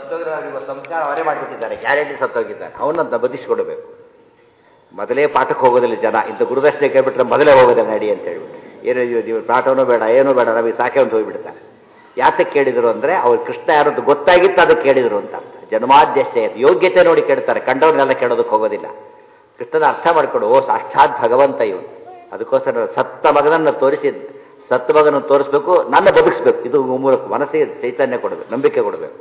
ಸತ್ತೋಗಿರೋ ಇವ ಸಂಸ್ಕಾರ ಅವರೇ ಮಾಡಿಬಿಟ್ಟಿದ್ದಾರೆ ಗ್ಯಾರಂಟಿ ಸತ್ತೋಗಿದ್ದಾರೆ ಅವನಂತ ಬದಿಸ್ಕೊಡ್ಬೇಕು ಮೊದಲೇ ಪಾಠಕ್ಕೆ ಹೋಗೋದಿಲ್ಲ ಜನ ಇಂಥ ಗುರುದಕ್ಷಿಣೆ ಕೇಳ್ಬಿಟ್ರೆ ಮೊದಲೇ ಹೋಗೋದಿಲ್ಲ ನಡಿ ಅಂತ ಹೇಳ್ಬಿಟ್ಟು ಏನು ಇವ್- ನೀವು ಪಾಠವೂ ಬೇಡ ಏನೂ ಬೇಡ ನಮಗೆ ಸಾಕೆ ಅಂತ ಹೋಗ್ಬಿಡ್ತಾರೆ ಯಾತಕ್ಕೆ ಕೇಳಿದರು ಅಂದರೆ ಅವ್ರು ಕೃಷ್ಣ ಯಾರು ಅಂತ ಗೊತ್ತಾಗಿತ್ತು ಅದಕ್ಕೆ ಕೇಳಿದರು ಅಂತ ಅರ್ಥ ಜನ್ಮಾದ್ಯಶ್ಚಯ ಯೋಗ್ಯತೆ ನೋಡಿ ಕೇಳ್ತಾರೆ ಕಂಡವ್ರನ್ನೆಲ್ಲ ಕೇಳೋದಕ್ಕೆ ಹೋಗೋದಿಲ್ಲ ಕೃಷ್ಣನ ಅರ್ಥ ಮಾಡ್ಕೊಂಡು ಓ ಸಾಕ್ಷಾತ್ ಭಗವಂತ ಇವನು ಅದಕ್ಕೋಸ್ಕರ ಸತ್ತ ಮಗನನ್ನು ತೋರಿಸಿ ಸತ್ತ ಮಗನನ್ನು ತೋರಿಸ್ಬೇಕು ನನ್ನ ಬದುಕಿಸ್ಬೇಕು ಇದು ಮೂಲಕ ಮನಸ್ಸಿಗೆ ಚೈತನ್ಯ ಕೊಡಬೇಕು ನಂಬಿಕೆ ಕೊಡಬೇಕು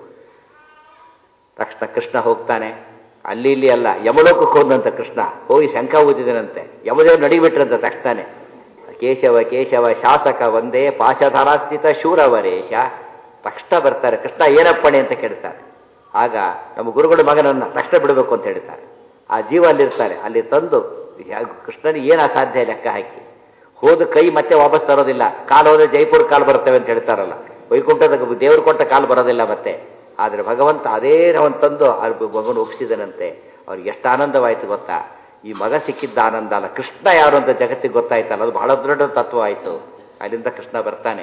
ತಕ್ಷಣ ಕೃಷ್ಣ ಹೋಗ್ತಾನೆ ಅಲ್ಲಿ ಇಲ್ಲಿ ಅಲ್ಲ ಯಮಲೋಕಕ್ಕೆ ಹೋದಂತ ಕೃಷ್ಣ ಹೋಗಿ ಶಂಖ ಊದಿದನಂತೆ ಯಮದೇವ್ ನಡಿಬಿಟ್ರಂತ ತಕ್ಷಣನೇ ಕೇಶವ ಕೇಶವ ಶಾಸಕ ಒಂದೇ ಪಾಶಧರಾಸ್ಥಿತ ಶೂರವರೇಶ ತಕ್ಷಣ ಬರ್ತಾರೆ ಕೃಷ್ಣ ಏನಪ್ಪಣೆ ಅಂತ ಕೇಳ್ತಾರೆ ಆಗ ನಮ್ಮ ಗುರುಗಳ ಮಗನನ್ನ ತಕ್ಷಣ ಬಿಡಬೇಕು ಅಂತ ಹೇಳ್ತಾರೆ ಆ ಜೀವ ಅಲ್ಲಿರ್ತಾರೆ ಅಲ್ಲಿ ತಂದು ಯಾ- ಕೃಷ್ಣನಿಗೆ ಏನು ಅಸಾಧ್ಯ ಲೆಕ್ಕ ಹಾಕಿ ಹೋದ ಕೈ ಮತ್ತೆ ವಾಪಸ್ ತರೋದಿಲ್ಲ ಕಾಲು ಹೋದ್ರೆ ಜೈಪುರ ಕಾಲು ಬರ್ತವೆ ಅಂತ ಹೇಳ್ತಾರಲ್ಲ ವೈಕುಂಠದ ದೇವರು ಕೊಟ್ಟ ಕಾಲು ಬರೋದಿಲ್ಲ ಮತ್ತೆ ಆದರೆ ಭಗವಂತ ಅದೇ ಅವನು ತಂದು ಆ ಮಗನ ಒಪ್ಪಿಸಿದನಂತೆ ಅವ್ರಿಗೆ ಎಷ್ಟು ಆನಂದವಾಯಿತು ಗೊತ್ತಾ ಈ ಮಗ ಸಿಕ್ಕಿದ್ದ ಆನಂದ ಅಲ್ಲ ಕೃಷ್ಣ ಯಾರು ಅಂತ ಜಗತ್ತಿಗೆ ಗೊತ್ತಾಯ್ತಲ್ಲ ಅದು ಬಹಳ ದೊಡ್ಡ ತತ್ವ ಆಯಿತು ಅಲ್ಲಿಂದ ಕೃಷ್ಣ ಬರ್ತಾನೆ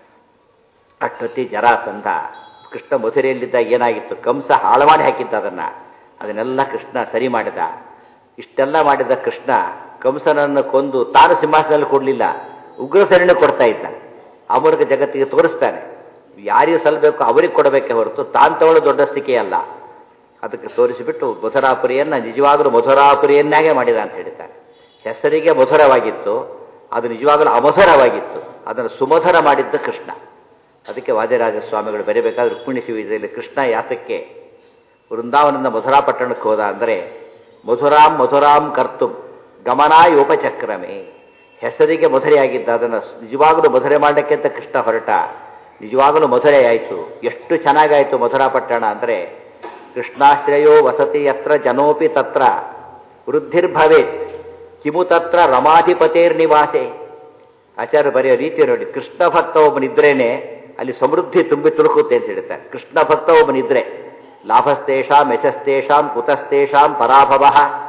ಅಷ್ಟೊತ್ತಿ ಜರಾಸಂಧ ಕೃಷ್ಣ ಮಧುರೆಯಲ್ಲಿದ್ದಾಗ ಏನಾಗಿತ್ತು ಕಂಸ ಹಾಳು ಮಾಡಿ ಹಾಕಿದ್ದ ಅದನ್ನ ಅದನ್ನೆಲ್ಲ ಕೃಷ್ಣ ಸರಿ ಮಾಡಿದ ಇಷ್ಟೆಲ್ಲ ಮಾಡಿದ ಕೃಷ್ಣ ಕಂಸನನ್ನು ಕೊಂದು ತಾನು ಸಿಂಹಾಸನದಲ್ಲಿ ಕೊಡಲಿಲ್ಲ ಉಗ್ರಸೇನೆ ಕೊಡ್ತಾ ಇದ್ದ ಆ ಮೂಲಕ ಜಗತ್ತಿಗೆ ತೋರಿಸ್ತಾನೆ ಯಾರಿಗೆ ಸಲ್ಲಬೇಕು ಅವರಿಗೆ ಕೊಡಬೇಕೆ ಹೊರತು ತಾನು ತಗೊಳ್ಳೋ ದೊಡ್ಡ ಸ್ಥಿತಿ ಅಲ್ಲ ಅದಕ್ಕೆ ತೋರಿಸಿಬಿಟ್ಟು ಮಧುರಾಪುರಿಯನ್ನು ನಿಜವಾಗಲೂ ಮಧುರಾಪುರಿಯನ್ನಾಗೆ ಮಾಡಿದ ಅಂತ ಹೇಳ್ತಾರೆ ಹೆಸರಿಗೆ ಮಧುರವಾಗಿತ್ತು ಅದು ನಿಜವಾಗಲೂ ಅಮಧುರವಾಗಿತ್ತು ಅದನ್ನು ಸುಮಧುರ ಮಾಡಿದ್ದ ಕೃಷ್ಣ ಅದಕ್ಕೆ ವಾದಿರಾಜ ಸ್ವಾಮಿಗಳು ಬರೀಬೇಕಾದ್ರೆ ರುಕ್ಮಿಣಿ ಶಿವಿದಲ್ಲಿ ಕೃಷ್ಣ ಯಾತಕ್ಕೆ ವೃಂದಾವನದಿಂದ ಮಧುರಾ ಪಟ್ಟಣಕ್ಕೆ ಹೋದ ಅಂದರೆ ಮಧುರಾಂ ಮಧುರಾಂ ಕರ್ತು ಗಮನಾಯೋಪಚಕ್ರಮೇ ಹೆಸರಿಗೆ ಮಧುರೆಯಾಗಿದ್ದ ಅದನ್ನು ನಿಜವಾಗಲೂ ಮಧುರೆ ಮಾಡಲಿಕ್ಕೆ ಅಂತ ಕೃಷ್ಣ ಹೊರಟ ನಿಜವಾಗಲೂ ಮಧುರೆ ಆಯಿತು ಎಷ್ಟು ಚೆನ್ನಾಗಾಯಿತು ಮಧುರಾ ಪಟ್ಟಣ ಅಂದರೆ ಕೃಷ್ಣಾಶ್ರಯೋ ವಸತಿ ಯತ್ರ ಜನೋಪಿ ತತ್ರ ವೃದ್ಧಿರ್ಭವೇತ್ ಕಿಮು ತತ್ರ ರಮಾಧಿಪತೇರ್ ನಿವಾಸೆ ಆಚಾರ್ಯ ಬರೆಯೋ ರೀತಿ ನೋಡಿ ಕೃಷ್ಣ ಭಕ್ತ ಒಬ್ಬನಿದ್ರೇನೆ ಅಲ್ಲಿ ಸಮೃದ್ಧಿ ತುಂಬಿ ತುಳುಕುತ್ತೆ ಅಂತ ಹೇಳ್ತಾರೆ ಕೃಷ್ಣ ಭಕ್ತ ಒಬ್ಬನಿದ್ರೆ ಲಾಭಸ್ತೇಷಾಂ ಯಶಸ್ತೇಷಾಂ ಕುತಸ್ತೇಷಾಂ ಪರಾಭವ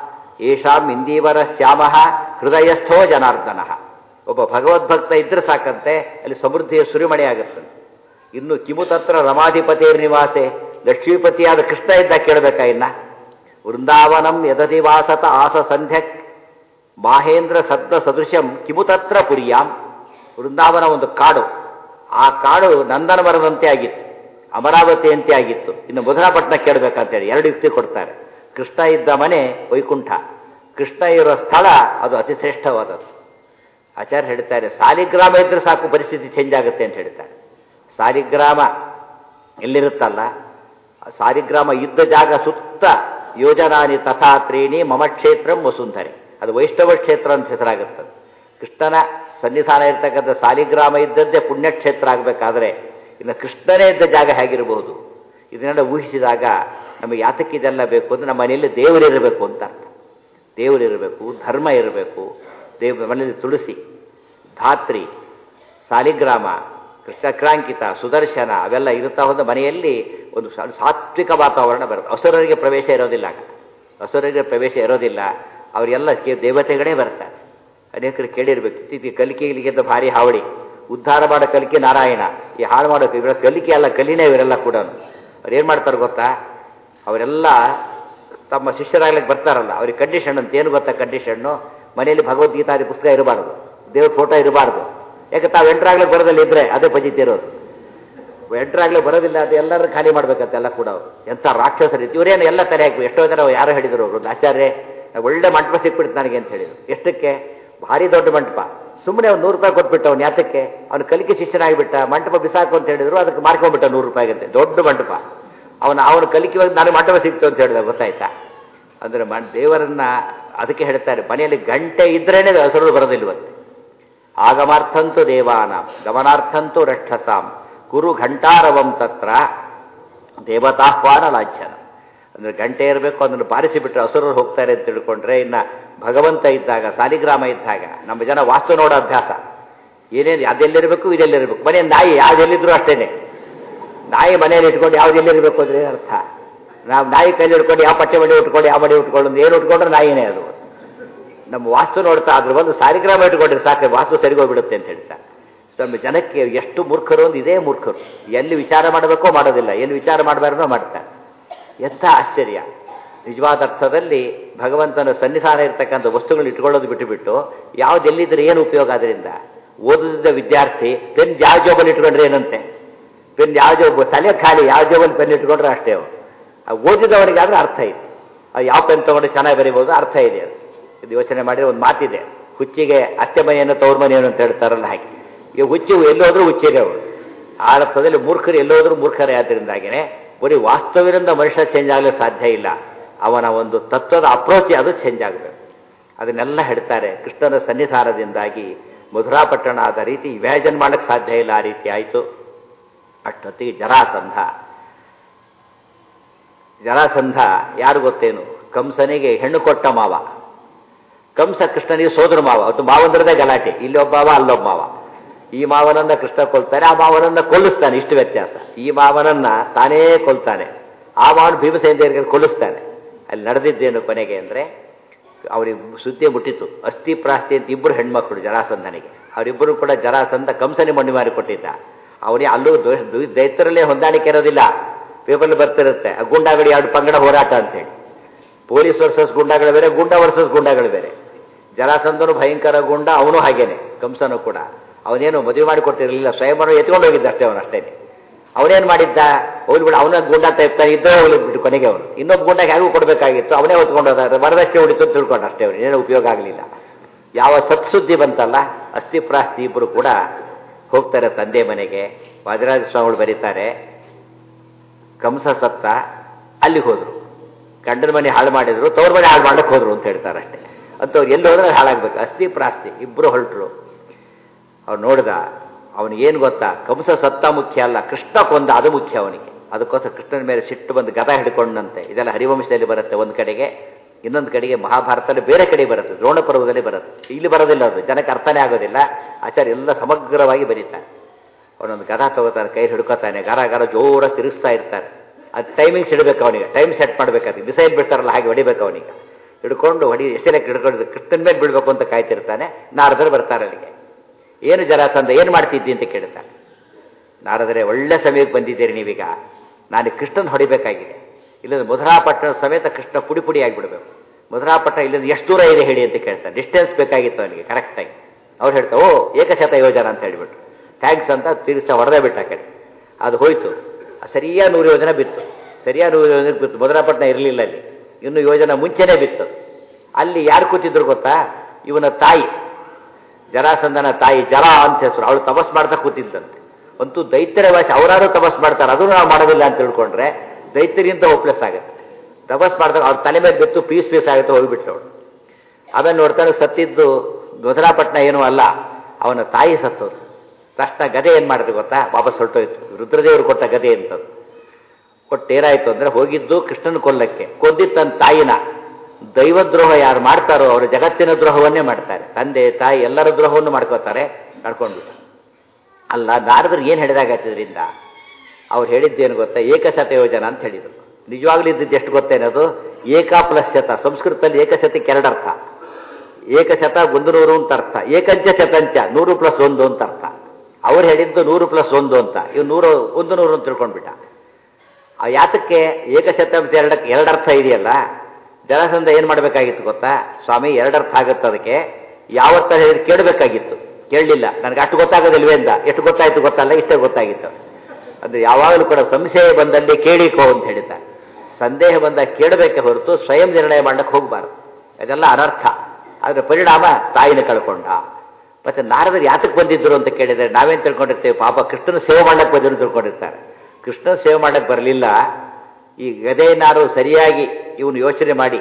ಏಷಾಂ ಇಂದೀವರ ಶ್ಯಾಮ ಹೃದಯಸ್ಥೋ ಜನಾರ್ದನ ಒಬ್ಬ ಭಗವದ್ಭಕ್ತ ಇದ್ರೆ ಸಾಕಂತೆ ಅಲ್ಲಿ ಸಮೃದ್ಧಿಯ ಸುರಿಮಣೆ ಆಗುತ್ತೆ ಇನ್ನು ಕಿಮುತತ್ರ ರಮಾಧಿಪತಿಯರ್ ನಿವಾಸೆ ಲಕ್ಷ್ಮೀಪತಿಯಾದ ಕೃಷ್ಣ ಇದ್ದ ಕೇಳಬೇಕಾ ಇನ್ನ ವೃಂದಾವನಂ ಯದತಿ ವಾಸತ ಆಸ ಸಂಧ್ಯಕ್ ಮಾಹೇಂದ್ರ ಸದ್ದ ಸದೃಶಂ ಕಿಮುತತ್ರ ಪುರಿಯಾಂ ವೃಂದಾವನ ಒಂದು ಕಾಡು ಆ ಕಾಡು ನಂದನವರದಂತೆ ಆಗಿತ್ತು ಅಮರಾವತಿಯಂತೆ ಆಗಿತ್ತು ಇನ್ನು ಮಧುರಾಪಟ್ಟಣ ಕೇಳಬೇಕಂತೇಳಿ ಎರಡು ಯುಕ್ತಿ ಕೊಡ್ತಾರೆ ಕೃಷ್ಣ ಇದ್ದ ಮನೆ ವೈಕುಂಠ ಕೃಷ್ಣ ಇರೋ ಸ್ಥಳ ಅದು ಅತಿ ಶ್ರೇಷ್ಠವಾದದ್ದು ಆಚಾರ್ಯ ಹೇಳ್ತಾರೆ ಸಾಲಿಗ್ರಾಮ ಇದ್ರೆ ಸಾಕು ಪರಿಸ್ಥಿತಿ ಚೇಂಜ್ ಆಗುತ್ತೆ ಅಂತ ಹೇಳ್ತಾರೆ ಸಾಲಿಗ್ರಾಮ ಎಲ್ಲಿರುತ್ತಲ್ಲ ಆ ಸಾಲಿಗ್ರಾಮ ಇದ್ದ ಜಾಗ ಸುತ್ತ ಯೋಜನಾನಿ ತಥಾ ತ್ರೀಣಿ ಮಮ ಕ್ಷೇತ್ರಂ ವಸುಂಧರೆ ಅದು ವೈಷ್ಣವ ಕ್ಷೇತ್ರ ಅಂತ ಹೆಸರಾಗುತ್ತದೆ ಕೃಷ್ಣನ ಸನ್ನಿಧಾನ ಇರ್ತಕ್ಕಂಥ ಸಾಲಿಗ್ರಾಮ ಇದ್ದದ್ದೇ ಪುಣ್ಯಕ್ಷೇತ್ರ ಆಗಬೇಕಾದ್ರೆ ಇನ್ನು ಕೃಷ್ಣನೇ ಇದ್ದ ಜಾಗ ಹೇಗಿರಬಹುದು ಇದನ್ನೆಲ್ಲ ಊಹಿಸಿದಾಗ ನಮಗೆ ಯಾತಕ್ಕೆ ಇದೆಲ್ಲ ಬೇಕು ಅಂದರೆ ನಮ್ಮ ಮನೆಯಲ್ಲಿ ದೇವರಿರಬೇಕು ಅಂತ ಅರ್ಥ ದೇವರಿರಬೇಕು ಧರ್ಮ ಇರಬೇಕು ದೇವ ಮನೆಯಲ್ಲಿ ತುಳಸಿ ಧಾತ್ರಿ ಸಾಲಿಗ್ರಾಮ ಕೃಷ್ಣಕ್ರಾಂಕಿತ ಸುದರ್ಶನ ಅವೆಲ್ಲ ಇರುತ್ತಾ ಹೋದ ಮನೆಯಲ್ಲಿ ಒಂದು ಸಾ- ಸಾತ್ವಿಕ ವಾತಾವರಣ ಬರುತ್ತೆ ಅಸುರರಿಗೆ ಪ್ರವೇಶ ಇರೋದಿಲ್ಲ ಆಗ. ಅಸುರರಿಗೆ ಪ್ರವೇಶ ಇರೋದಿಲ್ಲ ಅವರೆಲ್ಲ ಕೆ- ದೇವತೆಗಳೇ ಬರ್ತಾರೆ ಅನೇಕರು ಕೇಳಿರ್ಬೇಕು ಇತ್ತೀಚೆಗೆ ಕಲಿಕೆ ಇಲ್ಲಿಗೆಂತ ಭಾರಿ ಹಾವಳಿ ಉದ್ಧಾರ ಮಾಡೋ ಕಲಿಕೆ ನಾರಾಯಣ ಈ ಹಾಳು ಮಾಡೋ ಇವರ ಕಲಿಕೆ ಅಲ್ಲ ಕಲಿನೇ ಇವರೆಲ್ಲ ಕೂಡ ಅವ್ರು ಏನು ಮಾಡ್ತಾರೆ ಗೊತ್ತಾ ಅವರೆಲ್ಲ ತಮ್ಮ ಶಿಷ್ಯರಾಗ್ಲಿಕ್ಕೆ ಬರ್ತಾರಲ್ಲ ಅವ್ರಿಗೆ ಕಂಡೀಷನ್ ಅಂತ ಏನು ಗೊತ್ತಾ ಕಂಡೀಷನ್ನು ಮನೆಯಲ್ಲಿ ಭಗವದ್ಗೀತಾದಿ ಪುಸ್ತಕ ಇರಬಾರ್ದು ದೇವ್ರ ಫೋಟೋ ಇರಬಾರ್ದು ಯಾಕೆ ತಾವು ಎಂಟ್ರಾಗ್ಲಿಕ್ಕೆ ಬರೋದಲ್ಲಿ ಇದ್ರೆ ಅದೇ ಪಜಿತಿ ಇರೋದು ಎಂಟ್ರಾಗ್ಲಿಕ್ಕೆ ಬರೋದಿಲ್ಲ ಅದು ಎಲ್ಲರೂ ಖಾಲಿ ಮಾಡ್ಬೇಕಂತ ಎಲ್ಲ ಕೂಡ ಅವ್ರು ಎಂಥ ರಾಕ್ಷಸರು ಇವರೇನು ಎಲ್ಲ ತಲೆ ಹಾಕಿ ಎಷ್ಟೋ ಜನ ಯಾರು ಹೇಳಿದ್ರು ಅವರು ಒಂದು ಆಚಾರ್ಯ ಒಳ್ಳೆ ಮಂಟಪ ಸಿಕ್ಬಿಡ್ತು ನನಗೆ ಅಂತ ಹೇಳಿದ್ರು ಎಷ್ಟಕ್ಕೆ ಭಾರಿ ದೊಡ್ಡ ಮಂಟಪ ಸುಮ್ಮನೆ ಒಂದು ನೂರು ರೂಪಾಯಿ ಕೊಟ್ಬಿಟ್ಟು ಅವ್ನು ಯಾತಕ್ಕೆ ಅವ್ನು ಕಲಿಕೆ ಶಿಷ್ಯನಾಗಿಬಿಟ್ಟ ಮಂಟಪ ಬಿಸಾಕು ಅಂತ ಹೇಳಿದ್ರು ಅದಕ್ಕೆ ಮಾರ್ಕೊಂಡ್ಬಿಟ್ಟ ನೂರು ರೂಪಾಯಿಗಂತೆ ದೊಡ್ಡ ಮಂಟಪ ಅವನ ಅವನ ಕಲಿಕೆ ನನಗೆ ಮಂಟಪ ಸಿಕ್ತು ಅಂತ ಹೇಳಿದ ಗೊತ್ತಾಯ್ತಾ ಅಂದರೆ ಮ ದೇವರನ್ನ ಅದಕ್ಕೆ ಹೇಳ್ತಾರೆ ಮನೆಯಲ್ಲಿ ಗಂಟೆ ಇದ್ರೇನೆ ಹಸರು ಬರೋದಿಲ್ವಂತೆ ಆಗಮಾರ್ಥಂತು ದೇವಾನ ಗಮನಾರ್ಥಂತು ರಕ್ಷಸಾಂ ಕುರು ಘಂಟಾರವಂ ತತ್ರ ದೇವತಾಹ್ವಾನ ಲಾಂಛನ ಅಂದ್ರೆ ಗಂಟೆ ಇರಬೇಕು ಅದನ್ನು ಬಾರಿಸಿಬಿಟ್ರೆ ಹಸುರರು ಹೋಗ್ತಾರೆ ಅಂತ ತಿಳ್ಕೊಂಡ್ರೆ ಇನ್ನು ಭಗವಂತ ಇದ್ದಾಗ ಸಾಲಿಗ್ರಾಮ ಇದ್ದಾಗ ನಮ್ಮ ಜನ ವಾಸ್ತು ನೋಡೋ ಅಭ್ಯಾಸ ಏನೇನು ಅದೆಲ್ಲಿರಬೇಕು ಇದೆಲ್ಲಿರಬೇಕು ಮನೆ ನಾಯಿ ಯಾವ್ದೆಲ್ಲಿದ್ರು ಅಷ್ಟೇನೆ ನಾಯಿ ಮನೆಯಲ್ಲಿ ಇಟ್ಕೊಂಡು ಯಾವ್ದು ಎಲ್ಲಿರಬೇಕು ಅಂದ್ರೆ ಏನ್ ಅರ್ಥ ನಾವು ನಾಯಿ ಕೈಲಿ ಇಟ್ಕೊಂಡು ಯಾವ ಪಟ್ಟೆ ಮಡಿ ಉಟ್ಕೊಂಡು ಯಾವ ಮಡಿ ಉಟ್ಕೊಂಡು ಏನು ಉಟ್ಕೊಂಡ್ರೆ ನಾಯಿನೇ ಅದು ನಮ್ಮ ವಾಸ್ತು ನೋಡ್ತಾ ಅದ್ರ ಒಂದು ಸಾಲಿಗ್ರಾಮ ಇಟ್ಕೊಂಡ್ರೆ ಸಾಕು ವಾಸ್ತು ಸರಿಗೋಗ್ಬಿಡುತ್ತೆ ಅಂತ ಹೇಳ್ತಾ ನಮ್ಮ ಜನಕ್ಕೆ ಎಷ್ಟು ಮೂರ್ಖರು ಒಂದು ಇದೇ ಮೂರ್ಖರು ಎಲ್ಲಿ ವಿಚಾರ ಮಾಡಬೇಕೋ ಮಾಡೋದಿಲ್ಲ ಎಲ್ಲಿ ವಿಚಾರ ಮಾಡಬಾರ್ದೋ ಮಾಡ್ತಾರೆ ಎಂಥ ಆಶ್ಚರ್ಯ ನಿಜವಾದ ಅರ್ಥದಲ್ಲಿ ಭಗವಂತನ ಸನ್ನಿಧಾನ ಇರ್ತಕ್ಕಂಥ ವಸ್ತುಗಳನ್ನ ಇಟ್ಕೊಳ್ಳೋದು ಬಿಟ್ಟುಬಿಟ್ಟು ಯಾವ್ದು ಎಲ್ಲಿದ್ರೆ ಏನು ಉಪಯೋಗ ಅದರಿಂದ ಓದಿದ ವಿದ್ಯಾರ್ಥಿ ಪೆನ್ ಯಾವ ಜೋಬಲ್ಲಿ ಇಟ್ಕೊಂಡ್ರೆ ಏನಂತೆ ಪೆನ್ ಯಾವ ಜೋಬ್ ತಲೆ ಖಾಲಿ ಯಾವ ಜೋಬಲ್ಲಿ ಪೆನ್ ಇಟ್ಕೊಂಡ್ರೆ ಅಷ್ಟೇ ಅವು ಆ ಓದಿದವನಿಗಾದ್ರೆ ಅರ್ಥ ಇದೆ ಆ ಯಾವ ಪೆನ್ ತಗೊಂಡು ಚೆನ್ನಾಗಿ ಬರೀಬೋದು ಅರ್ಥ ಇದೆ ಅದು ಇದು ಯೋಚನೆ ಮಾಡಿದ್ರೆ ಒಂದು ಮಾತಿದೆ ಹುಚ್ಚಿಗೆ ಅತ್ತೆ ಮನೆಯನ್ನು ತವ್ರ ಮನೆಯನ್ನು ಅಂತ ಹೇಳ್ತಾರಲ್ಲ ಹಾಗೆ ಈಗ ಹುಚ್ಚು ಎಲ್ಲೋದ್ರೂ ಹುಚ್ಚಿಗೆ ಅವಳು ಆ ಅರ್ಥದಲ್ಲಿ ಮೂರ್ಖರು ಎಲ್ಲೋದ್ರೂ ಮೂರ್ಖರೇ ಆದ್ದರಿಂದಾಗಿನೇ ಬರೀ ವಾಸ್ತವ್ಯದಿಂದ ಮನುಷ್ಯ ಚೇಂಜ್ ಆಗಲು ಸಾಧ್ಯ ಇಲ್ಲ ಅವನ ಒಂದು ತತ್ವದ ಅಪ್ರೋಚ್ ಅದು ಚೇಂಜ್ ಆಗಬೇಕು ಅದನ್ನೆಲ್ಲ ಹೇಳ್ತಾರೆ ಕೃಷ್ಣನ ಸನ್ನಿಧಾನದಿಂದಾಗಿ ಮಧುರಾಪಟ್ಟಣ ಆದ ರೀತಿ ಇಮ್ಯಾಜಿನ್ ಮಾಡಕ್ಕೆ ಸಾಧ್ಯ ಇಲ್ಲ ಆ ರೀತಿ ಆಯಿತು ಅಷ್ಟೊತ್ತಿಗೆ ಜರಾಸಂಧ ಜರಾಸಂಧ ಯಾರು ಗೊತ್ತೇನು ಕಂಸನಿಗೆ ಹೆಣ್ಣು ಕೊಟ್ಟ ಮಾವ ಕಂಸ ಕೃಷ್ಣನಿಗೆ ಸೋದರ ಮಾವ ಅದು ಮಾವಂದ್ರದೇ ಗಲಾಟೆ ಇಲ್ಲೊಬ್ಬ ಮಾವ ಅಲ್ಲೊಬ್ಬ ಮಾವ ಈ ಮಾವನನ್ನ ಕೃಷ್ಣ ಕೊಲ್ತಾನೆ ಆ ಮಾವನನ್ನ ಕೊಲ್ಲಿಸ್ತಾನೆ ಇಷ್ಟು ವ್ಯತ್ಯಾಸ ಈ ಮಾವನನ್ನ ತಾನೇ ಕೊಲ್ತಾನೆ ಆ ಮಾವನ ಭೀಮಸೇನ ಕೊಲ್ಲಿಸ್ತಾನೆ ಅಲ್ಲಿ ನಡೆದಿದ್ದೇನು ಕೊನೆಗೆ ಅಂದರೆ ಅವರಿಗೆ ಸುದ್ದಿ ಮುಟ್ಟಿತು ಅಸ್ಥಿ ಪ್ರಾಸ್ತಿ ಅಂತ ಇಬ್ಬರು ಹೆಣ್ಮಕ್ಳು ಜರಾಸಂಧನಿಗೆ ಅವರಿಬ್ಬರು ಕೂಡ ಜರಾಸಂಧ ಕಂಸನಿ ಮಣ್ಣು ಮಾರಿ ಕೊಟ್ಟಿದ್ದ ಅವನಿಗೆ ಅಲ್ಲೂ ದೋಷ ದೈತ್ಯರಲ್ಲೇ ಹೊಂದಾಣಿಕೆ ಇರೋದಿಲ್ಲ ಪೇಪರ್ಲಿ ಬರ್ತಿರುತ್ತೆ ಆ ಗುಂಡಾಗಡಿ ಎರಡು ಪಂಗಡ ಹೋರಾಟ ಅಂತೇಳಿ ಪೊಲೀಸ್ ವರ್ಸಸ್ ಗುಂಡಾಗಳು ಬೇರೆ ಗುಂಡ ವರ್ಸಸ್ ಗುಂಡಾಗಳು ಬೇರೆ ಜರಾಸಂಧನು ಭಯಂಕರ ಗುಂಡ ಅವನು ಹಾಗೇನೆ ಕಂಸನು ಕೂಡ ಅವನೇನು ಮದುವೆ ಮಾಡಿ ಕೊಟ್ಟಿರಲಿಲ್ಲ ಸ್ವಯಂವರ ಎತ್ಕೊಂಡು ಹೋಗಿದ್ದ ಅಷ್ಟೇ ಅವನು ಅಷ್ಟೇ ಅವನೇನು ಮಾಡಿದ್ದ ಹೋಗ್ಲಿ ಬಿಡ ಅವನ ಗುಂಡ ಟೈಪ್ ಇದ್ದೇ ಹೋಗ್ಲಿಬಿಟ್ಟು ಕೊನೆಗೆ ಅವನು ಇನ್ನೊಬ್ಬ ಗುಂಡಾಗ ಹೇಗೂ ಕೊಡಬೇಕಾಗಿತ್ತು ಅವನೇ ಹೊತ್ಕೊಂಡು ಹೋದ ವರದಷ್ಟೇ ಹೊಡಿತು ಅಂತ ತಿಳ್ಕೊಂಡು ಅಷ್ಟೇ ಅವನು ಏನೂ ಉಪಯೋಗ ಆಗಲಿಲ್ಲ ಯಾವ ಸತ್ಸುದ್ದಿ ಬಂತಲ್ಲ ಅಸ್ಥಿ ಪ್ರಾಸ್ತಿ ಇಬ್ಬರು ಕೂಡ ಹೋಗ್ತಾರೆ ತಂದೆ ಮನೆಗೆ ವಾದಿರಾಜ ಸ್ವಾಮಿಗಳು ಬರೀತಾರೆ ಕಂಸ ಸತ್ತ ಅಲ್ಲಿಗೆ ಹೋದ್ರು ಗಂಡನ ಮನೆ ಹಾಳು ಮಾಡಿದ್ರು ತವ್ರ ಮನೆ ಹಾಳು ಮಾಡಕ್ಕೆ ಹೋದ್ರು ಅಂತ ಹೇಳ್ತಾರೆ ಅಷ್ಟೇ ಅಂತವ್ರು ಎಲ್ಲಿ ಹೋದ್ರೆ ಹಾಳಾಗ್ಬೇಕು ಅಸ್ಥಿ ಪ್ರಾಸ್ತಿ ಇಬ್ಬರು ಹೊರಟರು ಅವ್ನು ನೋಡಿದ ಅವನಿಗೇನು ಗೊತ್ತಾ ಕಂಸ ಸತ್ತ ಮುಖ್ಯ ಅಲ್ಲ ಕೃಷ್ಣ ಕೊಂದ ಅದು ಮುಖ್ಯ ಅವನಿಗೆ ಅದಕ್ಕೋಸ್ಕರ ಕೃಷ್ಣನ ಮೇಲೆ ಸಿಟ್ಟು ಬಂದು ಗದ ಹಿಡ್ಕೊಂಡಂತೆ ಇದೆಲ್ಲ ಹರಿವಂಶದಲ್ಲಿ ಬರುತ್ತೆ ಒಂದು ಕಡೆಗೆ ಇನ್ನೊಂದು ಕಡೆಗೆ ಮಹಾಭಾರತದಲ್ಲಿ ಬೇರೆ ಕಡೆ ಬರುತ್ತೆ ದ್ರೋಣ ಪರ್ವದಲ್ಲಿ ಬರುತ್ತೆ ಇಲ್ಲಿ ಬರೋದಿಲ್ಲ ಅದು ಜನಕ್ಕೆ ಅರ್ಥನೇ ಆಗೋದಿಲ್ಲ ಆಚಾರ್ಯ ಎಲ್ಲ ಸಮಗ್ರವಾಗಿ ಬರೀತಾರೆ ಅವನೊಂದು ಗದ ತಗೋತಾನೆ ಕೈ ಹಿಡ್ಕೋತಾನೆ ಗರ ಗರ ಜೋರ ತಿರುಗಿಸ್ತಾ ಇರ್ತಾರೆ ಅದು ಟೈಮಿಂಗ್ಸ್ ಇಡಬೇಕು ಅವನಿಗೆ ಟೈಮ್ ಸೆಟ್ ಮಾಡಬೇಕಾದ್ರೆ ಮಿಸೈಲ್ ಬಿಡ್ತಾರಲ್ಲ ಹಾಗೆ ಹೊಡಿಬೇಕು ಅವನಿಗೆ ಹಿಡ್ಕೊಂಡು ಹೊಡಿ ಎಷ್ಟೆಲ್ಲ ಹಿಡ್ಕೊಂಡು ಕೃಷ್ಣನ ಮೇಲೆ ಬಿಡಬೇಕು ಅಂತ ಕಾಯ್ತಿರ್ತಾನೆ ನಾರದರು ಬರ್ತಾರೆ ಅಲ್ಲಿಗೆ ಏನು ಜರಾಸಂಧ ಏನು ಮಾಡ್ತಿದ್ದಿ ಅಂತ ಕೇಳ್ತಾನೆ ನಾರದರೆ ಒಳ್ಳೆ ಸಮಯಕ್ಕೆ ಬಂದಿದ್ದೀರಿ ನೀವೀಗ ನಾನು ಕೃಷ್ಣನ್ ಹೊಡಿಬೇಕಾಗಿದೆ ಇಲ್ಲಂದ್ರೆ ಮಧುರಾಪಟ್ಟಣ ಸಮೇತ ಕೃಷ್ಣ ಪುಡಿ ಪುಡಿ ಆಗಿಬಿಡ್ಬೇಕು ಮಧುರಾಪಟ್ಟಣ ಇಲ್ಲಿಂದ ಎಷ್ಟು ದೂರ ಇದೆ ಹೇಳಿ ಅಂತ ಕೇಳ್ತಾನೆ ಡಿಸ್ಟೆನ್ಸ್ ಬೇಕಾಗಿತ್ತು ಅವನಿಗೆ ಕರೆಕ್ಟಾಗಿ ಅವ್ರು ಹೇಳ್ತಾ ಓ ಏಕಶತ ಯೋಜನ ಅಂತ ಹೇಳಿಬಿಟ್ರು ಥ್ಯಾಂಕ್ಸ್ ಅಂತ ತಿರ್ಸ ಹೊಡೆದೇ ಬಿಟ್ಟ ಕಡೆ ಅದು ಹೋಯ್ತು ಸರಿಯಾದ ನೂರು ಯೋಜನೆ ಬಿತ್ತು ಸರಿಯಾದ ನೂರು ಯೋಜನೆ ಬಿತ್ತು ಮಧುರಾಪಟ್ಟಣ ಇರಲಿಲ್ಲ ಅಲ್ಲಿ ಇನ್ನು ಯೋಜನೆ ಮುಂಚೆನೇ ಬಿತ್ತು ಅಲ್ಲಿ ಯಾರು ಕೂತಿದ್ರು ಗೊತ್ತಾ ಇವನ ತಾಯಿ ಜರಾಸಂದನ ತಾಯಿ ಜಲ ಅಂತ ಹೆಸರು ಅವಳು ತಪಸ್ ಮಾಡ್ತಾ ಕೂತಿದ್ದಂತೆ ಅಂತೂ ದೈತ್ಯರ ವಾಸಿ ಅವರಾರು ತಪಸ್ ಮಾಡ್ತಾರೆ ಅದನ್ನು ನಾವು ಮಾಡೋದಿಲ್ಲ ಅಂತ ತಿಳ್ಕೊಂಡ್ರೆ ದೈತ್ಯರಿಂದ ಹೋಪ್ಲೆಸ್ ಆಗುತ್ತೆ ತಪಸ್ ಮಾಡಿದಾಗ ಅವ್ರ ತಲೆ ಮೇಲೆ ಬಿತ್ತು ಪೀಸ್ ಪೀಸ್ ಆಗುತ್ತೆ ಹೋಗಿಬಿಟ್ಟು ಅವಳು ಆಮೇಲೆ ನೋಡ್ತಾನೆ ಸತ್ತಿದ್ದು ಮಧುರಾಪಟ್ಟಣ ಏನೂ ಅಲ್ಲ ಅವನ ತಾಯಿ ಸತ್ತೋದು ತಕ್ಷಣ ಗದೆ ಏನು ಮಾಡಿದ್ರು ಗೊತ್ತಾ ವಾಪಸ್ ಹೊರಟೋಯ್ತು ರುದ್ರದೇವರು ಕೊಟ್ಟ ಗದೆ ಅಂತದ್ದು ಕೊಟ್ಟು ಏನಾಯ್ತು ಅಂದ್ರೆ ಹೋಗಿದ್ದು ಕೃಷ್ಣನ ಕೊಲ್ಲಕ್ಕೆ ಕೊಂದಿದ್ದ ತನ್ನ ತಾಯಿನ ದೈವದ್ರೋಹ ಯಾರು ಮಾಡ್ತಾರೋ ಅವರು ಜಗತ್ತಿನ ದ್ರೋಹವನ್ನೇ ಮಾಡ್ತಾರೆ ತಂದೆ ತಾಯಿ ಎಲ್ಲರ ದ್ರೋಹವನ್ನು ಮಾಡ್ಕೋತಾರೆ ನಡ್ಕೊಂಡು ಅಲ್ಲ ನಾರದ್ರು ಏನು ಹೇಳಿದಾಗತ್ತಿದ್ರಿಂದ ಅವ್ರು ಹೇಳಿದ್ದೇನು ಗೊತ್ತಾ ಏಕಶತ ಯೋಜನ ಅಂತ ಹೇಳಿದರು ನಿಜವಾಗ್ಲೂ ಇದ್ದಿದ್ದು ಎಷ್ಟು ಗೊತ್ತೇನದು ಏಕ ಪ್ಲಸ್ ಶತ ಸಂಸ್ಕೃತದಲ್ಲಿ ಏಕಶತಕ್ಕೆ ಎರಡು ಅರ್ಥ ಏಕಶತ ಒಂದು ನೂರು ಅಂತ ಅರ್ಥ ಏಕಂಚ ಶತಂಚ ನೂರು ಪ್ಲಸ್ ಒಂದು ಅಂತ ಅರ್ಥ ಅವ್ರು ಹೇಳಿದ್ದು ನೂರು ಪ್ಲಸ್ ಒಂದು ಅಂತ ಇವ್ ನೂರು ಒಂದು ನೂರು ಅಂತ ತಿಳ್ಕೊಂಡ್ಬಿಟ್ಟ ಆ ಯಾತಕ್ಕೆ ಏಕಶತ ಅಂತ ಎರಡಕ್ಕೆ ಎರಡರ್ಥ ಇದೆಯಲ್ಲ ಜಲಸಂಧ ಏನು ಮಾಡಬೇಕಾಗಿತ್ತು ಗೊತ್ತಾ ಸ್ವಾಮಿ ಎರಡರ್ಥ ಆಗುತ್ತೆ ಅದಕ್ಕೆ ಯಾವತ್ತ ಹೇಳಿ ಕೇಳಬೇಕಾಗಿತ್ತು ಕೇಳಲಿಲ್ಲ ನನಗೆ ಅಷ್ಟು ಗೊತ್ತಾಗೋದಿಲ್ವೇ ಅಂತ ಎಷ್ಟು ಗೊತ್ತಾಯ್ತು ಗೊತ್ತಲ್ಲ ಇಷ್ಟೇ ಗೊತ್ತಾಗಿತ್ತು ಅದು ಯಾವಾಗಲೂ ಕೂಡ ಸಂಶಯ ಬಂದಲ್ಲಿ ಕೇಳಿಕೋ ಅಂತ ಹೇಳಿದ್ದಾರೆ ಸಂದೇಹ ಬಂದಾಗ ಕೇಳಬೇಕೆ ಹೊರತು ಸ್ವಯಂ ನಿರ್ಣಯ ಮಾಡಕ್ಕೆ ಹೋಗಬಾರ್ದು ಅದೆಲ್ಲ ಅನರ್ಥ ಅದರ ಪರಿಣಾಮ ತಾಯಿನ ಕಳ್ಕೊಂಡ ಮತ್ತೆ ನಾರದರು ಯಾತಕ್ಕೆ ಬಂದಿದ್ರು ಅಂತ ಕೇಳಿದರೆ ನಾವೇನು ತಿಳ್ಕೊಂಡಿರ್ತೇವೆ ಪಾಪ ಕೃಷ್ಣನ ಸೇವೆ ಮಾಡಕ್ಕೆ ಬಂದಿರು ತಿಳ್ಕೊಂಡಿರ್ತಾರೆ ಕೃಷ್ಣನ ಸೇವೆ ಮಾಡಕ್ಕೆ ಬರಲಿಲ್ಲ ಈ ಗದೆನಾರು ಸರಿಯಾಗಿ ಇವನು ಯೋಚನೆ ಮಾಡಿ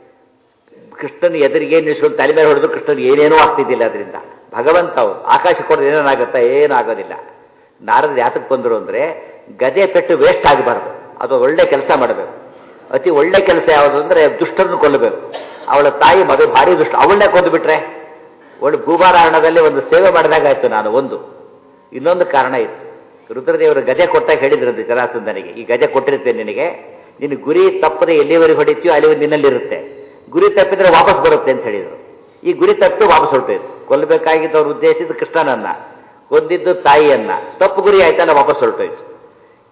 ಕೃಷ್ಣನ ಎದುರಿಗೆ ನಿಲ್ಸ್ಕೊಂಡು ತಲೆ ಮೇಲೆ ಹೊಡೆದು ಕೃಷ್ಣನ್ ಏನೇನೂ ಆಗ್ತಿದ್ದಿಲ್ಲ ಅದರಿಂದ ಭಗವಂತ ಅವರು ಆಕಾಶ ಕೊಡೋದು ಏನೇನಾಗುತ್ತಾ ಏನಾಗೋದಿಲ್ಲ ನಾರದ್ರು ಯಾತಕ್ಕೆ ಬಂದರು ಅಂದರೆ ಗದೆ ಪೆಟ್ಟು ವೇಸ್ಟ್ ಆಗಬಾರ್ದು ಅದು ಒಳ್ಳೆ ಕೆಲಸ ಮಾಡಬೇಕು ಅತಿ ಒಳ್ಳೆ ಕೆಲಸ ಯಾವುದು ಅಂದರೆ ದುಷ್ಟರನ್ನು ಕೊಲ್ಲಬೇಕು ಅವಳ ತಾಯಿ ಮದುವೆ ಭಾರಿ ದುಷ್ಟ ಅವಳನ್ನೇ ಕೊಂದುಬಿಟ್ರೆ ಒಳ್ಳೆ ಭೂಭಾರಾಯಣದಲ್ಲಿ ಒಂದು ಸೇವೆ ಮಾಡಿದಾಗಾಯ್ತು ನಾನು ಒಂದು ಇನ್ನೊಂದು ಕಾರಣ ಇತ್ತು ರುದ್ರದೇವರು ಗಜೆ ಕೊಟ್ಟಾಗ ಹೇಳಿದ್ರಂತೆ ಜರಾಸಂದನಿಗೆ ಈ ಗಜೆ ಕೊಟ್ಟಿರ್ತೇನೆ ನಿನಗೆ ನಿನ್ನ ಗುರಿ ತಪ್ಪದೆ ಎಲ್ಲಿವರೆಗೆ ಹೊಡಿತೀಯೋ ಅಲ್ಲಿವರೆಗೆ ನಿನ್ನಲ್ಲಿರುತ್ತೆ ಗುರಿ ತಪ್ಪಿದ್ರೆ ವಾಪಸ್ ಬರುತ್ತೆ ಅಂತ ಹೇಳಿದರು ಈ ಗುರಿ ತಪ್ಪು ವಾಪಸ್ ಹೊರಟೋಯ್ತು ಕೊಲ್ಲಬೇಕಾಗಿದ್ದವ್ರು ಉದ್ದೇಶಿಸಿದ ಕೃಷ್ಣನನ್ನ ಕೊಂದಿದ್ದು ತಾಯಿಯನ್ನ ತಪ್ಪು ಗುರಿ ಆಯ್ತಲ್ಲ ವಾಪಸ್ ಹೊರಟೋಯ್ತು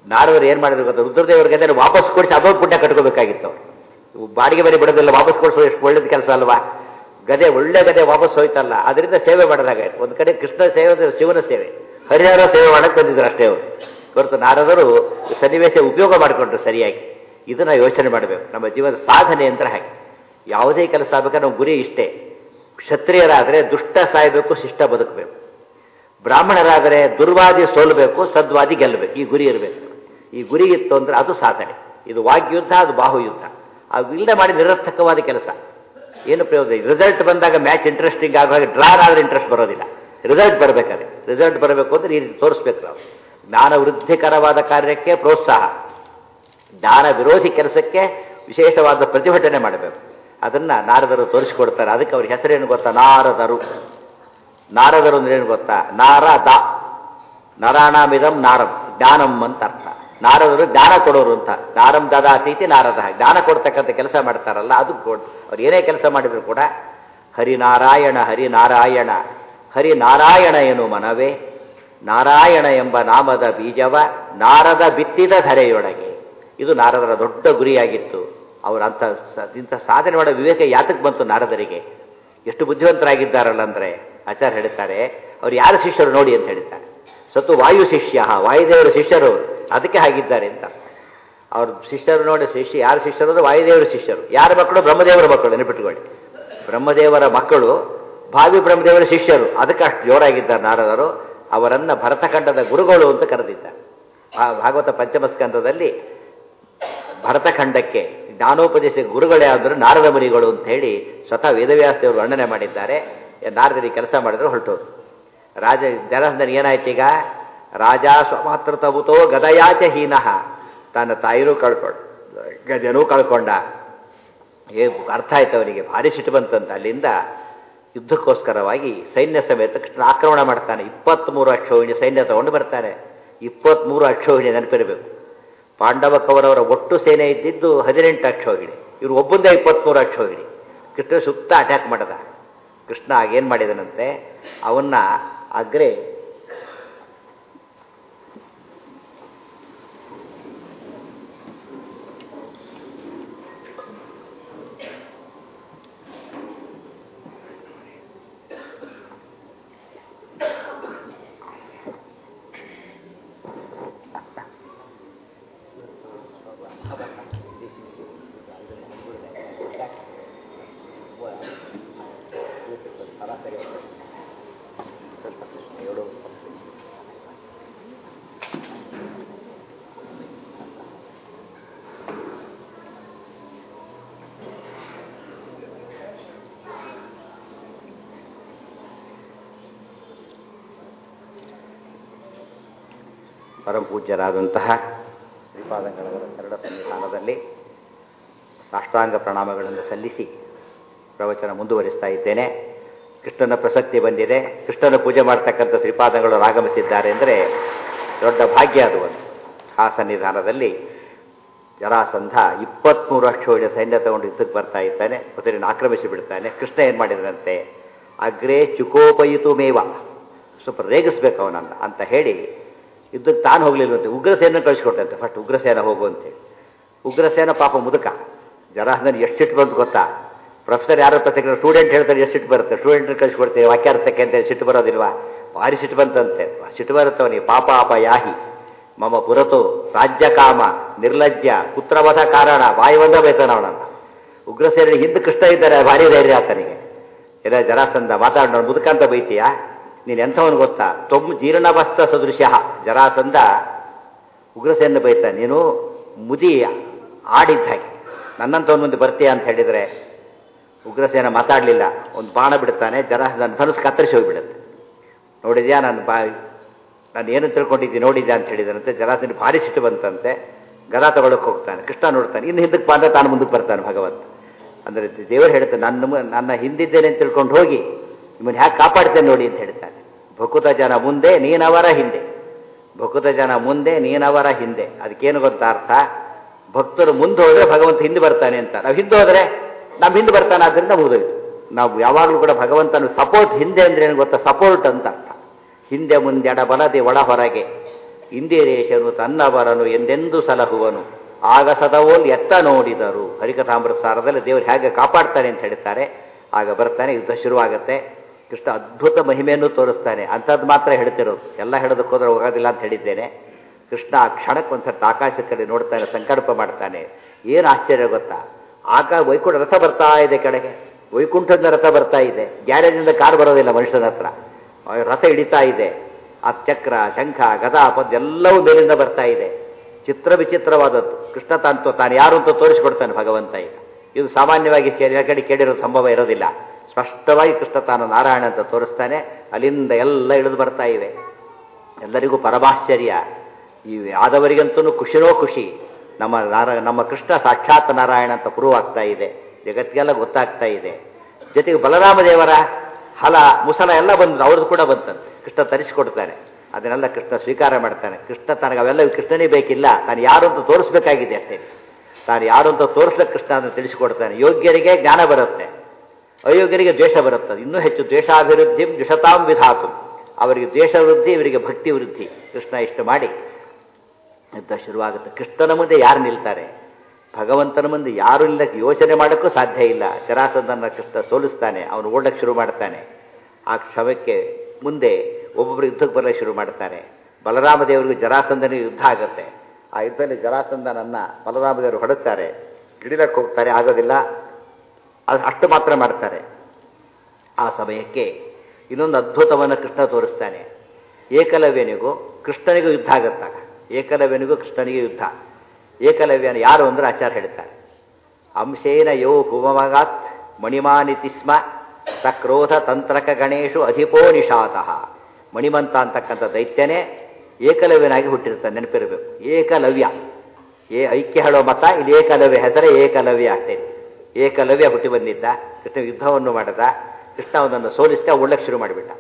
ನಾರದರು ಏನು ಮಾಡಿದ್ರು ಗೊತ್ತಾ ರುದ್ರದೇವರ ಗದೆ ವಾಪಸ್ ಕೊಡಿಸಿ ಅದೊಂದು ಪುಣ್ಯ ಕಟ್ಕೋಬೇಕಾಗಿತ್ತು ಅವ್ರು ಬಾಡಿಗೆ ಮನೆ ಬಿಡೋದಿಲ್ಲ ವಾಪಸ್ ಕೊಡಿಸೋ ಎಷ್ಟು ಒಳ್ಳೇದು ಕೆಲಸ ಅಲ್ವಾ ಗದೆ ಒಳ್ಳೆ ಗದೆ ವಾಪಸ್ ಹೋಯ್ತಲ್ಲ ಅದರಿಂದ ಸೇವೆ ಮಾಡಿದಾಗ ಒಂದು ಕಡೆ ಕೃಷ್ಣ ಸೇವೆ ಅಂದ್ರೆ ಶಿವನ ಸೇವೆ ಹರಿಹರ ಸೇವೆ ಮಾಡಕ್ಕೆ ಬಂದಿದ್ರು ಅಷ್ಟೇ ಅವರು ಹೊರತು ನಾರದರು ಸನ್ನಿವೇಶ ಉಪಯೋಗ ಮಾಡಿಕೊಂಡ್ರು ಸರಿಯಾಗಿ ಇದನ್ನ ಯೋಚನೆ ಮಾಡಬೇಕು ನಮ್ಮ ಜೀವನದ ಸಾಧನೆ ಅಂತ ಹಾಗೆ ಯಾವುದೇ ಕೆಲಸ ಆಗ್ಬೇಕಾದ್ರೆ ನಮ್ಮ ಗುರಿ ಇಷ್ಟೇ ಕ್ಷತ್ರಿಯರಾದರೆ ದುಷ್ಟ ಸಾಯಬೇಕು ಶಿಷ್ಟ ಬದುಕಬೇಕು ಬ್ರಾಹ್ಮಣರಾದರೆ ದುರ್ವಾದಿ ಸೋಲ್ಬೇಕು ಸದ್ವಾದಿ ಗೆಲ್ಲಬೇಕು ಈ ಗುರಿ ಇರಬೇಕು ಈ ಗುರಿ ಇತ್ತು ಅಂದ್ರೆ ಅದು ಸಾಧನೆ ಇದು ವಾಗ್ಯುದ್ಧ ಅದು ಬಾಹುಯುದ್ಧ ಅದು ಇಲ್ಲದೆ ಮಾಡಿ ನಿರರ್ಥಕವಾದ ಕೆಲಸ ಏನು ಪ್ರಯೋಜನ ರಿಸಲ್ಟ್ ಬಂದಾಗ ಮ್ಯಾಚ್ ಇಂಟ್ರೆಸ್ಟಿಂಗ್ ಆಗುವಾಗ ಡ್ರಾರ್ ಆದ್ರೆ ಇಂಟ್ರೆಸ್ಟ್ ಬರೋದಿಲ್ಲ ರಿಸಲ್ಟ್ ಬರಬೇಕಾದ್ರೆ ರಿಸಲ್ಟ್ ಬರಬೇಕು ಅಂದ್ರೆ ಈ ರೀತಿ ತೋರಿಸ್ಬೇಕು ನಾವು ಜ್ಞಾನ ವೃದ್ಧಿಕರವಾದ ಕಾರ್ಯಕ್ಕೆ ಪ್ರೋತ್ಸಾಹ ಜ್ಞಾನ ವಿರೋಧಿ ಕೆಲಸಕ್ಕೆ ವಿಶೇಷವಾದ ಪ್ರತಿಭಟನೆ ಮಾಡಬೇಕು ಅದನ್ನ ನಾರದರು ತೋರಿಸಿಕೊಡ್ತಾರೆ ಅದಕ್ಕೆ ಅವ್ರ ಹೆಸರೇನು ಗೊತ್ತಾ ನಾರದರು ನಾರದರು ಅಂದ್ರೆ ಏನು ಗೊತ್ತಾ ನಾರದ ನರಾಣಾಮಿದಂ ನಾರಂ ಜ್ಞಾನಂ ಅಂತ ಅರ್ಥ ನಾರದರು ಜ್ಞಾನ ಕೊಡೋರು ಅಂತ ನಾರಂ ದದಾತೀತಿ ನಾರದ ಜ್ಞಾನ ಕೊಡ್ತಕ್ಕಂಥ ಕೆಲಸ ಮಾಡ್ತಾರಲ್ಲ ಅದು ಕೊಡ್ ಅವ್ರು ಏನೇ ಕೆಲಸ ಮಾಡಿದ್ರು ಕೂಡ ಹರಿನಾರಾಯಣ ಹರಿನಾರಾಯಣ ಹರಿನಾರಾಯಣ ಏನು ಮನವೇ ನಾರಾಯಣ ಎಂಬ ನಾಮದ ಬೀಜವ ನಾರದ ಬಿತ್ತಿದ ಧರೆಯೊಳಗೆ ಇದು ನಾರದರ ದೊಡ್ಡ ಗುರಿಯಾಗಿತ್ತು ಅವರು ಅಂಥ ಇಂಥ ಸಾಧನೆ ಮಾಡೋ ವಿವೇಕ ಯಾತಕ್ಕೆ ಬಂತು ನಾರದರಿಗೆ ಎಷ್ಟು ಬುದ್ಧಿವಂತರಾಗಿದ್ದಾರಲ್ಲ ಅಂದರೆ ಆಚಾರ್ಯ ಹೇಳ್ತಾರೆ ಅವ್ರು ಯಾರು ಶಿಷ್ಯರು ನೋಡಿ ಅಂತ ಹೇಳ್ತಾರೆ ಸತ್ತು ವಾಯು ಶಿಷ್ಯ ವಾಯುದೇವರ ಶಿಷ್ಯರು ಅವರು ಅದಕ್ಕೆ ಹಾಗಿದ್ದಾರೆ ಅಂತ ಅವ್ರ ಶಿಷ್ಯರು ನೋಡಿ ಶಿಷ್ಯ ಯಾರು ಶಿಷ್ಯರು ಅಂದ್ರೆ ವಾಯುದೇವರ ಶಿಷ್ಯರು ಯಾರ ಮಕ್ಕಳು ಬ್ರಹ್ಮದೇವರ ಮಕ್ಕಳು ನೆನಪಿಟ್ಕೊಳ್ಳಿ ಬ್ರಹ್ಮದೇವರ ಮಕ್ಕಳು ಭಾವಿ ಬ್ರಹ್ಮದೇವರ ಶಿಷ್ಯರು ಅದಕ್ಕೆ ಅಷ್ಟು ಜೋರಾಗಿದ್ದಾರೆ ನಾರದರು ಅವರನ್ನ ಭರತಖಂಡದ ಗುರುಗಳು ಅಂತ ಕರೆದಿದ್ದಾರೆ ಆ ಭಾಗವತ ಪಂಚಮಸ್ಕಂದದಲ್ಲಿ ಭರತಖಂಡಕ್ಕೆ ಜ್ಞಾನೋಪದೇಶ ಗುರುಗಳೇ ಆದರೂ ನಾರದ ಮುನಿಗಳು ಅಂತ ಹೇಳಿ ಸ್ವತಃ ವೇದವ್ಯಾಸದೇವರು ವರ್ಣನೆ ಮಾಡಿದ್ದಾರೆ ನಾರದರಿಗೆ ಕೆಲಸ ಮಾಡಿದ್ರು ಹೊರಟೋರು ರಾಜ ಜರಾಸಂಧನ ಏನಾಯ್ತು ಈಗ ರಾಜ ಸ್ವಮಾತೃತವುತೋ ಗದಯಾಚ ಹೀನಃ ತನ್ನ ತಾಯಿನೂ ಕಳ್ಕೊಂಡ ಗಜನೂ ಕಳ್ಕೊಂಡ ಏ ಅರ್ಥ ಆಯ್ತು ಅವನಿಗೆ ಭಾರಿ ಸಿಟ್ಟು ಬಂತಂತ ಅಲ್ಲಿಂದ ಯುದ್ಧಕ್ಕೋಸ್ಕರವಾಗಿ ಸೈನ್ಯ ಸಮೇತ ಕೃಷ್ಣ ಆಕ್ರಮಣ ಮಾಡ್ತಾನೆ ಇಪ್ಪತ್ತ್ಮೂರು ಅಕ್ಷೋಹಿಣಿ ಸೈನ್ಯ ತಗೊಂಡು ಬರ್ತಾನೆ ಇಪ್ಪತ್ತ್ಮೂರು ಅಕ್ಷೋಹಿಣಿ ನೆನಪಿರಬೇಕು ಪಾಂಡವ ಕೌರವರ ಒಟ್ಟು ಸೇನೆ ಇದ್ದಿದ್ದು ಹದಿನೆಂಟು ಅಕ್ಷೋಹಿಣಿ ಇವರು ಒಬ್ಬಂದೇ ಇಪ್ಪತ್ತ್ಮೂರು ಅಕ್ಷೋಹಿಣಿ ಕೃಷ್ಣ ಸುತ್ತ ಅಟ್ಯಾಕ್ ಮಾಡದ ಕೃಷ್ಣ ಆಗೇನು ಮಾಡಿದನಂತೆ ಅವನ್ನ ಅಗ್ರೆ ಪರಮ ಪೂಜ್ಯರಾದಂತಹ ಶ್ರೀಪಾದಂಗಳವರ ಕರಡ ಸನ್ನಿಧಾನದಲ್ಲಿ ಸಾಷ್ಟಾಂಗ ಪ್ರಣಾಮಗಳನ್ನು ಸಲ್ಲಿಸಿ ಪ್ರವಚನ ಮುಂದುವರಿಸ್ತಾ ಇದ್ದೇನೆ ಕೃಷ್ಣನ ಪ್ರಸಕ್ತಿ ಬಂದಿದೆ ಕೃಷ್ಣನ ಪೂಜೆ ಮಾಡ್ತಕ್ಕಂಥ ಶ್ರೀಪಾದಗಳು ಆಗಮಿಸಿದ್ದಾರೆ ಅಂದರೆ ದೊಡ್ಡ ಭಾಗ್ಯ ಅದು ಒಂದು ಆ ಸನ್ನಿಧಾನದಲ್ಲಿ ಜರಾಸಂಧ ಇಪ್ಪತ್ತ್ಮೂರು ಅಕ್ಷೋಜ ಸೈನ್ಯ ತಗೊಂಡು ಯುದ್ಧಕ್ಕೆ ಬರ್ತಾ ಇದ್ದಾನೆ ಕುದುರೆಯನ್ನು ಆಕ್ರಮಿಸಿ ಬಿಡ್ತಾನೆ ಕೃಷ್ಣ ಏನು ಮಾಡಿದನಂತೆ ಅಗ್ರೇ ಚುಕೋಪಯಿತು ಮೇವ ಸ್ವಲ್ಪ ರೇಗಿಸ್ಬೇಕು ಅವನನ್ನು ಅಂತ ಹೇಳಿ ಯುದ್ಧಕ್ಕೆ ತಾನು ಹೋಗ್ಲಿಲ್ವಂತೆ ಉಗ್ರಸೇನ ಕಳಿಸ್ಕೊಟ್ಟಂತೆ ಫಸ್ಟ್ ಉಗ್ರಸೇನ ಹೋಗು ಅಂತೇಳಿ ಉಗ್ರಸೇನ ಪಾಪ ಮುದುಕ ಜರಾಸಂಧನ ಎಷ್ಟು ಸಿಟ್ಟು ಬಂತು ಗೊತ್ತಾ ಪ್ರೊಫೆಸರ್ ಯಾರು ಪ್ರತ್ಯೇಕ ಸ್ಟೂಡೆಂಟ್ ಹೇಳ್ತಾರೆ ಎಷ್ಟು ಸಿಟ್ಟು ಬರುತ್ತೆ ಸ್ಟೂಡೆಂಟ್ ಕಳಿಸ್ಕೊಡ್ತೀವಿ ವಾಕ್ಯಾರ್ಥಕ್ಕೆ ಅಂತ ಸಿಟ್ಟು ಬರೋದಿಲ್ವಾ ಭಾರಿ ಸಿಟ್ಟು ಬಂತಂತೆ ಸಿಟ್ಟು ಬರುತ್ತವನಿಗೆ ಪಾಪ ಅಪ ಯಾಹಿ ಮಮ ಪುರತು ರಾಜ್ಯ ಕಾಮ ನಿರ್ಲಜ್ಜ ಪುತ್ರವಧ ಕಾರಣ ಬಾಯಿ ಒಂದ ಬೈತಾನ ಅವನನ್ನ ಉಗ್ರಸೇನ ಹಿಂದೆ ಕೃಷ್ಣ ಇದ್ದಾರೆ ಭಾರಿ ಧೈರ್ಯ ಆತನಿಗೆ ಎಲ್ಲ ಜರಾಸಂಧ ಮಾತಾಡೋಣ ಮುದುಕಂತ ಬೈತೀಯಾ ನೀನು ಎಂಥವನು ಗೊತ್ತಾ ತೊಮ್ ಜೀರ್ಣವಸ್ತ ಸದೃಶ್ಯ ಜರಾಸಂಧ ಉಗ್ರಸೇನ ಬೈತ ನೀನು ಮುದಿ ಆಡಿದ್ದ ಹಾಗೆ ನನ್ನಂಥವನ ಮುಂದೆ ಬರ್ತೀಯ ಅಂತ ಹೇಳಿದರೆ ಉಗ್ರಸೇನ ಮಾತಾಡಲಿಲ್ಲ ಒಂದು ಬಾಣ ಬಿಡ್ತಾನೆ ಜರ ನನ್ನ ಧನುಸ್ ಕತ್ತರಿಸಿ ಹೋಗಿಬಿಡುತ್ತೆ ನೋಡಿದ್ಯಾ ನಾನು ಬಾ ನಾನು ಏನು ತಿಳ್ಕೊಂಡಿದ್ದೆ ನೋಡಿದ್ದೆ ಅಂತ ಹೇಳಿದನಂತೆ ಜರಾಸನ ಭಾರಿ ಸಿಟ್ಟು ಬಂತಂತೆ ಗದಾ ತಗೊಳಕ್ಕೆ ಹೋಗ್ತಾನೆ ಕೃಷ್ಣ ನೋಡ್ತಾನೆ ಇನ್ನು ಹಿಂದಕ್ಕೆ ಬಂದರೆ ತಾನು ಮುಂದಕ್ಕೆ ಬರ್ತಾನೆ ಭಗವಂತ ಅಂದರೆ ದೇವರು ಹೇಳ್ತಾನೆ ನನ್ನ ಮು- ನನ್ನ ಹಿಂದಿದ್ದೇನೆ ಅಂತ ತಿಳ್ಕೊಂಡು ಹೋಗಿ ನಿಮ್ಮನ್ನು ಹ್ಯಾಕೆ ಕಾಪಾಡ್ತೇನೆ ನೋಡಿ ಅಂತ ಹೇಳ್ತಾನೆ ಭಕುತ ಜನ ಮುಂದೆ ನೀನವರ ಹಿಂದೆ ಭಕುತ ಜನ ಮುಂದೆ ನೀನವರ ಹಿಂದೆ ಅದಕ್ಕೇನು ಗೊತ್ತಾ ಅರ್ಥ ಭಕ್ತರು ಮುಂದೆ ಹೋದರೆ ಭಗವಂತ ಹಿಂದೆ ಬರ್ತಾನೆ ಅಂತ ನಾವು ಹಿಂದೆ ಹೋದರೆ ನಮ್ಮ ಹಿಂದೆ ಬರ್ತಾನೆ ಆದ್ದರಿಂದ ಮುಗಿದೋಯ್ತು ನಾವು ಯಾವಾಗಲೂ ಕೂಡ ಭಗವಂತನ ಸಪೋರ್ಟ್ ಹಿಂದೆ ಅಂದ್ರೆ ಏನು ಗೊತ್ತಾ ಸಪೋರ್ಟ್ ಅಂತ ಅರ್ಥ ಹಿಂದೆ ಮುಂದೆ ಎಡ ಬಲದೆ ಒಳ ಹೊರಗೆ ಇಂದಿರೇಶನು ತನ್ನವರನು ಎಂದೆಂದು ಸಲಹುವನು ಆಗ ಸದವೋಲ್ ಎತ್ತ ನೋಡಿದರು ಹರಿಕಥಾಮೃತ ಸಾರದಲ್ಲಿ ದೇವರು ಹೇಗೆ ಕಾಪಾಡ್ತಾನೆ ಅಂತ ಹೇಳ್ತಾರೆ ಆಗ ಬರ್ತಾನೆ ಯುದ್ಧ ಶುರುವಾಗುತ್ತೆ ಕೃಷ್ಣ ಅದ್ಭುತ ಮಹಿಮೆಯನ್ನು ತೋರಿಸ್ತಾನೆ ಅಂಥದ್ದು ಮಾತ್ರ ಹೇಳ್ತಿರೋದು ಎಲ್ಲ ಹೇಳೋದಕ್ಕೆ ಹೋದ್ರೆ ಹೋಗೋದಿಲ್ಲ ಅಂತ ಹೇಳಿದ್ದೇನೆ ಕೃಷ್ಣ ಆ ಕ್ಷಣಕ್ಕೆ ಒಂದ್ಸರ್ತಿ ಆಕಾಶದ ಕಡೆ ನೋಡ್ತಾನೆ ಸಂಕಲ್ಪ ಮಾಡ್ತಾನೆ ಏನು ಆಶ್ಚರ್ಯ ಗೊತ್ತಾ ಆಗ ವೈಕುಂಠ ರಥ ಬರ್ತಾ ಇದೆ ಕಡೆಗೆ ವೈಕುಂಠದ ರಥ ಬರ್ತಾ ಇದೆ ಗ್ಯಾರೇಜಿಂದ ಕಾರ್ ಬರೋದಿಲ್ಲ ಮನುಷ್ಯನ ಹತ್ರ ಆ ರಥ ಹಿಡಿತಾ ಇದೆ ಆ ಚಕ್ರ ಶಂಖ ಗದಾ ಪದ್ ಎಲ್ಲವೂ ಮೇಲಿಂದ ಬರ್ತಾ ಇದೆ ಚಿತ್ರ ವಿಚಿತ್ರವಾದದ್ದು ಕೃಷ್ಣ ತಾನು ತಾನು ಯಾರು ಅಂತ ತೋರಿಸ್ಕೊಡ್ತಾನೆ ಭಗವಂತ ಈಗ ಇದು ಸಾಮಾನ್ಯವಾಗಿ ಕೇಳಿ ಕಡೆ ಕೇಳಿರೋ ಸಂಭವ ಇರೋದಿಲ್ಲ ಸ್ಪಷ್ಟವಾಗಿ ಕೃಷ್ಣ ತಾನು ನಾರಾಯಣ ಅಂತ ತೋರಿಸ್ತಾನೆ ಅಲ್ಲಿಂದ ಎಲ್ಲ ಇಳಿದು ಬರ್ತಾ ಇವೆ ಎಲ್ಲರಿಗೂ ಪರಮಾಶ್ಚರ್ಯ ಈ ಆದವರಿಗಂತೂ ಖುಷಿನೋ ಖುಷಿ ನಮ್ಮ ನಾರ ನಮ್ಮ ಕೃಷ್ಣ ಸಾಕ್ಷಾತ್ ನಾರಾಯಣ ಅಂತ ಪ್ರೂವ್ ಆಗ್ತಾ ಇದೆ ಜಗತ್ತಿಗೆಲ್ಲ ಗೊತ್ತಾಗ್ತಾ ಇದೆ ಜೊತೆಗೆ ಬಲರಾಮ ದೇವರ ಹಲ ಮುಸಲ ಎಲ್ಲ ಬಂದು ಅವ್ರದ್ದು ಕೂಡ ಬಂತಂತೆ ಕೃಷ್ಣ ತರಿಸಿಕೊಡ್ತಾನೆ ಅದನ್ನೆಲ್ಲ ಕೃಷ್ಣ ಸ್ವೀಕಾರ ಮಾಡ್ತಾನೆ ಕೃಷ್ಣ ತನಗೆ ಅವೆಲ್ಲ ಕೃಷ್ಣನೇ ಬೇಕಿಲ್ಲ ತಾನು ಯಾರು ಅಂತ ತೋರಿಸ್ಬೇಕಾಗಿದೆ ಅಷ್ಟೇ ತಾನು ಯಾರು ಅಂತ ತೋರಿಸ್ಲಿಕ್ಕೆ ಕೃಷ್ಣ ಅದನ್ನು ತಿಳಿಸಿಕೊಡ್ತಾನೆ ಯೋಗ್ಯರಿಗೆ ಜ್ಞಾನ ಬರುತ್ತೆ ಅಯೋಗ್ಯರಿಗೆ ದ್ವೇಷ ಬರುತ್ತದೆ ಇನ್ನೂ ಹೆಚ್ಚು ದ್ವೇಷಾಭಿವೃದ್ಧಿ ದ್ವಿಷತಾಂ ವಿಧಾತು ಅವರಿಗೆ ದ್ವೇಷ ವೃದ್ಧಿ ಇವರಿಗೆ ಭಕ್ತಿ ವೃದ್ಧಿ ಕೃಷ್ಣ ಇಷ್ಟು ಮಾಡಿ ಯುದ್ಧ ಶುರುವಾಗುತ್ತೆ ಕೃಷ್ಣನ ಮುಂದೆ ಯಾರು ನಿಲ್ತಾರೆ ಭಗವಂತನ ಮುಂದೆ ಯಾರು ಇಲ್ಲ ಯೋಚನೆ ಮಾಡೋಕ್ಕೂ ಸಾಧ್ಯ ಇಲ್ಲ ಜರಾಸಂದನ ಕೃಷ್ಣ ಸೋಲಿಸ್ತಾನೆ ಅವನು ಓಡಕ್ಕೆ ಶುರು ಮಾಡ್ತಾನೆ ಆ ಕ್ಷಮಕ್ಕೆ ಮುಂದೆ ಒಬ್ಬೊಬ್ಬರು ಯುದ್ಧಕ್ಕೆ ಬರಲಿಕ್ಕೆ ಶುರು ಮಾಡ್ತಾರೆ ಬಲರಾಮ ದೇವರಿಗೂ ಜರಾಸಂದನಿಗೆ ಯುದ್ಧ ಆಗುತ್ತೆ ಆ ಯುದ್ಧದಲ್ಲಿ ಜರಾಸಂದನನ್ನ ಬಲರಾಮ ದೇವರು ಹೊಡುತ್ತಾರೆ ಹಿಡಿಲಕ್ಕೆ ಹೋಗ್ತಾರೆ ಆಗೋದಿಲ್ಲ ಅದು ಅಷ್ಟು ಮಾತ್ರ ಮಾಡ್ತಾರೆ ಆ ಸಮಯಕ್ಕೆ ಇನ್ನೊಂದು ಅದ್ಭುತವನ್ನು ಕೃಷ್ಣ ತೋರಿಸ್ತಾನೆ ಏಕಲವ್ಯನಿಗೂ ಕೃಷ್ಣನಿಗೂ ಯುದ್ಧ ಆಗತ್ತಾಗ ಏಕಲವ್ಯನಿಗೂ ಕೃಷ್ಣನಿಗೂ ಯುದ್ಧ ಏಕಲವ್ಯನ ಯಾರು ಅಂದ್ರೆ ಆಚಾರ್ಯ ಹೇಳ್ತಾರೆ ಅಂಶೇನ ಯೋ ಹುಮಮಗಾತ್ ಮಣಿಮಾನಿತಿ ಸ್ಮ ಸಕ್ರೋಧ ತಂತ್ರಕ ಗಣೇಶು ಅಧಿಪೋ ನಿಷಾತಃ ಮಣಿಮಂತ ಅಂತಕ್ಕಂಥ ದೈತ್ಯನೇ ಏಕಲವ್ಯನಾಗಿ ಹುಟ್ಟಿರ್ತಾನೆ ನೆನಪಿರಬೇಕು ಏಕಲವ್ಯ ಏ ಐಕ್ಯ ಹೇಳೋ ಮತ ಇಲ್ಲಿ ಏಕಲವ್ಯ ಹೆಸರೇ ಏಕಲವ್ಯ ಅಷ್ಟೇ ಏಕಲವ್ಯ ಹುಟ್ಟಿ ಬಂದಿದ್ದ ಕೃಷ್ಣ ಯುದ್ಧವನ್ನು ಮಾಡಿದ ಕೃಷ್ಣ ಅವನನ್ನು ಸೋಲಿಸ್ತಾ ಒಳ್ಳಕ್ಕೆ ಶುರು ಮಾಡಿಬಿಟ್ಟ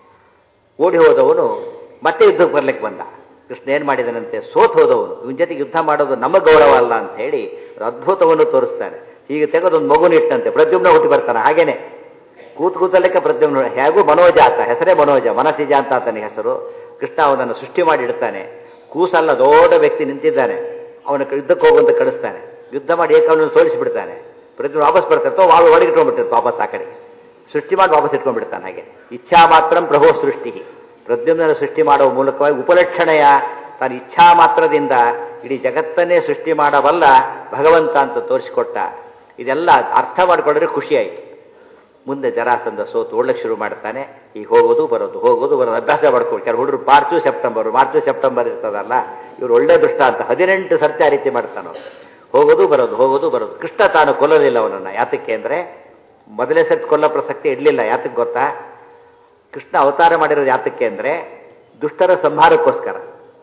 ಓಡಿ ಹೋದವನು ಮತ್ತೆ ಯುದ್ಧಕ್ಕೆ ಬರ್ಲಿಕ್ಕೆ ಬಂದ ಕೃಷ್ಣ ಏನು ಮಾಡಿದನಂತೆ ಸೋತ್ ಹೋದವನು ಇವನ ಜೊತೆಗೆ ಯುದ್ಧ ಮಾಡೋದು ನಮ್ಮ ಗೌರವ ಅಲ್ಲ ಅಂತ ಹೇಳಿ ಅದ್ಭುತವನ್ನು ತೋರಿಸ್ತಾನೆ ಹೀಗೆ ತೆಗೆದೊಂದು ಮಗುನ ಇಟ್ಟಂತೆ ಪ್ರದ್ಯುಮ್ನ ಹುಟ್ಟಿ ಬರ್ತಾನೆ ಹಾಗೇನೆ ಕೂತ್ ಕೂತಲಿಕ್ಕೆ ಪ್ರದ್ಯುಮ್ನ ಹೇಗೂ ಮನೋಜ ಆತ ಹೆಸರೇ ಮನೋಜ ಮನಸಿಜ ಅಂತ ಆತನ ಹೆಸರು ಕೃಷ್ಣ ಅವನನ್ನು ಸೃಷ್ಟಿ ಮಾಡಿ ಇಡ್ತಾನೆ ಕೂಸಲ್ಲ ದೊಡ್ಡ ವ್ಯಕ್ತಿ ನಿಂತಿದ್ದಾನೆ ಅವನ ಯುದ್ಧಕ್ಕೆ ಹೋಗುವಂತ ಕಳಿಸ್ತಾನೆ ಯುದ್ಧ ಮಾಡಿ ಏಕವನ್ನು ಸೋಲಿಸಿಬಿಡ್ತಾನೆ ಪ್ರದ್ಯುಮ್ನ ವಾಪಸ್ ಬರ್ತಾನೆ ವಾವು ಒಳಗಿಟ್ಕೊಂಡ್ಬಿಟ್ಟಿರ್ತ ವಾಪಸ್ ಆ ಕಡೆ ಸೃಷ್ಟಿ ಮಾಡಿ ವಾಪಸ್ ಇಟ್ಕೊಂಡ್ಬಿಡ್ತಾನೆ ಹಾಗೆ ಇಚ್ಛಾ ಮಾತ್ರ ಪ್ರಭೋ ಸೃಷ್ಟಿ ಪ್ರದ್ಯುಮ್ನ ಸೃಷ್ಟಿ ಮಾಡುವ ಮೂಲಕವಾಗಿ ಉಪಲಕ್ಷಣೆಯ ತಾನು ಇಚ್ಛಾ ಮಾತ್ರದಿಂದ ಇಡೀ ಜಗತ್ತನ್ನೇ ಸೃಷ್ಟಿ ಮಾಡಬಲ್ಲ ಭಗವಂತ ಅಂತ ತೋರಿಸಿಕೊಟ್ಟ ಇದೆಲ್ಲ ಅರ್ಥ ಮಾಡಿಕೊಂಡ್ರೆ ಖುಷಿಯಾಯಿತು ಮುಂದೆ ಜರಾಸಂದ ಸೋತು ಒಳ್ಳೆ ಶುರು ಮಾಡ್ತಾನೆ ಈಗ ಹೋಗೋದು ಬರೋದು ಹೋಗೋದು ಬರೋದು ಅಭ್ಯಾಸ ಮಾಡ್ಕೊಂಡು ಕೆಲವು ಹುಡುಗರು ಮಾರ್ಚು ಸೆಪ್ಟೆಂಬರ್ ಮಾರ್ಚು ಸೆಪ್ಟೆಂಬರ್ ಇರ್ತದಲ್ಲ ಇವ್ರು ಒಳ್ಳೆ ದುಷ್ಟ ಅಂತ ಹದಿನೆಂಟು ಸರ್ತಿ ಆ ರೀತಿ ಮಾಡ್ತಾನೋ ಹೋಗೋದು ಬರೋದು ಹೋಗೋದು ಬರೋದು ಕೃಷ್ಣ ತಾನು ಕೊಲ್ಲಲಿಲ್ಲ ಅವನನ್ನು ಯಾತಕ್ಕೆ ಅಂದರೆ ಮೊದಲೇ ಸರ್ತಿ ಕೊಲ್ಲೋ ಪ್ರಸಕ್ತಿ ಇಡಲಿಲ್ಲ ಯಾತಕ್ಕೆ ಗೊತ್ತಾ ಕೃಷ್ಣ ಅವತಾರ ಮಾಡಿರೋದು ಯಾತಕ್ಕೆ ಅಂದರೆ ದುಷ್ಟರ ಸಂಹಾರಕ್ಕೋಸ್ಕರ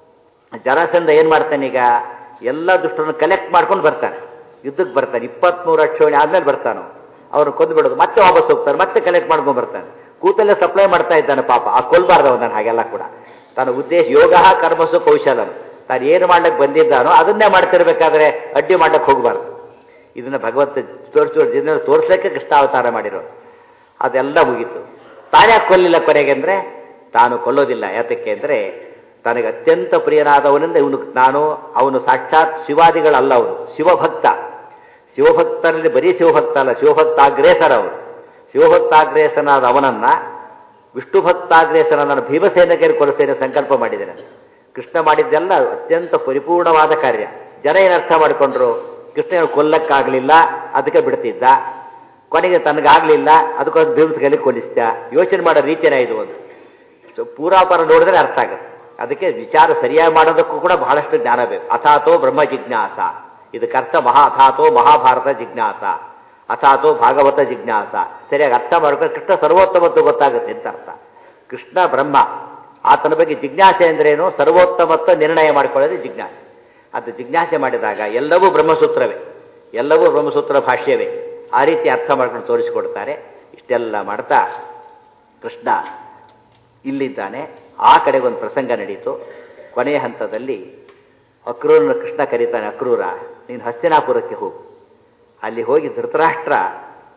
ಜರಾಸಂಧ ಏನು ಮಾಡ್ತಾನೆ ಈಗ ಎಲ್ಲ ದುಷ್ಟರನ್ನು ಕಲೆಕ್ಟ್ ಮಾಡ್ಕೊಂಡು ಬರ್ತಾನೆ ಯುದ್ಧಕ್ಕೆ ಬರ್ತಾನೆ ಇಪ್ಪತ್ತ್ಮೂರು ಅಕ್ಷೋಣಿ ಆದ್ಮೇಲೆ ಬರ್ತಾನೆ ಅವ್ರು ಕೊಂದು ಬಿಡೋದು ಮತ್ತೆ ವಾಪಸ್ ಹೋಗ್ತಾರೆ ಮತ್ತೆ ಕಲೆಕ್ಟ್ ಮಾಡ್ಕೊಂಡು ಬರ್ತಾನೆ ಕೂತಲ್ಲೇ ಸಪ್ಲೈ ಮಾಡ್ತಾ ಇದ್ದಾನೆ ಪಾಪ ಆ ಕೊಲ್ಬಾರ್ದು ಅವನನ್ನು ಹಾಗೆಲ್ಲ ಕೂಡ ತಾನು ಉದ್ದೇಶ ಯೋಗ ಕರ್ಮಸು ಕೌಶಲನು ತಾನು ಏನು ಮಾಡ್ಲಿಕ್ಕೆ ಬಂದಿದ್ದಾನೋ ಅದನ್ನೇ ಮಾಡ್ತಿರ್ಬೇಕಾದ್ರೆ ಅಡ್ಡಿ ಮಾಡ್ಲಿಕ್ಕೆ ಹೋಗಬಾರ್ದು ಇದನ್ನ ಭಗವತ್ ತೋರಿಸೋ ಜನರು ತೋರಿಸ್ಲಿಕ್ಕೆ ಕೃಷ್ಣ ಅವತಾರ ಮಾಡಿರೋದು ಅದೆಲ್ಲ ಮುಗೀತು ತಾನ್ಯಾಕೆ ಕೊಲ್ಲಿಲ್ಲ ಕೊನೆಗೆ ಅಂದರೆ ತಾನು ಕೊಲ್ಲೋದಿಲ್ಲ ಯಾತಕ್ಕೆ ಅಂದರೆ ತನಗೆ ಅತ್ಯಂತ ಪ್ರಿಯನಾದವನಿಂದ ಇವನು ನಾನು ಅವನು ಸಾಕ್ಷಾತ್ ಶಿವಾದಿಗಳಲ್ಲ ಅವನು ಶಿವಭಕ್ತ ಶಿವಭಕ್ತರಲ್ಲಿ ಬರೀ ಶಿವಭಕ್ತ ಅಲ್ಲ ಶಿವಭಕ್ತಾಗ್ರೇಸರ ಅವನು ಶಿವಭಕ್ತಾಗ್ರೇಸನಾದ ಅವನನ್ನ ವಿಷ್ಣು ಭಕ್ತಾಗ್ರೇಸನ ಭೀಮಸೇನಗೆ ಕೊಲಸೇನೆ ಸಂಕಲ್ಪ ಮಾಡಿದ್ದೇನೆ ಕೃಷ್ಣ ಮಾಡಿದ್ದೆಲ್ಲ ಅತ್ಯಂತ ಪರಿಪೂರ್ಣವಾದ ಕಾರ್ಯ ಜನ ಏನು ಅರ್ಥ ಮಾಡಿಕೊಂಡ್ರು ಕೃಷ್ಣ ಕೊಲ್ಲಕ್ಕಾಗಲಿಲ್ಲ ಅದಕ್ಕೆ ಬಿಡ್ತಿದ್ದ ಕೊನೆಗೆ ತನಗಾಗಲಿಲ್ಲ ಅದಕ್ಕೊಂದು ಭೀಮಸಗಲ್ಲಿ ಕೊಲಿಸ್ತ ಯೋಚನೆ ಮಾಡೋ ರೀತಿಯೇ ಇದು ಒಂದು ಸೊ ಪೂರಾಪರ ನೋಡಿದ್ರೆ ಅರ್ಥ ಆಗುತ್ತೆ ಅದಕ್ಕೆ ವಿಚಾರ ಸರಿಯಾಗಿ ಮಾಡೋದಕ್ಕೂ ಕೂಡ ಬಹಳಷ್ಟು ಜ್ಞಾನ ಬೇಕು ಅಥಾತೋ ಬ್ರಹ್ಮ ಜಿಜ್ಞಾಸ ಇದಕ್ಕರ್ಥ ಮಹಾ ಅಥಾತೋ ಮಹಾಭಾರತ ಜಿಜ್ಞಾಸ ಅಥಾತೋ ಭಾಗವತ ಜಿಜ್ಞಾಸ ಸರಿಯಾಗಿ ಅರ್ಥ ಮಾಡ್ಕೊಂಡು ಕೃಷ್ಣ ಸರ್ವೋತ್ತಮತ್ವ ಗೊತ್ತಾಗುತ್ತೆ ಅಂತ ಅರ್ಥ ಕೃಷ್ಣ ಬ್ರಹ್ಮ ಆತನ ಬಗ್ಗೆ ಜಿಜ್ಞಾಸೆ ಅಂದ್ರೇನು ಸರ್ವೋತ್ತಮತ್ವ ನಿರ್ಣಯ ಮಾಡಿಕೊಳ್ಳೋದು ಜಿಜ್ಞಾಸೆ ಅದು ಜಿಜ್ಞಾಸೆ ಮಾಡಿದಾಗ ಎಲ್ಲವೂ ಬ್ರಹ್ಮಸೂತ್ರವೇ ಎಲ್ಲವೂ ಬ್ರಹ್ಮಸೂತ್ರ ಭಾಷ್ಯವೇ ಆ ರೀತಿ ಅರ್ಥ ಮಾಡ್ಕೊಂಡು ತೋರಿಸಿಕೊಡ್ತಾರೆ ಇಷ್ಟೆಲ್ಲ ಮಾಡ್ತಾ ಕೃಷ್ಣ ಇಲ್ಲಿದ್ದಾನೆ ಆ ಕಡೆಗೆ ಒಂದು ಪ್ರಸಂಗ ನಡೀತು ಕೊನೆಯ ಹಂತದಲ್ಲಿ ಅಕ್ರೂರನ ಕೃಷ್ಣ ಕರೀತಾನೆ ಅಕ್ರೂರ ನೀನು ಹಸ್ತಿನಾಪುರಕ್ಕೆ ಹೋಗು ಅಲ್ಲಿ ಹೋಗಿ ಧೃತರಾಷ್ಟ್ರ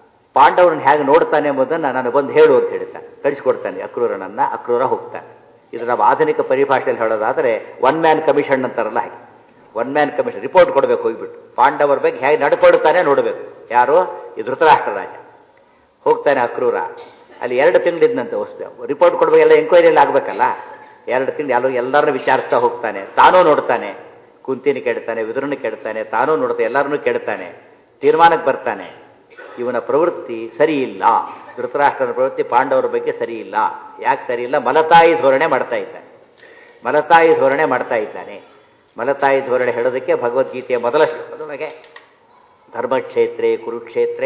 ಪಾಂಡವರನ್ನ ಹೇಗೆ ನೋಡ್ತಾನೆ ಎಂಬುದನ್ನು ನಾನು ಬಂದು ಹೇಳು ಅಂತ ಹೇಳ್ತಾನೆ ಕಳಿಸ್ಕೊಡ್ತಾನೆ ಅಕ್ರೂರನನ್ನ ಅಕ್ರೂರ ಹೋಗ್ತಾನೆ ಇದು ನಮ್ಮ ಆಧುನಿಕ ಪರಿಭಾಷೆಯಲ್ಲಿ ಹೇಳೋದಾದರೆ ಒನ್ ಮ್ಯಾನ್ ಕಮಿಷನ್ ಅಂತಾರಲ್ಲ ಹಾಗೆ ಒನ್ ಮ್ಯಾನ್ ಕಮಿಷನ್ ರಿಪೋರ್ಟ್ ಕೊಡಬೇಕು ಹೋಗ್ಬಿಟ್ಟು ಪಾಂಡವರ ಬಗ್ಗೆ ಹೇಗೆ ನಡ್ಕೊಳ್ತಾನೆ ನೋಡಬೇಕು ಯಾರು ಈ ಧೃತರಾಷ್ಟ್ರ ರಾಜ ಹೋಗ್ತಾನೆ ಅಕ್ರೂರ ಅಲ್ಲಿ ಎರಡು ತಿಂಗಳಿದ್ದಂತೆ ವಸ್ತು ರಿಪೋರ್ಟ್ ಕೊಡಬೇಕೆಲ್ಲ ಎಂಕ್ವೈರಿಯಲ್ಲಿ ಆಗಬೇಕಲ್ಲ ಎರಡು ತಿಂಗಳು ಎಲ್ಲರೂ ಎಲ್ಲರನ್ನೂ ವಿಚಾರಿಸ್ತಾ ಹೋಗ್ತಾನೆ ತಾನೂ ನೋಡ್ತಾನೆ ಕುಂತಿನ ಕೆಡ್ತಾನೆ ವಿದುರನ್ನು ಕೆಡ್ತಾನೆ ತಾನೂ ನೋಡ್ತಾನೆ ಎಲ್ಲರನ್ನೂ ಕೆಡ್ತಾನೆ ತೀರ್ಮಾನಕ್ಕೆ ಬರ್ತಾನೆ ಇವನ ಪ್ರವೃತ್ತಿ ಸರಿ ಇಲ್ಲ ಧೃತರಾಷ್ಟ್ರನ ಪ್ರವೃತ್ತಿ ಪಾಂಡವರ ಬಗ್ಗೆ ಸರಿ ಇಲ್ಲ ಯಾಕೆ ಸರಿ ಇಲ್ಲ ಮಲತಾಯಿ ಧೋರಣೆ ಮಾಡ್ತಾ ಇದ್ದಾನೆ ಮಲತಾಯಿ ಧೋರಣೆ ಮಾಡ್ತಾ ಇದ್ದಾನೆ ಮಲತಾಯಿ ಧೋರಣೆ ಹೇಳೋದಕ್ಕೆ ಭಗವದ್ಗೀತೆಯ ಮೊದಲ ಶ್ಲೋಕದೊಳಗೆ ಧರ್ಮಕ್ಷೇತ್ರೇ ಕುರುಕ್ಷೇತ್ರೇ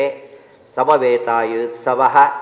ಸಮವೇತಾಯುತ್ಸವ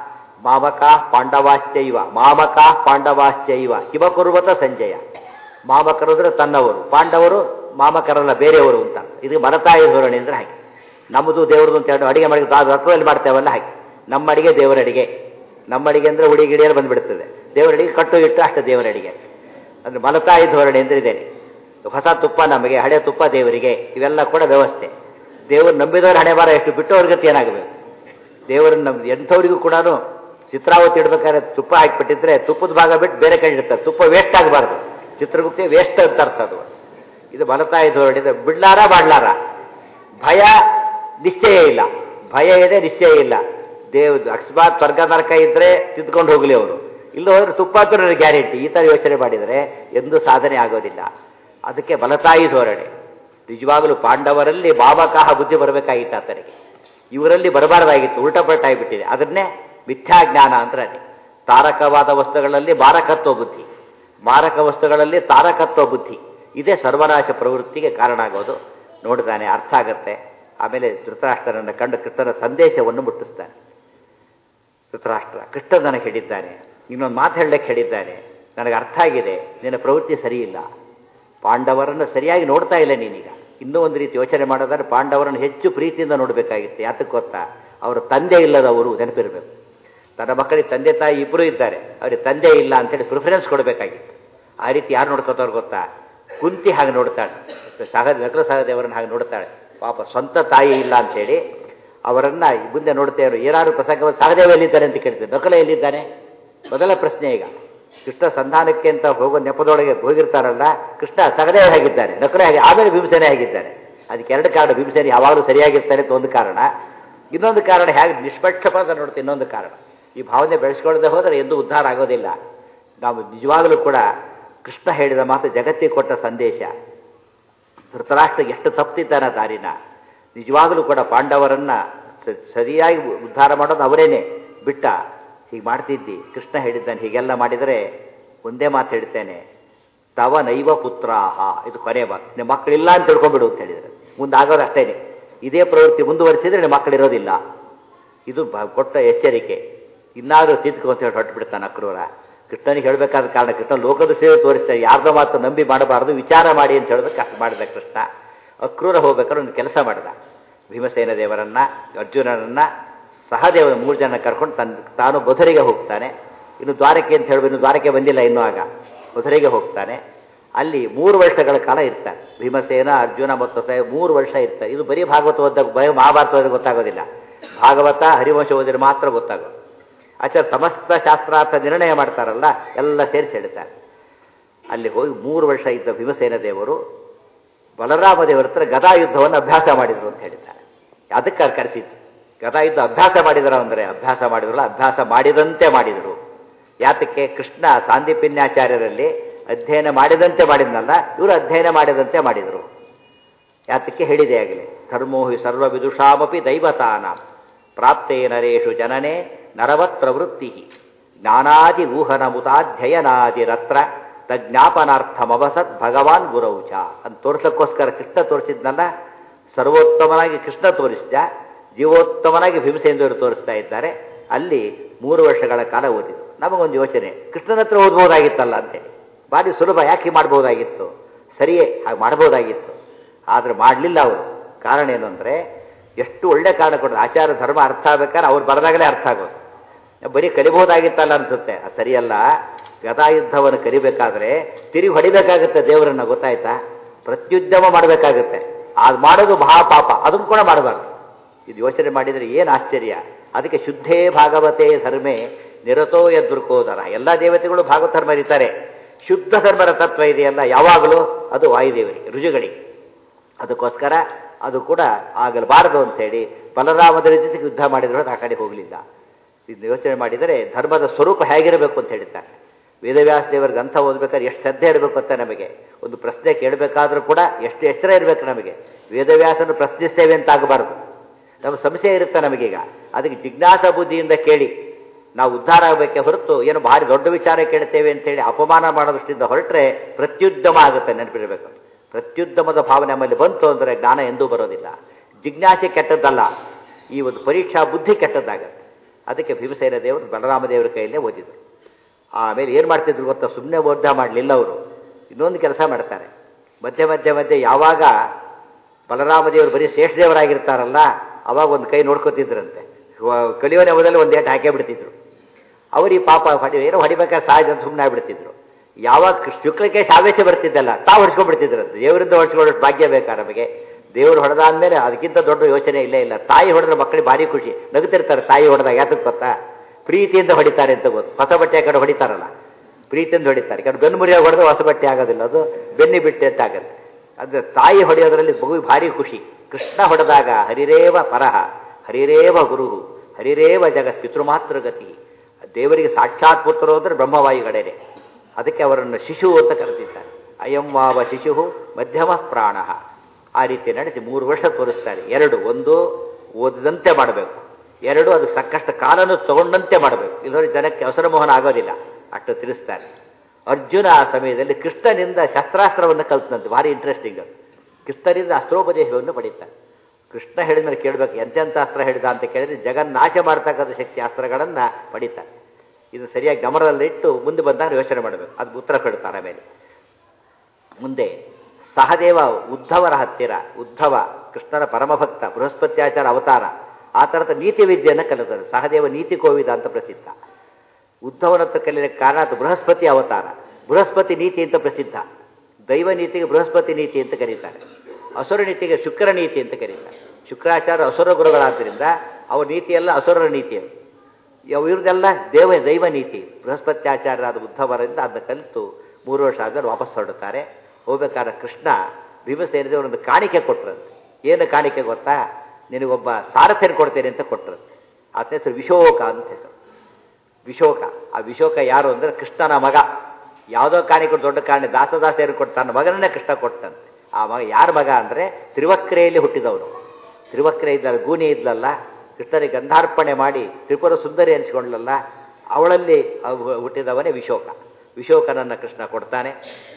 ಮಾಮಕಾ ಪಾಂಡವಾಶ್ಚೈವ ಮಾಮಕಾ ಪಾಂಡವಾಶ್ಚೈವ ಕಿಮಕುರ್ವತ ಸಂಜಯ ಮಾಮಕರಂದ್ರೆ ತನ್ನವರು ಪಾಂಡವರು ಮಾಮಕರಲ್ಲ ಬೇರೆಯವರು ಅಂತ ಇದು ಮಲತಾಯಿ ಧೋರಣೆ ಅಂದ್ರೆ ಹಾಗೆ ನಮ್ಮದು ದೇವ್ರದ್ದು ಅಂತ ಹೇಳಿ ಅಡಿಗೆ ಮಾಡಿ ರತ್ವದಲ್ಲಿ ಮಾಡ್ತೇವಲ್ಲ ಹಾಗೆ ನಮ್ಮ ಅಡಿಗೆ ದೇವರ ಅಡಿಗೆ ನಮ್ಮ ಅಡಿಗೆ ಅಂದ್ರೆ ಉಡಿ ಗಿಡಿಯಲ್ಲಿ ಬಂದ್ಬಿಡ್ತದೆ ದೇವರ ಅಡಿಗೆ ಕಟ್ಟು ಇಟ್ಟು ಅಷ್ಟೇ ದೇವರ ಅಡಿಗೆ ಅಂದ್ರೆ ಮಲತಾಯಿ ಧೋರಣೆ ಅಂದ್ರೆ ಇದೇನೆ ಹೊಸ ತುಪ್ಪ ನಮಗೆ ಹಳೆ ತುಪ್ಪ ದೇವರಿಗೆ ಇವೆಲ್ಲ ಕೂಡ ವ್ಯವಸ್ಥೆ ದೇವರು ನಂಬಿದವರ ಹಣೆ ಬಾರ ಎಷ್ಟು ಬಿಟ್ಟವ್ರ ಗತಿ ಏನಾಗಬೇಕು ದೇವರನ್ನ ನಂಬಿ ಎಂಥವ್ರಿಗೂ ಕೂಡ ಚಿತ್ರಾವತಿ ಇಡ್ಬೇಕಾದ್ರೆ ತುಪ್ಪ ಹಾಕಿಬಿಟ್ಟಿದ್ರೆ ತುಪ್ಪದ ಭಾಗ ಬಿಟ್ಟು ಬೇರೆ ಕಡೆ ಇಡ್ತಾರೆ ತುಪ್ಪ ವೇಸ್ಟ್ ಆಗಬಾರ್ದು ಚಿತ್ರಗುಪ್ತಿ ವೇಸ್ಟ್ ಅಂತ ಅರ್ಥ ಅದು ಇದು ಬಲತಾಯಿ ಧೋರಣೆ ಇದು ಬಿಡ್ಲಾರ ಮಾಡ್ಲಾರ ಭಯ ನಿಶ್ಚಯ ಇಲ್ಲ ಭಯ ಇದೆ ನಿಶ್ಚಯ ಇಲ್ಲ ದೇವ್ ಅಕಸ್ಮಾತ್ ಸ್ವರ್ಗ ನರಕ ಇದ್ರೆ ತಿದ್ಕೊಂಡು ಹೋಗಲಿ ಅವರು ಇಲ್ಲ ಹೋದ್ರೆ ತುಪ್ಪ ನನಗೆ ಗ್ಯಾರಂಟಿ ಈ ಥರ ಯೋಚನೆ ಮಾಡಿದರೆ ಎಂದೂ ಸಾಧನೆ ಆಗೋದಿಲ್ಲ ಅದಕ್ಕೆ ಬಲತಾಯಿ ಧೋರಣೆ ನಿಜವಾಗಲೂ ಪಾಂಡವರಲ್ಲಿ ಬಾಬಕಾಹ ಬುದ್ಧಿ ಬರಬೇಕಾಗಿತ್ತು ಆತನಿಗೆ ಇವರಲ್ಲಿ ಬರಬಾರ್ದಾಗಿತ್ತು ಉಲ್ಟಾ ಪಲ್ಟ ಆಗಿಬಿಟ್ಟಿದೆ ಅದನ್ನೇ ಮಿಥ್ಯಾಜ್ಞಾನ ಅಂದ್ರೆ ಅದೇ ತಾರಕವಾದ ವಸ್ತುಗಳಲ್ಲಿ ಮಾರಕತ್ವ ಬುದ್ಧಿ ಮಾರಕ ವಸ್ತುಗಳಲ್ಲಿ ತಾರಕತ್ವ ಬುದ್ಧಿ ಇದೇ ಸರ್ವನಾಶ ಪ್ರವೃತ್ತಿಗೆ ಕಾರಣ ಆಗೋದು ನೋಡಿದಾನೆ ಅರ್ಥ ಆಗತ್ತೆ ಆಮೇಲೆ ಧೃತರಾಷ್ಟ್ರನನ್ನು ಕಂಡು ಕೃಷ್ಣನ ಸಂದೇಶವನ್ನು ಮುಟ್ಟಿಸ್ತಾನೆ ಧೃತರಾಷ್ಟ್ರ ಕೃಷ್ಣ ನನಗೆ ಹೇಳಿದ್ದಾನೆ ಇನ್ನೊಂದು ಮಾತು ಹೇಳಕ್ಕೆ ಹೇಳಿದ್ದಾನೆ ನನಗೆ ಅರ್ಥ ಆಗಿದೆ ನಿನ್ನ ಪ್ರವೃತ್ತಿ ಸರಿಯಿಲ್ಲ ಪಾಂಡವರನ್ನು ಸರಿಯಾಗಿ ನೋಡ್ತಾ ಇಲ್ಲ ನೀನೀಗ ಇನ್ನೂ ಒಂದು ರೀತಿ ಯೋಚನೆ ಮಾಡೋದಾದ್ರೆ ಪಾಂಡವರನ್ನು ಹೆಚ್ಚು ಪ್ರೀತಿಯಿಂದ ನೋಡಬೇಕಾಗಿತ್ತು ಯಾತಕ್ಕೆ ಗೊತ್ತಾ ಅವರ ತಂದೆ ಇಲ್ಲದವರು ನೆನಪಿರಬೇಕು ತನ್ನ ಮಕ್ಕಳಿಗೆ ತಂದೆ ತಾಯಿ ಇಬ್ಬರು ಇದ್ದಾರೆ ಅವ್ರಿಗೆ ತಂದೆ ಇಲ್ಲ ಅಂತೇಳಿ ಪ್ರಿಫರೆನ್ಸ್ ಕೊಡಬೇಕಾಗಿತ್ತು ಆ ರೀತಿ ಯಾರು ನೋಡ್ಕೋತಾರ ಗೊತ್ತಾ ಕುಂತಿ ಹಾಗೆ ನೋಡ್ತಾಳೆ ಸಹ ನಕಲ ಸಹದೇವರನ್ನು ಹಾಗೆ ನೋಡ್ತಾಳೆ ಪಾಪ ಸ್ವಂತ ತಾಯಿ ಇಲ್ಲ ಅಂತೇಳಿ ಅವರನ್ನ ಮುಂದೆ ನೋಡ್ತೇವರು ಏನಾದ್ರು ಪ್ರಸಂಗ ಸಹದೇವ ಎಲ್ಲಿದ್ದಾರೆ ಅಂತ ಕೇಳ್ತಾರೆ ನಕಲ ಎಲ್ಲಿದ್ದಾನೆ ಮೊದಲ ಪ್ರಶ್ನೆ ಈಗ ಕೃಷ್ಣ ಸಂಧಾನಕ್ಕೆ ಅಂತ ಹೋಗೋ ನೆಪದೊಳಗೆ ಹೋಗಿರ್ತಾರಲ್ಲ ಕೃಷ್ಣ ಸಹದೇವ ಹೇಗಿದ್ದಾನೆ ನಕಲ ಹೇಗೆ ಆಮೇಲೆ ಭೀಮಸೇನೆ ಹೇಗಿದ್ದಾನೆ ಅದಕ್ಕೆ ಎರಡು ಕಾರಣ ಭೀಮಸೇನೆ ಯಾವಾಗಲೂ ಸರಿಯಾಗಿರ್ತಾನೆ ಅಂತ ಒಂದು ಕಾರಣ ಇನ್ನೊಂದು ಕಾರಣ ಹೇಗೆ ನಿಷ್ಪಕ್ಷಪಾತ ನೋಡ್ತೀನಿ ಇನ್ನೊಂದು ಕಾರಣ ಈ ಭಾವನೆ ಬೆಳೆಸ್ಕೊಳ್ಳದೆ ಹೋದರೆ ಎಂದೂ ಉದ್ಧಾರ ಆಗೋದಿಲ್ಲ ನಾವು ನಿಜವಾಗಲೂ ಕೂಡ ಕೃಷ್ಣ ಹೇಳಿದ ಮಾತು ಜಗತ್ತಿಗೆ ಕೊಟ್ಟ ಸಂದೇಶ ಧೃತರಾಷ್ಟ್ರ ಎಷ್ಟು ತಪ್ಪಿದ್ದಾನ ದಾರಿನ ನಿಜವಾಗಲೂ ಕೂಡ ಪಾಂಡವರನ್ನ ಸ- ಸರಿಯಾಗಿ ಉದ್ಧಾರ ಮಾಡೋದು ಅವರೇನೆ ಬಿಟ್ಟ ಹೀಗೆ ಮಾಡ್ತಿದ್ದಿ ಕೃಷ್ಣ ಹೇಳಿದ್ದಾನೆ ಹೀಗೆಲ್ಲ ಮಾಡಿದರೆ ಒಂದೇ ಮಾತು ಹೇಳ್ತೇನೆ ತವ ನೈವ ಪುತ್ರಾಹ ಇದು ಕೊನೆ ಮಾತು ನಿಮ್ಮ ಮಕ್ಕಳಿಲ್ಲ ಅಂತ ತಿಳ್ಕೊಂಬಿಡು ಅಂತ ಹೇಳಿದರೆ ಮುಂದೆ ಆಗೋದು ಅಷ್ಟೇನೆ ಇದೇ ಪ್ರವೃತ್ತಿ ಮುಂದುವರಿಸಿದ್ರೆ ನಿಮ್ಮ ಮಕ್ಕಳಿರೋದಿಲ್ಲ ಇದು ಬ- ಕೊಟ್ಟ ಎಚ್ಚರಿಕೆ ಇನ್ನಾದರೂ ತಿದ್ಕೊ ಅಂತ ಹೇಳಿ ಹೊರಟು ಬಿಡ್ತಾನೆ ಅಕ್ರೂರ ಕೃಷ್ಣನಿಗೆ ಹೇಳಬೇಕಾದ ಕಾರಣ ಕೃಷ್ಣ ಲೋಕದ ಸೇವೆ ತೋರಿಸ್ತಾರೆ ಯಾರ್ದೋ ಮಾತು ನಂಬಿ ಮಾಡಬಾರ್ದು ವಿಚಾರ ಮಾಡಿ ಅಂತ ಹೇಳೋದಕ್ಕೆ ಅಷ್ಟು ಮಾಡಿದ ಕೃಷ್ಣ ಅಕ್ರೂರ ಹೋಗ್ಬೇಕಾದ್ರೆ ಒಂದು ಕೆಲಸ ಮಾಡಿದ ಭೀಮಸೇನ ದೇವರನ್ನ ಅರ್ಜುನನನ್ನ ಸಹದೇವನ ಮೂರು ಜನ ಕರ್ಕೊಂಡು ತನ್ನ ತಾನು ಬುಧರಿಗೆ ಹೋಗ್ತಾನೆ ಇನ್ನು ದ್ವಾರಕೆ ಅಂತ ಹೇಳಬೇಕು ಇನ್ನು ದ್ವಾರಕೆ ಬಂದಿಲ್ಲ ಇನ್ನೂ ಆಗ ಬುಧರಿಗೆ ಹೋಗ್ತಾನೆ ಅಲ್ಲಿ ಮೂರು ವರ್ಷಗಳ ಕಾಲ ಇರ್ತಾರೆ ಭೀಮಸೇನ ಅರ್ಜುನ ಮತ್ತು ಸಹ ಮೂರು ವರ್ಷ ಇರ್ತಾರೆ ಇದು ಬರೀ ಭಾಗವತ ಓದ ಬರೀ ಮಹಾಭಾರತ ಓದಿದ್ರೆ ಗೊತ್ತಾಗೋದಿಲ್ಲ ಭಾಗವತ ಹರಿವಂಶ ಓದಿದ್ರೆ ಮಾತ್ರ ಗೊತ್ತಾಗೋದು ಆಚಾರ್ಯ ಸಮಸ್ತ ಶಾಸ್ತ್ರಾರ್ಥ ನಿರ್ಣಯ ಮಾಡ್ತಾರಲ್ಲ ಎಲ್ಲ ಸೇರಿಸಿ ಹೇಳ್ತಾರೆ ಅಲ್ಲಿ ಹೋಗಿ ಮೂರು ವರ್ಷ ಇದ್ದ ಭೀಮಸೇನ ದೇವರು ಬಲರಾಮ ದೇವರ ಹತ್ರ ಗದಾ ಯುದ್ಧವನ್ನು ಅಭ್ಯಾಸ ಮಾಡಿದ್ರು ಅಂತ ಹೇಳಿದ್ದಾರೆ ಅದಕ್ಕೆ ಅವ್ರು ಕರೆಸಿದ್ದು ಗದಾ ಯುದ್ಧ ಅಭ್ಯಾಸ ಮಾಡಿದ್ರು ಅಂದರೆ ಅಭ್ಯಾಸ ಮಾಡಿದ್ರಲ್ಲ ಅಭ್ಯಾಸ ಮಾಡಿದಂತೆ ಮಾಡಿದರು ಯಾತಕ್ಕೆ ಕೃಷ್ಣ ಸಾಂದೀಪಿನ್ಯಾಚಾರ್ಯರಲ್ಲಿ ಅಧ್ಯಯನ ಮಾಡಿದಂತೆ ಮಾಡಿದ್ನಲ್ಲ ಇವರು ಅಧ್ಯಯನ ಮಾಡಿದಂತೆ ಮಾಡಿದರು ಯಾತಕ್ಕೆ ಹೇಳಿದೆ ಆಗಲಿ ಧರ್ಮೋ ಹಿ ಸರ್ವ ವಿದುಷಾಮಪಿ ದೈವತಾನಾಂ ಪ್ರಾಪ್ತೇ ನರೇಶು ಜನನೇ ನರವತ್ ಪ್ರವೃತ್ತಿ ಜ್ಞಾನಾದಿ ಊಹನ ಮುತಾಧ್ಯಯನಾದಿರತ್ರ ತಜ್ಞಾಪನಾರ್ಥಮವಸತ್ ಭಗವಾನ್ ಗುರೌಚ ಅಂತ ತೋರಿಸೋಕ್ಕೋಸ್ಕರ ಕೃಷ್ಣ ತೋರಿಸಿದ್ನಲ್ಲ ಸರ್ವೋತ್ತಮನಾಗಿ ಕೃಷ್ಣ ತೋರಿಸಿದ ಜೀವೋತ್ತಮನಾಗಿ ಭೀಮಸೇಂದ್ರರು ತೋರಿಸ್ತಾ ಇದ್ದಾರೆ ಅಲ್ಲಿ ಮೂರು ವರ್ಷಗಳ ಕಾಲ ಓದಿದ್ರು ನಮಗೊಂದು ಯೋಚನೆ ಕೃಷ್ಣನ ಹತ್ರ ಓದ್ಬೋದಾಗಿತ್ತಲ್ಲ ಅಂತೇಳಿ ಭಾರಿ ಸುಲಭ ಯಾಕೆ ಮಾಡ್ಬೋದಾಗಿತ್ತು ಸರಿಯೇ ಹಾಗೆ ಮಾಡ್ಬೋದಾಗಿತ್ತು ಆದರೆ ಮಾಡಲಿಲ್ಲ ಅವರು ಕಾರಣ ಏನು ಅಂದರೆ ಎಷ್ಟು ಒಳ್ಳೆ ಕಾರಣ ಕೊಟ್ಟರು ಆಚಾರ ಧರ್ಮ ಅರ್ಥ ಆಗ್ಬೇಕಾದ್ರೆ ಅವ್ರು ಬರೆದಾಗಲೇ ಅರ್ಥ ಆಗೋದು ಬರೀ ಕಲಿಬಹುದಾಗಿತ್ತಲ್ಲ ಅನ್ಸುತ್ತೆ ಅದು ಸರಿಯಲ್ಲ ಗದಾಯುದ್ಧವನ್ನು ಕಲಿಬೇಕಾದ್ರೆ ತಿರುಗಿ ಹೊಡಿಬೇಕಾಗುತ್ತೆ ದೇವರನ್ನ ಗೊತ್ತಾಯ್ತಾ ಪ್ರತ್ಯುದ್ಯಮ ಮಾಡಬೇಕಾಗುತ್ತೆ ಅದು ಮಾಡೋದು ಮಹಾಪಾಪ ಅದನ್ನು ಕೂಡ ಮಾಡಬಾರ್ದು ಇದು ಯೋಚನೆ ಮಾಡಿದರೆ ಏನು ಆಶ್ಚರ್ಯ ಅದಕ್ಕೆ ಶುದ್ಧೇ ಭಾಗವತೆ ಧರ್ಮೇ ನಿರತೋ ಎದುರ್ಕೋದರ ಎಲ್ಲ ದೇವತೆಗಳು ಭಾಗವತ ಧರ್ಮ ಇರ್ತಾರೆ ಶುದ್ಧ ಧರ್ಮದ ತತ್ವ ಇದೆಯಲ್ಲ ಯಾವಾಗಲೂ ಅದು ವಾಯುದೇವರಿಗೆ ರುಜುಗಳಿಗೆ ಅದಕ್ಕೋಸ್ಕರ ಅದು ಕೂಡ ಆಗಲಬಾರದು ಅಂತೇಳಿ ಬಲರಾಮದ ಜೊತೆಗೆ ಯುದ್ಧ ಮಾಡಿದ್ರು ಆ ಕಡೆ ಹೋಗಲಿಲ್ಲ ಇದನ್ನು ಯೋಚನೆ ಮಾಡಿದರೆ ಧರ್ಮದ ಸ್ವರೂಪ ಹೇಗಿರಬೇಕು ಅಂತ ಹೇಳ್ತಾರೆ ವೇದವ್ಯಾಸ ದೇವರ ಗ್ರಂಥ ಓದಬೇಕಾದ್ರೆ ಎಷ್ಟು ಶ್ರದ್ಧೆ ಇರಬೇಕು ಅಂತ ನಮಗೆ ಒಂದು ಪ್ರಶ್ನೆ ಕೇಳಬೇಕಾದ್ರೂ ಕೂಡ ಎಷ್ಟು ಎಚ್ಚರ ಇರಬೇಕು ನಮಗೆ ವೇದವ್ಯಾಸನ ಪ್ರಶ್ನಿಸ್ತೇವೆ ಅಂತ ಆಗಬಾರ್ದು ನಮ್ಮ ಸಂಶಯ ಇರುತ್ತೆ ನಮಗೀಗ ಅದಕ್ಕೆ ಜಿಜ್ಞಾಸ ಬುದ್ಧಿಯಿಂದ ಕೇಳಿ ನಾವು ಉದ್ಧಾರ ಆಗಬೇಕೆ ಹೊರತು ಏನು ಭಾರಿ ದೊಡ್ಡ ವಿಚಾರ ಕೇಳ್ತೇವೆ ಅಂತೇಳಿ ಅಪಮಾನ ಮಾಡೋ ದೃಷ್ಟಿಯಿಂದ ಹೊರಟ್ರೆ ಪ್ರತ್ಯುದ್ಯಮ ಆಗುತ್ತೆ ನೆನಪಿರಬೇಕು ಪ್ರತ್ಯುದ್ಯಮದ ಭಾವನೆ ನಮ್ಮಲ್ಲಿ ಬಂತು ಅಂದರೆ ಜ್ಞಾನ ಎಂದೂ ಬರೋದಿಲ್ಲ ಜಿಜ್ಞಾಸೆ ಕೆಟ್ಟದ್ದಲ್ಲ ಈ ಒಂದು ಪರೀಕ್ಷಾ ಬುದ್ಧಿ ಕೆಟ್ಟದ್ದಾಗತ್ತೆ ಅದಕ್ಕೆ ಭೀಮಸೇನ ದೇವರು ಬಲರಾಮ ದೇವರ ಕೈಯಲ್ಲೇ ಓದಿದರು ಆಮೇಲೆ ಏನು ಮಾಡ್ತಿದ್ರು ಗೊತ್ತಾ ಸುಮ್ಮನೆ ಓದ್ದ ಮಾಡಲಿಲ್ಲ ಅವರು ಇನ್ನೊಂದು ಕೆಲಸ ಮಾಡ್ತಾರೆ ಮಧ್ಯೆ ಮಧ್ಯೆ ಮಧ್ಯೆ ಯಾವಾಗ ಬಲರಾಮ ದೇವರು ಬರೀ ಶೇಷದೇವರಾಗಿರ್ತಾರಲ್ಲ ಅವಾಗ ಒಂದು ಕೈ ನೋಡ್ಕೋತಿದ್ರಂತೆ ಕಲಿಯೋ ನೆವದಲ್ಲಿ ಒಂದು ಏಟು ಹಾಕೇ ಬಿಡ್ತಿದ್ರು ಅವ್ರಿಗೆ ಪಾಪ ಹೊಡಿ ಏನೋ ಹೊಡಿಬೇಕಾದ್ರೆ ಸಹಜ ಅಂತ ಸುಮ್ಮನೆ ಆಗ್ಬಿಡ್ತಿದ್ರು ಯಾವಾಗ ಶುಕ್ಲಕ್ಕೆ ಶಾವೇಶ ಬರ್ತಿದ್ದಲ್ಲ ತಾವು ಹೊಡ್ಸ್ಕೊಂಡ್ಬಿಡ್ತಿದ್ರಂತೆ ದೇವರಿಂದ ಹೊಡ್ಸ್ಕೊಳ್ಳೋಷ್ಟು ಭಾಗ್ಯ ಬೇಕಾ ನಮಗೆ ದೇವರು ಹೊಡೆದಾದ್ಮೇಲೆ ಅದಕ್ಕಿಂತ ದೊಡ್ಡ ಯೋಚನೆ ಇಲ್ಲೇ ಇಲ್ಲ ತಾಯಿ ಹೊಡೆದ್ರೆ ಮಕ್ಕಳಿಗೆ ಭಾರಿ ಖುಷಿ ನಗುತ್ತಿರ್ತಾರೆ ತಾಯಿ ಹೊಡೆದಾಗ ಯಾತಕ್ಕೆ ಗೊತ್ತಾ ಪ್ರೀತಿಯಿಂದ ಹೊಡಿತಾರೆ ಅಂತ ಗೊತ್ತು ಹೊಸ ಬಟ್ಟೆ ಕಡೆ ಹೊಡಿತಾರಲ್ಲ ಪ್ರೀತಿಯಿಂದ ಹೊಡಿತಾರೆ ಯಾಕಂದ್ರೆ ಬೆನ್ನು ಮುರಿಯಾಗಿ ಹೊಡೆದ್ರೆ ಹೊಸ ಬಟ್ಟೆ ಆಗೋದಿಲ್ಲ ಅದು ಬೆನ್ನಿ ಬಿಟ್ಟೆ ಅಂತ ಆಗುತ್ತೆ ಅಂದರೆ ತಾಯಿ ಹೊಡೆಯೋದ್ರಲ್ಲಿ ಮಗು ಭಾರಿ ಖುಷಿ ಕೃಷ್ಣ ಹೊಡೆದಾಗ ಹರಿರೇವ ಪರಹ ಹರಿರೇವ ಗುರು ಹರಿರೇವ ಜಗತ್ ಪಿತೃಮಾತೃ ಗತಿ ದೇವರಿಗೆ ಸಾಕ್ಷಾತ್ ಪುತ್ರರು ಅಂದರೆ ಬ್ರಹ್ಮವಾಯುಗಡೆನೆ ಅದಕ್ಕೆ ಅವರನ್ನು ಶಿಶು ಅಂತ ಕರೆದಿದ್ದಾರೆ ಅಯಂ ವಾವ ಶಿಶು ಮಧ್ಯಮ ಪ್ರಾಣ ಆ ರೀತಿ ನಡೆಸಿ ಮೂರು ವರ್ಷ ತೋರಿಸ್ತಾರೆ ಎರಡು ಒಂದು ಓದಿದಂತೆ ಮಾಡಬೇಕು ಎರಡು ಅದು ಸಾಕಷ್ಟು ಕಾಲನ್ನು ತಗೊಂಡಂತೆ ಮಾಡಬೇಕು ಇಲ್ಲದ್ರೆ ಜನಕ್ಕೆ ಅವಸರ ಮೋಹನ ಆಗೋದಿಲ್ಲ ಅಷ್ಟು ತಿಳಿಸ್ತಾರೆ ಅರ್ಜುನ ಆ ಸಮಯದಲ್ಲಿ ಕೃಷ್ಣನಿಂದ ಶಸ್ತ್ರಾಸ್ತ್ರವನ್ನು ಕಲ್ತಂತೆ ಭಾರಿ ಇಂಟ್ರೆಸ್ಟಿಂಗ್ ಅದು ಕೃಷ್ಣನಿಂದ ಅಸ್ತ್ರೋಪದೇಶವನ್ನು ಪಡೀತಾರೆ ಕೃಷ್ಣ ಹೇಳಿದ ಮೇಲೆ ಕೇಳಬೇಕು ಎಂತೆಂಥ ಅಸ್ತ್ರ ಹೇಳಿದ ಅಂತ ಕೇಳಿದ್ರೆ ಜಗನ್ನಾಶ ಮಾಡ್ತಕ್ಕಂಥ ಶಕ್ತಿ ಅಸ್ತ್ರಗಳನ್ನು ಪಡೀತಾರೆ ಇದು ಸರಿಯಾಗಿ ಗಮನದಲ್ಲಿಟ್ಟು ಮುಂದೆ ಬಂದಾಗ ಯೋಚನೆ ಮಾಡಬೇಕು ಅದು ಉತ್ತರ ಕೊಡ್ತಾರೆ ಆಮೇಲೆ ಮುಂದೆ ಸಹದೇವ ಉದ್ಧವರ ಹತ್ತಿರ ಉದ್ಧವ ಕೃಷ್ಣನ ಪರಮಭಕ್ತ ಬೃಹಸ್ಪತ್ಯಾಚಾರ ಅವತಾರ ಆ ಥರದ ನೀತಿ ವಿದ್ಯೆಯನ್ನು ಕಲಿತಾರೆ ಸಹದೇವ ನೀತಿ ಕೋವಿದ ಅಂತ ಪ್ರಸಿದ್ಧ ಉದ್ಧವನಂತ ಕಲಿಯಲಿಕ್ಕೆ ಕಾರಣ ಅದು ಬೃಹಸ್ಪತಿ ಅವತಾರ ಬೃಹಸ್ಪತಿ ನೀತಿ ಅಂತ ಪ್ರಸಿದ್ಧ ದೈವ ನೀತಿಗೆ ಬೃಹಸ್ಪತಿ ನೀತಿ ಅಂತ ಕರೀತಾರೆ ಅಸುರ ನೀತಿಗೆ ಶುಕ್ರ ನೀತಿ ಅಂತ ಕರೀತಾರೆ ಶುಕ್ರಾಚಾರ್ಯ ಅಸುರ ಗುರುಗಳಾದ್ದರಿಂದ ಅವ್ರ ನೀತಿಯೆಲ್ಲ ಅಸುರರ ನೀತಿ ಇವ್ರದೆಲ್ಲ ದೇವ ದೈವ ನೀತಿ ಬೃಹಸ್ಪತ್ಯಾಚಾರ್ಯರಾದ ಉದ್ಧವರಿಂದ ಅದನ್ನ ಕಲಿತು ಮೂರು ವರ್ಷ ಆದ್ಮೇಲೆ ವಾಪಸ್ ಹೊರಡುತ್ತಾರೆ ಹೋಗ್ಬೇಕಾದ್ರೆ ಕೃಷ್ಣ ಭೀಮಸೇನಿದೆ ಒಂದು ಕಾಣಿಕೆ ಕೊಟ್ಟರಂತೆ ಏನು ಕಾಣಿಕೆ ಗೊತ್ತಾ ನಿನಗೊಬ್ಬ ಸಾರಥ್ಯನ ಕೊಡ್ತೇನೆ ಅಂತ ಕೊಟ್ಟರಂತೆ ಆತ ಹೆಸರು ವಿಶೋಕ ಅಂತ ಹೆಸರು ವಿಶೋಕ ಆ ವಿಶೋಕ ಯಾರು ಅಂದರೆ ಕೃಷ್ಣನ ಮಗ ಯಾವುದೋ ಕಾಣಿಕೆ ದೊಡ್ಡ ಕಾರಣ ದಾಸದಾಸರು ಕೊಟ್ಟು ತನ್ನ ಮಗನನ್ನೇ ಕೃಷ್ಣ ಕೊಟ್ಟಂತೆ ಆ ಮಗ ಯಾರ ಮಗ ಅಂದರೆ ತ್ರಿವಕ್ರೆಯಲ್ಲಿ ಹುಟ್ಟಿದವನು ತ್ರಿವಕ್ರೆ ಇದ್ದಲ್ಲ ಗೂನಿ ಇದ್ಲಲ್ಲ ಕೃಷ್ಣನಿಗೆ ಗಂಧಾರ್ಪಣೆ ಮಾಡಿ ತ್ರಿಪುರ ಸುಂದರಿ ಅನಿಸ್ಕೊಂಡ್ಲಲ್ಲ ಅವಳಲ್ಲಿ ಹುಟ್ಟಿದವನೇ ವಿಶೋಕ ವಿಶೋಕನನ್ನು ಕೃಷ್ಣ ಕೊಡ್ತಾನೆ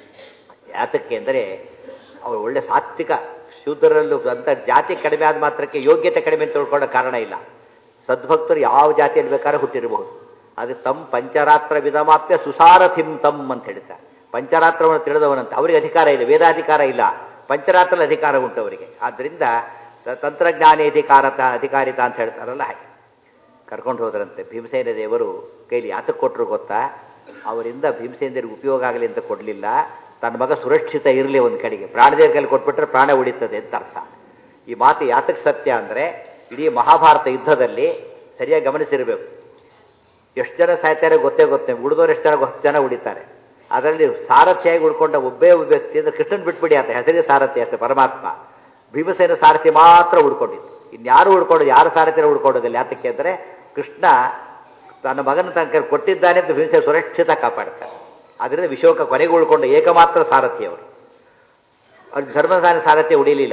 ಯಾತಕ್ಕೆ ಅಂದರೆ ಅವಳು ಒಳ್ಳೆ ಸಾತ್ವಿಕ ಶೂದ್ರರಲ್ಲೂ ಅಂತ ಜಾತಿ ಕಡಿಮೆ ಆದ ಮಾತ್ರಕ್ಕೆ ಯೋಗ್ಯತೆ ಕಡಿಮೆ ಅಂತ ತಿಳ್ಕೊಳ್ಳೋ ಕಾರಣ ಇಲ್ಲ ಸದ್ಭಕ್ತರು ಯಾವ ಜಾತಿಯಲ್ಲಿ ಬೇಕಾದ್ರೆ ಹುಟ್ಟಿರಬಹುದು ಅದು ತಮ್ ಪಂಚರಾತ್ರ ವಿಧಮಾಪ್ಯ ಸುಸಾರಥಿಂ ತಮ್ ಅಂತ ಹೇಳ್ತಾರೆ ಪಂಚರಾತ್ರವನ್ನು ತಿಳಿದವನಂತೆ ಅವರಿಗೆ ಅಧಿಕಾರ ಇಲ್ಲ ವೇದಾಧಿಕಾರ ಇಲ್ಲ ಪಂಚರಾತ್ರದ ಅಧಿಕಾರ ಉಂಟು ಅವರಿಗೆ ಆದ್ದರಿಂದ ತಂತ್ರಜ್ಞಾನ ಅಧಿಕಾರತ ಅಧಿಕಾರಿತ ಅಂತ ಹೇಳ್ತಾರಲ್ಲ ಹಾಗೆ ಕರ್ಕೊಂಡು ಹೋದ್ರಂತೆ ಭೀಮಸೇನ ದೇವರು ಕೈಲಿ ಯಾತಕ್ಕೆ ಕೊಟ್ಟರು ಗೊತ್ತಾ ಅವರಿಂದ ಭೀಮಸೇನ ದೇವರಿಗೆ ಉಪಯೋಗ ಆಗಲಿ ಅಂತ ಕೊಡಲಿಲ್ಲ ತನ್ನ ಮಗ ಸುರಕ್ಷಿತ ಇರಲಿ ಒಂದು ಕಡೆಗೆ ಪ್ರಾಣದೇವ್ರ ಕೈಲಿ ಕೊಟ್ಬಿಟ್ರೆ ಪ್ರಾಣ ಉಳಿತದೆ ಅಂತ ಅರ್ಥ ಈ ಮಾತು ಯಾತಕ್ಕೆ ಸತ್ಯ ಅಂದರೆ ಇಡೀ ಮಹಾಭಾರತ ಯುದ್ಧದಲ್ಲಿ ಸರಿಯಾಗಿ ಗಮನಿಸಿರಬೇಕು ಎಷ್ಟು ಜನ ಸಾಯ್ತಾರೆ ಗೊತ್ತೇ ಗೊತ್ತೇ ಉಳಿದವ್ರು ಎಷ್ಟು ಜನ ಹತ್ತು ಜನ ಉಳಿತಾರೆ ಅದರಲ್ಲಿ ಸಾರಥಿಯಾಗಿ ಉಳ್ಕೊಂಡ ಒಬ್ಬೇ ಒಬ್ಬ ವ್ಯಕ್ತಿ ಅಂದರೆ ಕೃಷ್ಣನ್ ಬಿಟ್ಬಿಡಿ ಅಂತ ಹೆಸರಿಗೆ ಸಾರಥಿ ಅಷ್ಟೇ ಪರಮಾತ್ಮ ಭೀಮಸೇನ ಸಾರಥಿ ಮಾತ್ರ ಉಳ್ಕೊಂಡಿದ್ದು ಇನ್ಯಾರು ಉಳ್ಕೊಳ್ಳೋದು ಯಾರು ಸಾರಥಿನ ಉಳ್ಕೊಳ್ಳೋದಿಲ್ಲ ಯಾತಕ್ಕೆ ಅಂದರೆ ಕೃಷ್ಣ ತನ್ನ ಮಗನ ತನಕ ಕೊಟ್ಟಿದ್ದಾನೆ ಅಂತ ಭೀಮಸೇನ ಸುರಕ್ಷಿತ ಕಾಪಾಡ್ತಾರೆ ಅದರಿಂದ ವಿಶೋಕ ಕೊನೆಗೆ ಉಳ್ಕೊಂಡ ಏಕಮಾತ್ರ ಸಾರಥಿ ಅವರು ಅವ್ರಿಗೆ ಧರ್ಮಸಾನ ಸಾರಥ್ಯ ಉಳಿಲಿಲ್ಲ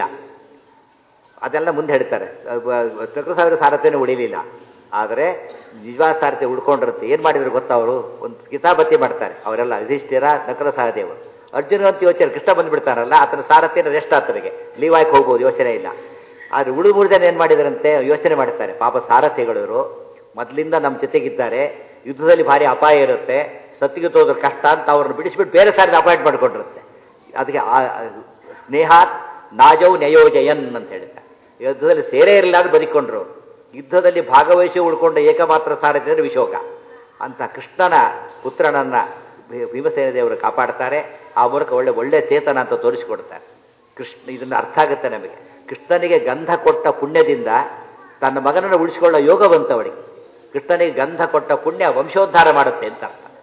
ಅದೆಲ್ಲ ಮುಂದೆ ಹೇಳ್ತಾರೆ ಚಕ್ರ ಸಾವಿರ ಸಾರಥ್ಯನೇ ಉಳಿಲಿಲ್ಲ ಆದರೆ ನಿಜವಾದ ಸಾರಥ್ಯ ಉಳ್ಕೊಂಡಿರುತ್ತೆ ಏನು ಮಾಡಿದ್ರು ಗೊತ್ತಾ ಅವರು ಒಂದು ಕಿತಾಬತ್ತಿ ಮಾಡ್ತಾರೆ ಅವರೆಲ್ಲ ಯುಧಿಷ್ಠಿರ ನಕರ ಸಹದೇವರು ಅರ್ಜುನ ಅಂತ ಯೋಚನೆ ಕೃಷ್ಣ ಬಂದ್ಬಿಡ್ತಾರಲ್ಲ ಆತನ ಸಾರಥ್ಯನ ರೆಸ್ಟ್ ಆತನಿಗೆ ಲೀವ್ ಆಗಿ ಹೋಗ್ಬೋದು ಯೋಚನೆ ಇಲ್ಲ ಆದರೆ ಉಳು ಮೂರು ಜನ ಏನು ಮಾಡಿದರಂತೆ ಯೋಚನೆ ಮಾಡ್ತಾರೆ ಪಾಪ ಸಾರಥಿಗಳು ಮೊದಲಿಂದ ನಮ್ಮ ಜೊತೆಗಿದ್ದಾರೆ ಯುದ್ಧದಲ್ಲಿ ಭಾರಿ ಅಪಾಯ ಇರುತ್ತೆ ಸತ್ತಿಗೆ ತೋದ್ರ ಕಷ್ಟ ಅಂತ ಅವ್ರನ್ನ ಬಿಡಿಸ್ಬಿಟ್ಟು ಬೇರೆ ಸಾರಿದ ಅಪಾಯಿಂಟ್ ಮಾಡ್ಕೊಂಡಿರುತ್ತೆ ಅದಕ್ಕೆ ಸ್ನೇಹಾತ್ ನಾಜೌ ನಯೋಜಯನ್ ಅಂತ ಹೇಳ್ತಾರೆ ಯುದ್ಧದಲ್ಲಿ ಸೇರೇ ಇರಲಿಲ್ಲ ಅದು ಬದುಕೊಂಡ್ರು ಯುದ್ಧದಲ್ಲಿ ಭಾಗವಹಿಸಿ ಉಳ್ಕೊಂಡ ಏಕಮಾತ್ರ ಸಾರಥಿ ವಿಶೋಕ ಅಂತ ಕೃಷ್ಣನ ಪುತ್ರನನ್ನ ಭೀಮಸೇನ ದೇವರು ಕಾಪಾಡ್ತಾರೆ ಆ ಮೂಲಕ ಒಳ್ಳೆ ಒಳ್ಳೆ ಚೇತನ ಅಂತ ತೋರಿಸಿಕೊಡ್ತಾರೆ ಕೃಷ್ಣ ಇದನ್ನು ಅರ್ಥ ಆಗುತ್ತೆ ನಮಗೆ ಕೃಷ್ಣನಿಗೆ ಗಂಧ ಕೊಟ್ಟ ಪುಣ್ಯದಿಂದ ತನ್ನ ಮಗನನ್ನು ಉಳಿಸಿಕೊಳ್ಳೋ ಯೋಗ ಬಂತವಳಿಗೆ ಕೃಷ್ಣನಿಗೆ ಗಂಧ ಕೊಟ್ಟ ಪುಣ್ಯ ವಂಶೋದ್ಧಾರ ಮಾಡುತ್ತೆ ಅಂತ ಅರ್ಥ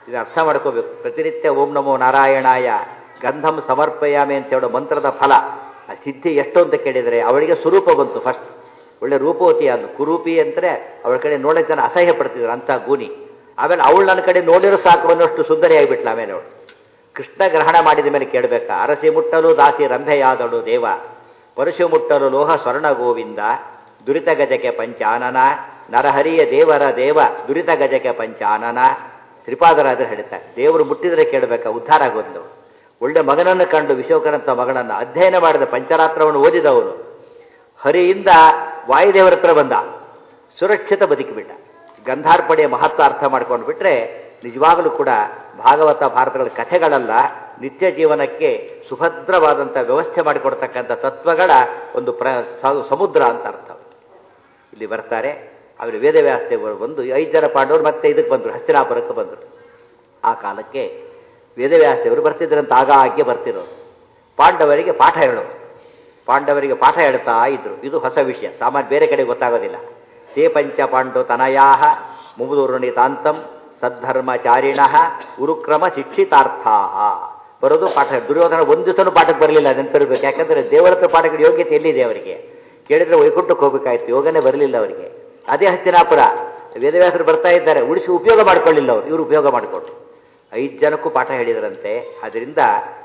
ಇದು ಅರ್ಥ ಮಾಡ್ಕೋಬೇಕು ಪ್ರತಿನಿತ್ಯ ಓಂ ನಮೋ ನಾರಾಯಣಾಯ ಗಂಧಂ ಸಮರ್ಪಯಾಮಿ ಅಂತ ಹೇಳೋ ಮಂತ್ರದ ಫಲ ಆ ಸಿದ್ಧಿ ಎಷ್ಟು ಅಂತ ಕೇಳಿದರೆ ಅವಳಿಗೆ ಸ್ವರೂಪ ಬಂತು ಫಸ್ಟ್ ಒಳ್ಳೆ ರೂಪವತಿ ಅದು ಕುರೂಪಿ ಅಂದರೆ ಅವಳ ಕಡೆ ನೋಡೋಕೆ ಜನ ಅಸಹ್ಯ ಪಡ್ತಿದ್ರು ಅಂಥ ಗೂನಿ ಆಮೇಲೆ ಅವಳು ನನ್ನ ಕಡೆ ನೋಡಿರೋ ಸಾಕು ಅನ್ನೋಷ್ಟು ಸುಂದರಿ ಆಗಿಬಿಟ್ಲ ಆಮೇಲೆ ಅವಳು ಕೃಷ್ಣ ಗ್ರಹಣ ಮಾಡಿದ ಮೇಲೆ ಕೇಳಬೇಕಾ ಅರಸಿ ಮುಟ್ಟಲು ದಾಸಿ ರಂಭೆಯಾದಳು ದೇವ ಪರಶು ಮುಟ್ಟಲು ಲೋಹ ಸ್ವರ್ಣ ಗೋವಿಂದ ದುರಿತ ಗಜಕ್ಕೆ ಪಂಚಾನನ ನರಹರಿಯ ದೇವರ ದೇವ ದುರಿತ ಗಜಕ್ಕೆ ಪಂಚಾನನ ಶ್ರೀಪಾದರಾಜರು ಹೇಳ್ತಾರೆ ದೇವರು ಮುಟ್ಟಿದರೆ ಕೇಳಬೇಕಾ ಉದ್ಧಾರ ಆಗೋದು ಒಳ್ಳೆ ಮಗನನ್ನು ಕಂಡು ವಿಶ್ವಕರಂತ ಮಗಳನ್ನ ಅಧ್ಯಯನ ಮಾಡಿದ ಪಂಚರಾತ್ರವನ್ನು ಓದಿದವನು ಹರಿಯಿಂದ ವಾಯುದೇವರ ಹತ್ರ ಬಂದ ಸುರಕ್ಷಿತ ಬದುಕಿಬಿಟ್ಟ ಗಂಧಾರ್ಪಣೆಯ ಮಹತ್ವ ಅರ್ಥ ಮಾಡ್ಕೊಂಡು ಬಿಟ್ರೆ ನಿಜವಾಗಲೂ ಕೂಡ ಭಾಗವತ ಭಾರತಗಳ ಕಥೆಗಳಲ್ಲ ನಿತ್ಯ ಜೀವನಕ್ಕೆ ಸುಭದ್ರವಾದಂಥ ವ್ಯವಸ್ಥೆ ಮಾಡಿಕೊಡ್ತಕ್ಕಂಥ ತತ್ವಗಳ ಒಂದು ಪ್ರ ಸ- ಸಮುದ್ರ ಅಂತ ಅರ್ಥ ಇಲ್ಲಿ ಬರ್ತಾರೆ ಅವರು ವೇದವ್ಯಾಸದೇವರು ಬಂದು ಐದು ಜನ ಪಾಂಡವರು ಮತ್ತೆ ಇದಕ್ಕೆ ಬಂದರು ಹಸ್ತಿನಾಪುರಕ್ಕೆ ಬಂದರು ಆ ಕಾಲಕ್ಕೆ ವೇದವ್ಯಾಸದೇವರು ಬರ್ತಿದ್ರಂತ ಆಗಾಗ್ಗೆ ಬರ್ತಿರೋರು ಪಾಂಡವರಿಗೆ ಪಾಠ ಹೇಳೋರು ಪಾಂಡವರಿಗೆ ಪಾಠ ಹೇಳ್ತಾ ಇದ್ರು ಇದು ಹೊಸ ವಿಷಯ ಸಾಮಾನ್ಯ ಬೇರೆ ಕಡೆ ಗೊತ್ತಾಗೋದಿಲ್ಲ ತೇ ಪಂಚ ಪಾಂಡು ತನಯಾಹ ಮುಮುದೂರ್ಣಿ ತಾಂತಂ ಸದ್ಧರ್ಮಚಾರಿಣ ಉರುಕ್ರಮ ಶಿಕ್ಷಿತಾರ್ಥಾ ಬರೋದು ಪಾಠ ದುರ್ಯೋಧನ ಒಂದು ದಿವಸನೂ ಪಾಠಕ್ಕೆ ಬರಲಿಲ್ಲ ನೆನಪಿರ್ಬೇಕು ಯಾಕಂದ್ರೆ ದೇವರ ಹತ್ರ ಪಾಠಗಳ ಯೋಗ್ಯತೆ ಎಲ್ಲಿದೆ ಅವರಿಗೆ ಕೇಳಿದ್ರೆ ವೈಕುಂಠಕ್ಕೆ ಹೋಗ್ಬೇಕಾಯ್ತು ಯೋಗನೇ ಬರಲಿಲ್ಲ ಅವರಿಗೆ ಅದೇ ಹಸ್ತಿನಾಪುರ ವೇದವ್ಯಾಸರು ಬರ್ತಾ ಇದ್ದಾರೆ ಉಳಿಸಿ ಉಪಯೋಗ ಮಾಡ್ಕೊಳ್ಳಿಲ್ಲ ಅವರು ಇವರು ಉಪಯೋಗ ಮಾಡಿಕೊಟ್ರು ಐದು ಜನಕ್ಕೂ ಪಾಠ ಹೇಳಿದ್ರಂತೆ ಅದರಿಂದ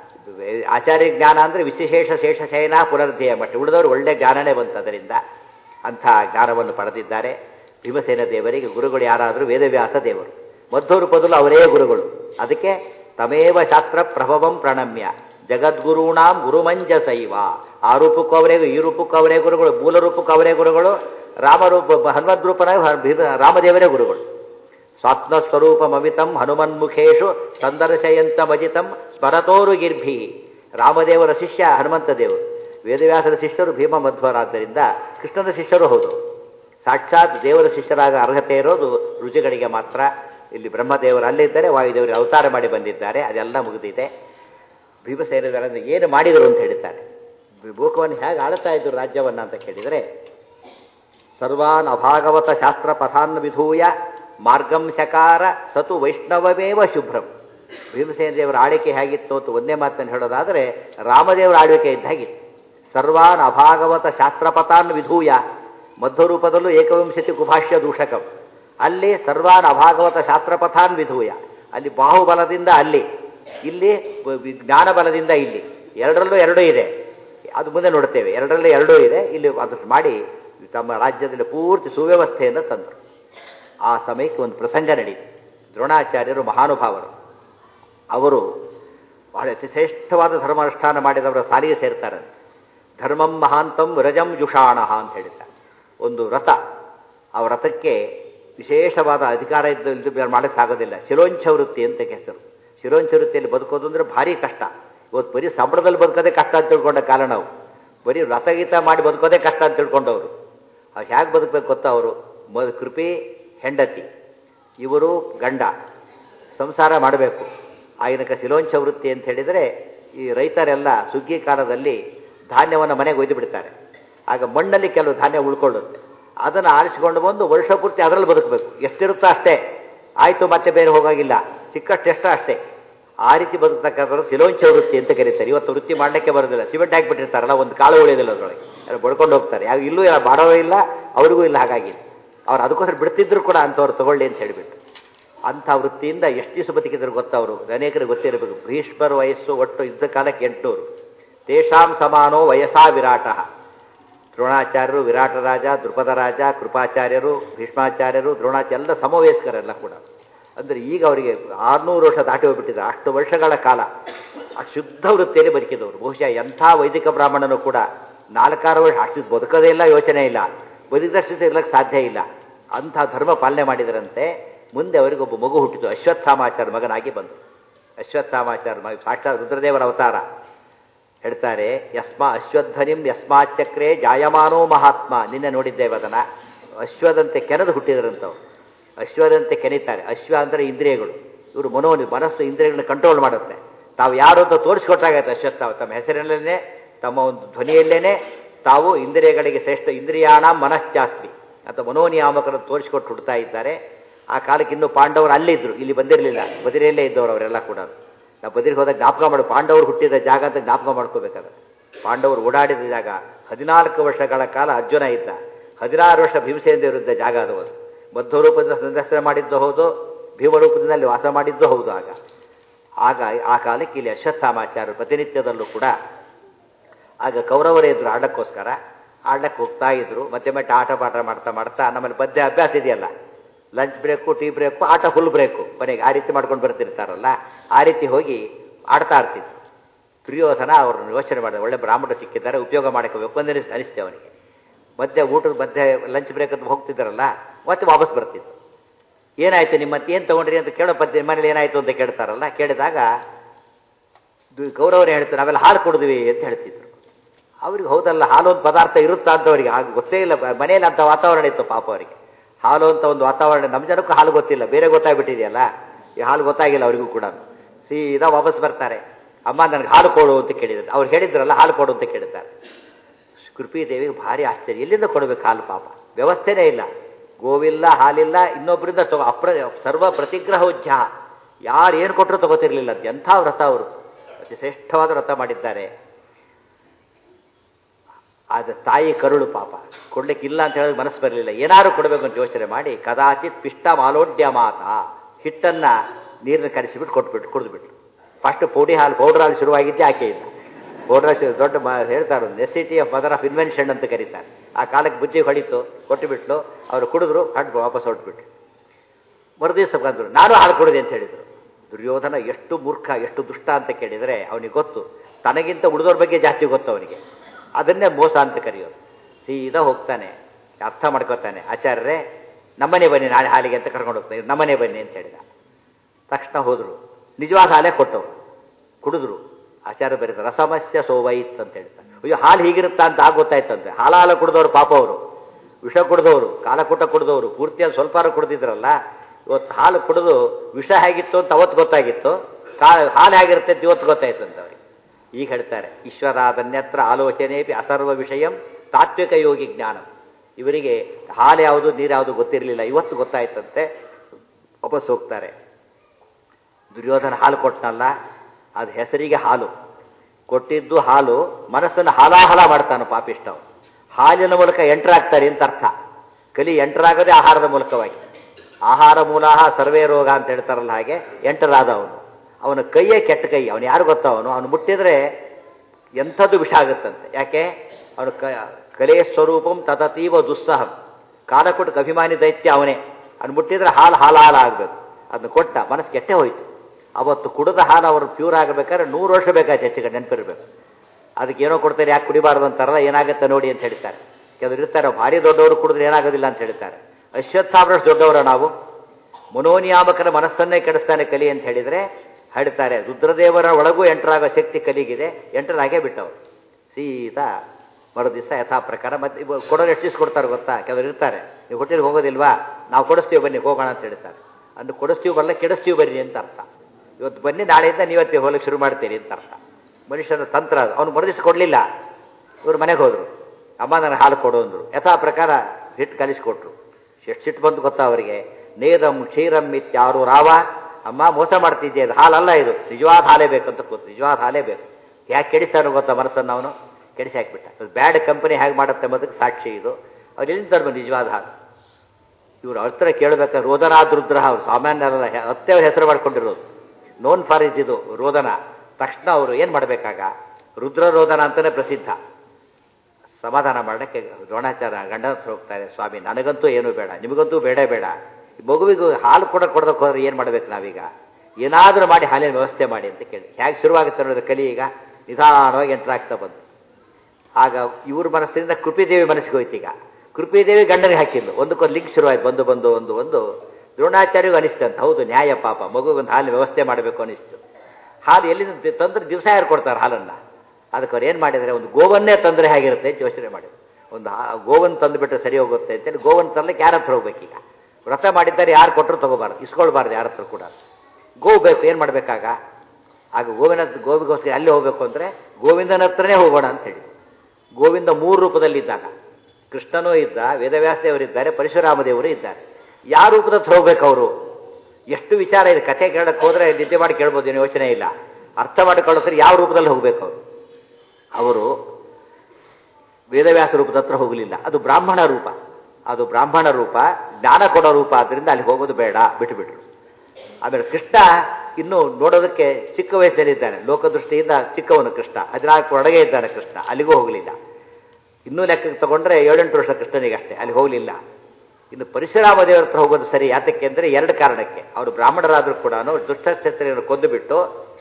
ಆಚಾರ್ಯ ಜ್ಞಾನ ಅಂದರೆ ವಿಶೇಷ ಶೇಷ ಶಯನ ಪುನರ್ಧೇಯ ಮಟ್ಟ ಉಳಿದವರು ಒಳ್ಳೆ ಜ್ಞಾನನೇ ಬಂತು ಅದರಿಂದ ಅಂಥ ಜ್ಞಾನವನ್ನು ಪಡೆದಿದ್ದಾರೆ ಭೀಮಸೇನ ದೇವರಿಗೆ ಗುರುಗಳು ಯಾರಾದರೂ ವೇದವ್ಯಾಸ ದೇವರು ಮಧ್ವರು ಬದಲು ಅವರೇ ಗುರುಗಳು ಅದಕ್ಕೆ ತಮೇವ ಶಾಸ್ತ್ರ ಪ್ರಭವಂ ಪ್ರಣಮ್ಯ ಜಗದ್ಗುರುಣಾಂ ಗುರುಮಂಜಸೈವ ಆ ರೂಪಕ್ಕೂ ಅವರೇ ಈ ರೂಪಕ್ಕೂ ಅವರೇ ಗುರುಗಳು ಮೂಲ ರೂಪಕ್ಕೂ ಅವರೇ ಗುರುಗಳು ರಾಮರೂಪ ಹನುಮದ್ ರೂಪನಾಗಿ ಹ- ಭೀಮ- ರಾಮದೇವರೇ ಗುರುಗಳು ಸ್ವಾತ್ಮಸ್ವರೂಪಮಮಿತಂ ಹನುಮನ್ಮುಖೇಶು ಸಂದರ್ಶಯಂತಮಜಿತಂ ಸ್ಮರತೋರು ಗಿರ್ಭಿ ರಾಮದೇವರ ಶಿಷ್ಯ ಹನುಮಂತ ದೇವರು ವೇದವ್ಯಾಸರ ಶಿಷ್ಯರು ಭೀಮ ಮಧ್ವರಾದ್ದರಿಂದ ಕೃಷ್ಣನ ಶಿಷ್ಯರು ಹೌದು ಸಾಕ್ಷಾತ್ ದೇವರ ಶಿಷ್ಯರಾಗ ಅರ್ಹತೆ ಇರೋದು ರುಚಿಗಳಿಗೆ ಮಾತ್ರ ಇಲ್ಲಿ ಬ್ರಹ್ಮದೇವರು ಅಲ್ಲಿದ್ದರೆ ವಾಯುದೇವರು ಅವತಾರ ಮಾಡಿ ಬಂದಿದ್ದಾರೆ ಅದೆಲ್ಲ ಮುಗಿದಿದೆ ಭೀಮಸೇನದರಿಂದ ಏನು ಮಾಡಿದರು ಅಂತ ಹೇಳ್ತಾರೆ ಭೂಕವನ್ನು ಹೇಗೆ ಆಳ್ತಾ ಇದ್ರು ರಾಜ್ಯವನ್ನು ಅಂತ ಕೇಳಿದರೆ ಸರ್ವಾನ್ ಅಭಾಗವತ ಶಾಸ್ತ್ರ ಪಥಾನ್ ವಿಧೂಯ ಮಾರ್ಗಂ ಶಕಾರ ಸತು ವೈಷ್ಣವಮೇವ ಶುಭ್ರಂ ಭೀಮಸೇನ ದೇವರ ಆಳ್ವಿಕೆ ಹೇಗಿತ್ತು ಅಂತ ಒಂದೇ ಮಾತನ್ನು ಹೇಳೋದಾದರೆ ರಾಮದೇವರ ಆಳ್ವಿಕೆ ಇದ್ದಾಗಿತ್ತು ಸರ್ವಾನ್ ಅಭಾಗವತ ಶಾಸ್ತ್ರಪಥಾನ್ ವಿಧೂಯ ಮಧ್ವರೂಪದಲ್ಲೂ ಏಕವಿಂಶತಿ ಕುಭಾಷ್ಯ ದೂಷಕಂ ಅಲ್ಲಿ ಸರ್ವಾನ್ ಅಭಾಗವತ ಶಾಸ್ತ್ರಪಥಾನ್ ವಿಧೂಯ ಅಲ್ಲಿ ಬಾಹುಬಲದಿಂದ ಅಲ್ಲಿ ಇಲ್ಲಿ ಬ- ವಿ- ಜ್ಞಾನ ಬಲದಿಂದ ಇಲ್ಲಿ ಎರಡರಲ್ಲೂ ಎರಡೂ ಇದೆ ಅದು ಮುಂದೆ ನೋಡ್ತೇವೆ ಎರಡರಲ್ಲೂ ಎರಡೂ ಇದೆ ಇಲ್ಲಿ ಅದನ್ನು ಮಾಡಿ ತಮ್ಮ ರಾಜ್ಯದಲ್ಲಿ ಪೂರ್ತಿ ಸುವ್ಯವಸ್ಥೆಯನ್ನು ತಂದರು ಆ ಸಮಯಕ್ಕೆ ಒಂದು ಪ್ರಸಂಗ ನಡೀತು ದ್ರೋಣಾಚಾರ್ಯರು ಮಹಾನುಭಾವರು ಅವರು ಬಹಳ ಅತಿ ಶ್ರೇಷ್ಠವಾದ ಧರ್ಮಾನುಷ್ಠಾನ ಮಾಡಿದವರ ಸಾಲಿಗೆ ಸೇರ್ತಾರೆ ಧರ್ಮಂ ಮಹಾಂತಂ ರಜಂ ಜುಷಾಣಃ ಅಂತ ಹೇಳಿದ್ದಾರೆ ಒಂದು ವ್ರತ ಆ ವ್ರತಕ್ಕೆ ವಿಶೇಷವಾದ ಅಧಿಕಾರ ಇದ್ದು ಇದ್ದು ಬೇರೆ ಮಾಡೋಕ್ಕಾಗೋದಿಲ್ಲ ಶಿರೋಂಚ ವೃತ್ತಿ ಅಂತ ಹೆಸರು ಶಿರೋಂಚ ವೃತ್ತಿಯಲ್ಲಿ ಬದುಕೋದು ಅಂದರೆ ಭಾರಿ ಕಷ್ಟ ಇವತ್ತು ಬರೀ ಸಂಬಳದಲ್ಲಿ ಬದುಕೋದೇ ಕಷ್ಟ ಅಂತ ತಿಳ್ಕೊಂಡ ಕಾಲ ನಾವು ಬರೀ ವ್ರತಗೀತ ಮಾಡಿ ಬದುಕೋದೇ ಕಷ್ಟ ಅಂತ ತಿಳ್ಕೊಂಡವರು ಅವ್ರು ಹೇಗೆ ಬದುಕಬೇಕು ಗೊತ್ತಾ ಅವರು ಮ ಕೃಪಿ ಹೆಂಡತಿ ಇವರು ಗಂಡ ಸಂಸಾರ ಮಾಡಬೇಕು ಆಗಿನಕ ಶಿಲೋಂಚ ವೃತ್ತಿ ಅಂತ ಹೇಳಿದರೆ ಈ ರೈತರೆಲ್ಲ ಸುಗ್ಗಿ ಕಾಲದಲ್ಲಿ ಧಾನ್ಯವನ್ನು ಮನೆಗೆ ಒಯ್ದು ಬಿಡ್ತಾರೆ ಆಗ ಮಣ್ಣಲ್ಲಿ ಕೆಲವು ಧಾನ್ಯ ಉಳ್ಕೊಳ್ಳುತ್ತೆ ಅದನ್ನು ಆರಿಸಿಕೊಂಡು ಬಂದು ವರ್ಷ ಪೂರ್ತಿ ಅದರಲ್ಲಿ ಬದುಕಬೇಕು ಎಷ್ಟಿರುತ್ತೋ ಅಷ್ಟೇ ಆಯಿತು ಮತ್ತೆ ಬೇರೆ ಹೋಗಾಗಿಲ್ಲ ಸಿಕ್ಕಷ್ಟು ಎಷ್ಟೋ ಅಷ್ಟೇ ಆ ರೀತಿ ಬದುಕತಕ್ಕಂಥದ್ದು ಶಿಲೋಂಚ ವೃತ್ತಿ ಅಂತ ಕರೀತಾರೆ ಇವತ್ತು ವೃತ್ತಿ ಮಾಡಲಿಕ್ಕೆ ಬರೋದಿಲ್ಲ ಸಿಮೆಂಟ್ ಹಾಕಿಬಿಟ್ಟಿರ್ತಾರಲ್ಲ ಒಂದು ಕಾಳು ಉಳಿಯೋದಿಲ್ಲ ಅದರೊಳಗೆ ಎಲ್ಲ ಬಡ್ಕೊಂಡು ಹೋಗ್ತಾರೆ ಯಾವ ಇಲ್ಲೂ ಯಾರು ಮಾಡೋದೇ ಇಲ್ಲ ಅವ್ರಿಗೂ ಇಲ್ಲ ಹಾಗಾಗಿ ಅವ್ರು ಅದಕ್ಕೋಸ್ಕರ ಬಿಡ್ತಿದ್ರು ಕೂಡ ಅಂಥವ್ರು ತಗೊಳ್ಳಿ ಅಂತ ಹೇಳಿಬಿಟ್ಟು ಅಂಥ ವೃತ್ತಿಯಿಂದ ಎಷ್ಟು ದಿವಸ ಬದುಕಿದ್ರು ಗೊತ್ತವರು ಅನೇಕರಿಗೆ ಗೊತ್ತಿರಬೇಕು ಭೀಷ್ಮರ ವಯಸ್ಸು ಒಟ್ಟು ಯುದ್ಧ ಕಾಲಕ್ಕೆ ಎಂಟುನೂರು ತೇಷಾಂ ಸಮಾನೋ ವಯಸ್ಸಾ ವಿರಾಟ ದ್ರೋಣಾಚಾರ್ಯರು ವಿರಾಟ ರಾಜ ದೃಪದ ರಾಜ ಕೃಪಾಚಾರ್ಯರು ಭೀಷ್ಮಾಚಾರ್ಯರು ದ್ರೋಣಾಚಾರ್ಯ ಎಲ್ಲ ಸಮವಯಸ್ಕರೆಲ್ಲ ಕೂಡ ಅಂದರೆ ಈಗ ಅವರಿಗೆ ಆರುನೂರು ವರ್ಷ ದಾಟಿ ಹೋಗ್ಬಿಟ್ಟಿದ್ದಾರೆ ಅಷ್ಟು ವರ್ಷಗಳ ಕಾಲ ಆ ಶುದ್ಧ ವೃತ್ತಿಯಲ್ಲಿ ಬದುಕಿದವರು ಬಹುಶಃ ಎಂಥ ವೈದಿಕ ಬ್ರಾಹ್ಮಣನು ಕೂಡ ನಾಲ್ಕಾರು ವರ್ಷ ಅಷ್ಟು ಬದುಕೋದೇ ಇಲ್ಲ ಯೋಚನೆ ಇಲ್ಲ ಬದುಕಿದಷ್ಟು ಇರ್ಲಿಕ್ಕೆ ಸಾಧ್ಯ ಇಲ್ಲ ಅಂಥ ಧರ್ಮ ಪಾಲನೆ ಮಾಡಿದರಂತೆ ಮುಂದೆ ಅವರಿಗೆ ಒಬ್ಬ ಮಗು ಹುಟ್ಟಿತು ಅಶ್ವತ್ಥಾಮಾಚಾರ ಮಗನಾಗಿ ಬಂತು ಅಶ್ವತ್ಥಾಮಾಚಾರ ಮಗ ಸಾಕ್ಷಾತ್ ರುದ್ರದೇವರ ಅವತಾರ ಹೇಳ್ತಾರೆ ಯಸ್ಮಾ ಅಶ್ವಧ್ವನಿಂ ಯಸ್ಮಾಚಕ್ರೆ ಜಾಯಮಾನೋ ಮಹಾತ್ಮ ನಿನ್ನೆ ನೋಡಿದ್ದೇವೆ ಅದನ್ನ ಅಶ್ವದಂತೆ ಕೆರೆದು ಹುಟ್ಟಿದ್ರಂತವ್ರು ಅಶ್ವದಂತೆ ಕೆನಿತಾರೆ ಅಶ್ವ ಅಂದರೆ ಇಂದ್ರಿಯಗಳು ಇವರು ಮನೋನಿ ಮನಸ್ಸು ಇಂದ್ರಿಯಗಳನ್ನ ಕಂಟ್ರೋಲ್ ಮಾಡುತ್ತೆ ತಾವು ಯಾರು ಅಂತ ತೋರಿಸ್ಕೊಟ್ಟಾಗತ್ತೆ ಅಶ್ವತ್ಥ ತಮ್ಮ ಹೆಸರಿನಲ್ಲೇ ತಮ್ಮ ಒಂದು ಧ್ವನಿಯಲ್ಲೇನೆ ತಾವು ಇಂದ್ರಿಯಗಳಿಗೆ ಶ್ರೇಷ್ಠ ಇಂದ್ರಿಯಾಣ ಮನಶ್ಚಾಸ್ತಿ ಅಂತ ಮನೋನಿಯಾಮಕರನ್ನು ತೋರಿಸಿಕೊಟ್ಟು ಹುಡ್ತಾ ಇದ್ದಾರೆ ಆ ಕಾಲಕ್ಕೆ ಇನ್ನೂ ಪಾಂಡವರು ಅಲ್ಲೇ ಇದ್ರು ಇಲ್ಲಿ ಬಂದಿರಲಿಲ್ಲ ಬದಿರಿಯಲ್ಲೇ ಇದ್ದವರು ಅವರೆಲ್ಲ ಕೂಡ ನಾವು ಬದಿರಿಗೆ ಹೋದಾಗ ಜ್ಞಾಪಕ ಮಾಡಿ ಪಾಂಡವರು ಹುಟ್ಟಿದ ಜಾಗ ಅಂತ ಜ್ಞಾಪಕ ಮಾಡ್ಕೋಬೇಕಾದ್ರೆ ಪಾಂಡವರು ಓಡಾಡಿದ ಜಾಗ ಹದಿನಾಲ್ಕು ವರ್ಷಗಳ ಕಾಲ ಅರ್ಜುನ ಇದ್ದ ಹದಿನಾರು ವರ್ಷ ಭೀಮಸೇನ ವಿರುದ್ಧ ಜಾಗ ಅದು ಅದು ಮಧ್ವರೂಪದಿಂದ ಸಂದರ್ಶನ ಮಾಡಿದ್ದು ಹೌದು ಭೀಮರೂಪದಿಂದ ಅಲ್ಲಿ ವಾಸ ಮಾಡಿದ್ದು ಹೌದು ಆಗ ಆಗ ಆ ಕಾಲಕ್ಕೆ ಇಲ್ಲಿ ಅಶ್ವತ್ಥಾಮಾಚಾರ್ಯರು ಪ್ರತಿನಿತ್ಯದಲ್ಲೂ ಕೂಡ ಆಗ ಕೌರವರೇ ಇದ್ರು ಆಡಕ್ಕೋಸ್ಕರ ಆಡಕ್ಕೆ ಹೋಗ್ತಾ ಇದ್ರು ಮತ್ತೆ ಮತ್ತೆ ಆಟ ಪಾಠ ಮಾಡ್ತಾ ಮಾಡ್ತಾ ನಮ್ಮಲ್ಲಿ ಬದ್ದೆ ಅಭ್ಯಾಸ ಇದೆಯಲ್ಲ ಲಂಚ್ ಬ್ರೇಕು ಟೀ ಬ್ರೇಕು ಆಟ ಫುಲ್ ಬ್ರೇಕು ಕೊನೆಗೆ ಆ ರೀತಿ ಮಾಡ್ಕೊಂಡು ಬರ್ತಿರ್ತಾರಲ್ಲ ಆ ರೀತಿ ಹೋಗಿ ಆಡ್ತಾ ಇರ್ತಿದ್ರು ದುರ್ಯೋಧನ ಅವ್ರನ್ನ ಯೋಚನೆ ಮಾಡಿದ ಒಳ್ಳೆ ಬ್ರಾಹ್ಮಣರು ಸಿಕ್ಕಿದ್ದಾರೆ ಉಪಯೋಗ ಮಾಡ್ಕೋಬೇಕು ಅಂದರೆ ಅನಿಸ್ತೆ ಅವನಿಗೆ ಮಧ್ಯೆ ಊಟದ ಮಧ್ಯೆ ಲಂಚ್ ಬ್ರೇಕ್ ಅಂತ ಹೋಗ್ತಿದ್ದಾರಲ್ಲ ಮತ್ತೆ ವಾಪಸ್ ಬರ್ತಿತ್ತು ಏನಾಯ್ತು ನಿಮ್ಮ ಮತ್ತೆ ಏನು ತೊಗೊಂಡ್ರಿ ಅಂತ ಕೇಳೋ ಪದ್ಯ ಮನೇಲಿ ಏನಾಯ್ತು ಅಂತ ಕೇಳ್ತಾರಲ್ಲ ಕೇಳಿದಾಗ ದು- ಕೌರವರು ಹೇಳ್ತಾರೆ ನಾವೆಲ್ಲ ಹಾಲು ಕುಡಿದ್ವಿ ಅಂತ ಹೇಳ್ತಿದ್ರು ಅವ್ರಿಗೆ ಹೌದಲ್ಲ ಹಾಲು ಒಂದು ಪದಾರ್ಥ ಇರುತ್ತಾ ಅಂತ ಅವರಿಗೆ ಹಾಗೆ ಗೊತ್ತೇ ಇಲ್ಲ ಬ- ಮನೇಲಿ ಅಂತ ವಾತಾವರಣ ಇತ್ತು ಪಾಪ ಅವರಿಗೆ ಹಾಲು ಅಂತ ಒಂದು ವಾತಾವರಣ ನಮ್ಮ ಜನಕ್ಕೂ ಹಾಲು ಗೊತ್ತಿಲ್ಲ ಬೇರೆ ಗೊತ್ತಾಗ್ಬಿಟ್ಟಿದೆಯಲ್ಲ ಈ ಹಾಲು ಗೊತ್ತಾಗಿಲ್ಲ ಅವರಿಗೂ ಕೂಡ ಸೀದಾ ವಾಪಸ್ ಬರ್ತಾರೆ ಅಮ್ಮ ನನಗೆ ಹಾಲು ಕೊಡು ಅಂತ ಕೇಳಿದ್ರು ಅವ್ರು ಹೇಳಿದ್ರಲ್ಲ ಹಾಲು ಕೊಡು ಅಂತ ಕೇಳಿದ್ದಾರೆ ಕೃಪಿದೇವಿಗೆ ಭಾರಿ ಆಶ್ಚರ್ಯ ಎಲ್ಲಿಂದ ಕೊಡಬೇಕು ಹಾಲು ಪಾಪ ವ್ಯವಸ್ಥೆನೇ ಇಲ್ಲ ಗೋವಿಲ್ಲ ಹಾಲಿಲ್ಲ ಇನ್ನೊಬ್ಬರಿಂದ ತಗೋ ಅಪ್ರ ಸರ್ವ ಪ್ರತಿಗ್ರಹೋಜ್ಜ ಯಾರು ಏನು ಕೊಟ್ಟರು ತಗೋತಿರ್ಲಿಲ್ಲ ಅಂತ ಎಂಥ ವ್ರತ ಅವರು ಅತಿ ಶ್ರೇಷ್ಠವಾದ ವ್ರತ ಮಾಡಿದ್ದಾರೆ ಆದ ತಾಯಿ ಕರುಳು ಪಾಪ ಕೊಡ್ಲಿಕ್ಕಿಲ್ಲ ಅಂತ ಹೇಳಿ ಮನಸ್ಸು ಬರಲಿಲ್ಲ ಏನಾದ್ರು ಕೊಡಬೇಕು ಅಂತ ಯೋಚನೆ ಮಾಡಿ ಕದಾಚಿತ್ ಪಿಷ್ಟ ಮಾಲೋಡ್ಯ ಮಾತ ಹಿಟ್ಟನ್ನ ನೀರನ್ನ ಕರೆಸಿಬಿಟ್ಟು ಕೊಟ್ಬಿಟ್ಟು ಕುಡಿದ್ಬಿಟ್ರು ಫಸ್ಟ್ ಪುಡಿ ಹಾಲು ಪೌಡರ್ ಹಾಲು ಶುರುವಾಗಿದ್ದೇ ಆಕೆಯಿಂದ ಪೌಡರ್ ಶುರು ದೊಡ್ಡ ಮ ಹೇಳ್ತಾರೆ necessity of mother of invention ಅಂತ ಕರೀತಾರೆ ಆ ಕಾಲಕ್ಕೆ ಬುಜ್ಜಿ ಹೊಡಿತು ಕೊಟ್ಟುಬಿಟ್ಲು ಅವರು ಕುಡಿದ್ರು ಹಟ್ಟು ವಾಪಸ್ ಹೊರಟ್ಬಿಟ್ರು ಮರುದಿವಸ ಬಂದರು ನಾನು ಹಾಲು ಕೊಡಿದೆ ಅಂತ ಹೇಳಿದರು ದುರ್ಯೋಧನ ಎಷ್ಟು ಮೂರ್ಖ ಎಷ್ಟು ದುಷ್ಟ ಅಂತ ಕೇಳಿದರೆ ಅವನಿಗೆ ಗೊತ್ತು ತನಗಿಂತ ಉಳಿದವ್ರ ಬಗ್ಗೆ ಜಾಸ್ತಿ ಗೊತ್ತು ಅವನಿಗೆ ಅದನ್ನೇ ಮೋಸ ಅಂತ ಕರೆಯೋದು ಸೀದಾ ಹೋಗ್ತಾನೆ ಅರ್ಥ ಮಾಡ್ಕೋತಾನೆ ಆಚಾರ್ಯರೇ ನಮ್ಮನೆ ಬನ್ನಿ ನಾಳೆ ಹಾಲಿಗೆ ಅಂತ ಕರ್ಕೊಂಡು ಹೋಗ್ತಾನೆ ನಮ್ಮನೆ ಬನ್ನಿ ಅಂತ ಹೇಳಿದ ತಕ್ಷಣ ಹೋದರು ನಿಜವಾದ ಹಾಲೇ ಕೊಟ್ಟವು ಕುಡಿದ್ರು ಆಚಾರ್ಯ ಬರೀತಾರೆ ರಸಮಸ್ಯ ಸೋವೈತ್ ಅಂತ ಹೇಳ್ತಾರೆ ಅಯ್ಯೋ ಹಾಲು ಹೀಗಿರುತ್ತಾ ಅಂತ ಆಗ ಗೊತ್ತಾಯ್ತಂತೆ ಹಾಲ ಹಾಲು ಕುಡಿದವರು ಪಾಪ ಅವರು ವಿಷ ಕುಡಿದವರು ಕಾಲಕೂಟ ಕುಡಿದವರು ಪೂರ್ತಿಯಾಗಿ ಸ್ವಲ್ಪ ಕುಡಿದಿದ್ರಲ್ಲ ಇವತ್ತು ಹಾಲು ಕುಡಿದು ವಿಷ ಹೇಗಿತ್ತು ಅಂತ ಅವತ್ತು ಗೊತ್ತಾಗಿತ್ತು ಕಾ ಹಾಲು ಹೇಗಿರುತ್ತೆ ಅಂತ ಇವತ್ತು ಗೊತ್ತಾಯ್ತು ಅಂತ ಅವ್ರಿಗೆ ಈಗ ಹೇಳ್ತಾರೆ ಈಶ್ವರಾದನ್ಯತ್ರ ಆಲೋಚನೆಪಿ ಅಸರ್ವ ವಿಷಯಂ ತಾತ್ವಿಕ ಯೋಗಿ ಜ್ಞಾನ ಇವರಿಗೆ ಹಾಲು ಯಾವುದು ನೀರು ಯಾವುದು ಗೊತ್ತಿರಲಿಲ್ಲ ಇವತ್ತು ಗೊತ್ತಾಯ್ತಂತೆ ವಾಪಸ್ ಹೋಗ್ತಾರೆ ದುರ್ಯೋಧನ ಹಾಲು ಕೊಟ್ಟನಲ್ಲ ಅದು ಹೆಸರಿಗೆ ಹಾಲು ಕೊಟ್ಟಿದ್ದು ಹಾಲು ಮನಸ್ಸನ್ನು ಹಾಲಾಹಲ ಮಾಡ್ತಾನೆ ಪಾಪಿಷ್ಟ ಅವ್ನು. ಹಾಲಿನ ಮೂಲಕ ಎಂಟ್ರಾಗ್ತಾರೆ ಅಂತ ಅರ್ಥ ಕಲಿ ಎಂಟರಾಗದೆ ಆಹಾರದ ಮೂಲಕವಾಗಿ ಆಹಾರ ಮೂಲಾಹ ಸರ್ವೇ ರೋಗ ಅಂತ ಹೇಳ್ತಾರಲ್ಲ ಹಾಗೆ ಎಂಟರಾದ ಅವನು ಅವನ ಕೈಯೇ ಕೆಟ್ಟ ಕೈ ಅವನು ಯಾರು ಗೊತ್ತ ಅವನು ಅವನು ಮುಟ್ಟಿದ್ರೆ ಎಂಥದ್ದು ವಿಷ ಆಗುತ್ತಂತೆ ಯಾಕೆ ಅವನು ಕ ಕಲೆ ಸ್ವರೂಪಂ ತದತೀವ ದುಸ್ಸಹಂ ಕಾಲಕೊಟ್ಟು ಅಭಿಮಾನಿ ದೈತ್ಯ ಅವನೇ ಅವ್ನು ಮುಟ್ಟಿದ್ರೆ ಹಾಲು ಹಾಲು ಹಾಲು ಆಗಬೇಕು ಅದನ್ನ ಕೊಟ್ಟ ಮನಸ್ಸು ಕೆಟ್ಟೆ ಹೋಯ್ತು ಅವತ್ತು ಕುಡಿದ ಹಾಲು ಅವರು ಪ್ಯೂರ್ ಆಗಬೇಕಾದ್ರೆ ನೂರು ವರ್ಷ ಬೇಕಾಯ್ತು ಹೆಚ್ಚಿಗೆ ನೆನಪಿರ್ಬೇಕು ಅದಕ್ಕೆ ಏನೋ ಕೊಡ್ತಾರೆ ಯಾಕೆ ಕುಡಿಬಾರ್ದು ಅಂತಾರಲ್ಲ ಏನಾಗುತ್ತೆ ನೋಡಿ ಅಂತ ಹೇಳ್ತಾರೆ ಕೆಲವರು ಇರ್ತಾರೆ ಭಾರಿ ದೊಡ್ಡವರು ಕುಡಿದ್ರೆ ಏನಾಗೋದಿಲ್ಲ ಅಂತ ಹೇಳ್ತಾರೆ ಅಶ್ವತ್ಥಾಮರಷ್ಟು ದೊಡ್ಡವರ ನಾವು ಮನೋನಿಯಾಮಕನ ಮನಸ್ಸನ್ನೇ ಕೆಡಿಸ್ತಾನೆ ಕಲಿ ಅಂತ ಹೇಳಿದರೆ ಹೇಳ್ತಾರೆ ರುದ್ರದೇವರ ಒಳಗೂ ಎಂಟರಾಗೋ ಶಕ್ತಿ ಕಲಿಗಿದೆ ಎಂಟರಾಗೇ ಬಿಟ್ಟವರು ಸೀದಾ ಮರು ದಿವಸ ಯಥಾ ಪ್ರಕಾರ ಮತ್ತೆ ಇವ ಕೊಡೋರು ಎಷ್ಟು ದಿವ್ಸ ಕೊಡ್ತಾರೆ ಗೊತ್ತಾ ಕೆಲವರು ಇರ್ತಾರೆ ನೀವು ಹೋಟೆಲ್ಗೆ ಹೋಗೋದಿಲ್ವಾ ನಾವು ಕೊಡಿಸ್ತೀವಿ ಬನ್ನಿ ಹೋಗೋಣ ಅಂತ ಹೇಳ್ತಾರೆ ಅಂದ್ರೆ ಕೊಡಿಸ್ತೀವಿ ಬರಲ್ಲ ಕೆಡಿಸ್ತೀವಿ ಬನ್ನಿ ಅಂತ ಅರ್ಥ ಇವತ್ತು ಬನ್ನಿ ನಾಳೆಯಿಂದ ನೀವತ್ತೆ ಹೋಗ್ಲಿಕ್ಕೆ ಶುರು ಮಾಡ್ತೀರಿ ಅಂತ ಅರ್ಥ ಮನುಷ್ಯನ ತಂತ್ರ ಅದು ಅವನು ಮರುದಿವ್ಸ ಕೊಡಲಿಲ್ಲ ಇವ್ರು ಮನೆಗೆ ಹೋದರು ಅಮ್ಮ ನನಗೆ ಹಾಲು ಕೊಡು ಅಂದರು ಯಥಾ ಪ್ರಕಾರ ಹಿಟ್ಟು ಕಲಿಸ್ಕೊಟ್ರು ಎಷ್ಟು ಸಿಟ್ಟು ಬಂತು ಗೊತ್ತಾ ಅವರಿಗೆ ನೇದಂ ಕ್ಷೀರಂ ಇತ್ಯಾರು ರಾವ ಅಮ್ಮ ಮೋಸ ಮಾಡ್ತಿದ್ದೆ ಅದು ಹಾಲಲ್ಲ ಇದು ನಿಜವಾದ ಹಾಲೇ ಬೇಕಂತ ಕೂತು ನಿಜವಾದ ಹಾಲೇ ಬೇಕು ಯಾಕೆ ಕೆಡಿಸ್ತಾನೋ ಗೊತ್ತಾ ಮನಸ್ಸನ್ನು ಅವನು ಕೆಡಿಸಿ ಹಾಕ್ಬಿಟ್ಟ ಬ್ಯಾಡ್ ಕಂಪನಿ ಹೇಗೆ ಮಾಡುತ್ತೆ ಎಂಬುದಕ್ಕೆ ಸಾಕ್ಷಿ ಇದು ಅವ್ರು ಎಲ್ಲಿಂದ ತರ್ಬೋದು ನಿಜವಾದ ಹಾಲು ಇವ್ರು ಹತ್ರ ಕೇಳಬೇಕಾದ್ರೆ ರೋದನಾದ್ ರುದ್ರ ಅವ್ರು ಸಾಮಾನ್ಯ ಅಲ್ಲ ಹತ್ತೆ ಅವ್ರ ಹೆಸರು ಮಾಡ್ಕೊಂಡಿರೋದು ನೋನ್ ಫಾರ್ ಇಸ್ ಇದು ರೋದನ ತಕ್ಷಣ ಅವರು ಏನು ಮಾಡಬೇಕಾಗ ರುದ್ರ ರೋದನ ಅಂತಲೇ ಪ್ರಸಿದ್ಧ ಸಮಾಧಾನ ಮಾಡಕ್ಕೆ ದ್ರೋಣಾಚಾರ್ಯ ಗಂಡ ಹತ್ರ ಹೋಗ್ತಾರೆ ಸ್ವಾಮಿ ನನಗಂತೂ ಏನೂ ಬೇಡ ನಿಮಗಂತೂ ಬೇಡ ಬೇಡ ಈ ಮಗುವಿಗೂ ಹಾಲು ಕೂಡ ಕೊಡೋದಕ್ಕೆ ಹೋದ್ರೆ ಏನು ಮಾಡ್ಬೇಕು ನಾವೀಗ ಏನಾದರೂ ಮಾಡಿ ಹಾಲಿನ ವ್ಯವಸ್ಥೆ ಮಾಡಿ ಅಂತ ಕೇಳಿ ಹೇಗೆ ಶುರುವಾಗುತ್ತೆ ಅನ್ನೋದು ಕಲಿ ಈಗ ನಿಧಾನವಾಗಿ ಎಂಟ್ರಾಗ್ತಾ ಬಂತು ಆಗ ಇವ್ರ ಮನಸ್ಸಿನಿಂದ ಕೃಪಿದೇವಿ ಮನಸ್ಸಿಗೆ ಹೋಯ್ತು ಈಗ ಕೃಪಿದೇವಿ ಗಂಡನಿಗೆ ಹಾಕಿದ್ಲು ಒಂದಕ್ಕೊಂದು ಲಿಂಕ್ ಶುರುವಾಯ್ತು ಬಂದು ಬಂದು ಒಂದು ಒಂದು ದ್ರೋಣಾಚಾರ್ಯಗೂ ಅನಿಸ್ತಂತ ಹೌದು ನ್ಯಾಯ ಪಾಪ ಮಗುಗೊಂದು ಹಾಲು ವ್ಯವಸ್ಥೆ ಮಾಡಬೇಕು ಅನಿಸ್ತು ಹಾಲು ಎಲ್ಲಿಂದ ತಂದ್ರೆ ದಿವಸ ಯಾರು ಕೊಡ್ತಾರೆ ಹಾಲನ್ನು ಅದಕ್ಕೆ ಅವ್ರು ಏನು ಮಾಡಿದರೆ ಒಂದು ಗೋವನ್ನೇ ತಂದರೆ ಹೇಗಿರುತ್ತೆ ಅಂತ ಯೋಚನೆ ಮಾಡಿದ್ರು ಒಂದು ಹಾ- ಗೋವನ್ನು ತಂದುಬಿಟ್ರೆ ಸರಿ ಹೋಗುತ್ತೆ ಅಂತೇಳಿ ಗೋವನ್ನು ತರಲಿಕ್ಕೆ ಯಾರ ಹತ್ರ ಹೋಗ್ಬೇಕೀಗ ವ್ರತ ಮಾಡಿದ್ದಾರೆ ಯಾರು ಕೊಟ್ಟರು ತಗೋಬಾರ್ದು ಇಸ್ಕೊಳ್ಬಾರ್ದು ಯಾರ ಹತ್ರ ಕೂಡ ಗೋ ಬೇಕು ಏನು ಮಾಡಬೇಕಾಗ ಆಗ ಗೋವಿನ ಗೋವಿಗೋಸ್ಕರ ಅಲ್ಲಿ ಹೋಗಬೇಕು ಅಂದರೆ ಗೋವಿಂದನ ಹತ್ರನೇ ಹೋಗೋಣ ಅಂತ ಹೇಳಿ ಗೋವಿಂದ ಮೂರು ರೂಪದಲ್ಲಿದ್ದಾಗ ಕೃಷ್ಣನೂ ಇದ್ದ ವೇದವ್ಯಾಸ ದೇವರಿದ್ದಾರೆ ಪರಶುರಾಮ ದೇವರು ಇದ್ದಾರೆ ಯಾವ ರೂಪದ ಹತ್ರ ಹೋಗ್ಬೇಕು ಅವರು ಎಷ್ಟು ವಿಚಾರ ಇದೆ ಕಥೆ ಕೇಳಕ್ಕೆ ಹೋದ್ರೆ ನಿದ್ದೆ ಮಾಡಿ ಕೇಳ್ಬೋದು ಏನು ಯೋಚನೆ ಇಲ್ಲ ಅರ್ಥ ಮಾಡಿಕೊಳ್ಳೋಸ್ರೆ ಯಾವ ರೂಪದಲ್ಲಿ ಹೋಗ್ಬೇಕು ಅವರು ಅವರು ವೇದವ್ಯಾಸ ರೂಪದ ಹತ್ರ ಹೋಗಲಿಲ್ಲ ಅದು ಬ್ರಾಹ್ಮಣ ರೂಪ ಅದು ಬ್ರಾಹ್ಮಣ ರೂಪ ಜ್ಞಾನ ಕೊಡೋ ರೂಪ ಆದ್ದರಿಂದ ಅಲ್ಲಿ ಹೋಗೋದು ಬೇಡ ಬಿಟ್ಟುಬಿಟ್ರು ಆಮೇಲೆ ಕೃಷ್ಣ ಇನ್ನು ನೋಡೋದಕ್ಕೆ ಚಿಕ್ಕ ವಯಸ್ಸಲ್ಲಿದ್ದಾನೆ ಲೋಕದೃಷ್ಟಿಯಿಂದ ಚಿಕ್ಕವನು ಕೃಷ್ಣ ಹದಿನಾಲ್ಕು ಒಳಗೆ ಇದ್ದಾನೆ ಕೃಷ್ಣ ಅಲ್ಲಿಗೂ ಹೋಗಲಿಲ್ಲ ಇನ್ನೂ ಲೆಕ್ಕಕ್ಕೆ ತಗೊಂಡ್ರೆ ಏಳೆಂಟು ವರ್ಷ ಕೃಷ್ಣನಿಗೆ ಅಷ್ಟೇ ಅಲ್ಲಿ ಹೋಗಲಿಲ್ಲ ಇನ್ನು ಪರಶುರಾಮ ದೇವರ ಹತ್ರ ಹೋಗೋದು ಸರಿ ಯಾತಕ್ಕೆ ಅಂದರೆ ಎರಡು ಕಾರಣಕ್ಕೆ ಅವರು ಬ್ರಾಹ್ಮಣರಾದರೂ ಕೂಡ ದುಷ್ಟಕ್ಷತ್ರಿಯನ್ನು ಕೊಂದು ಬಿಟ್ಟು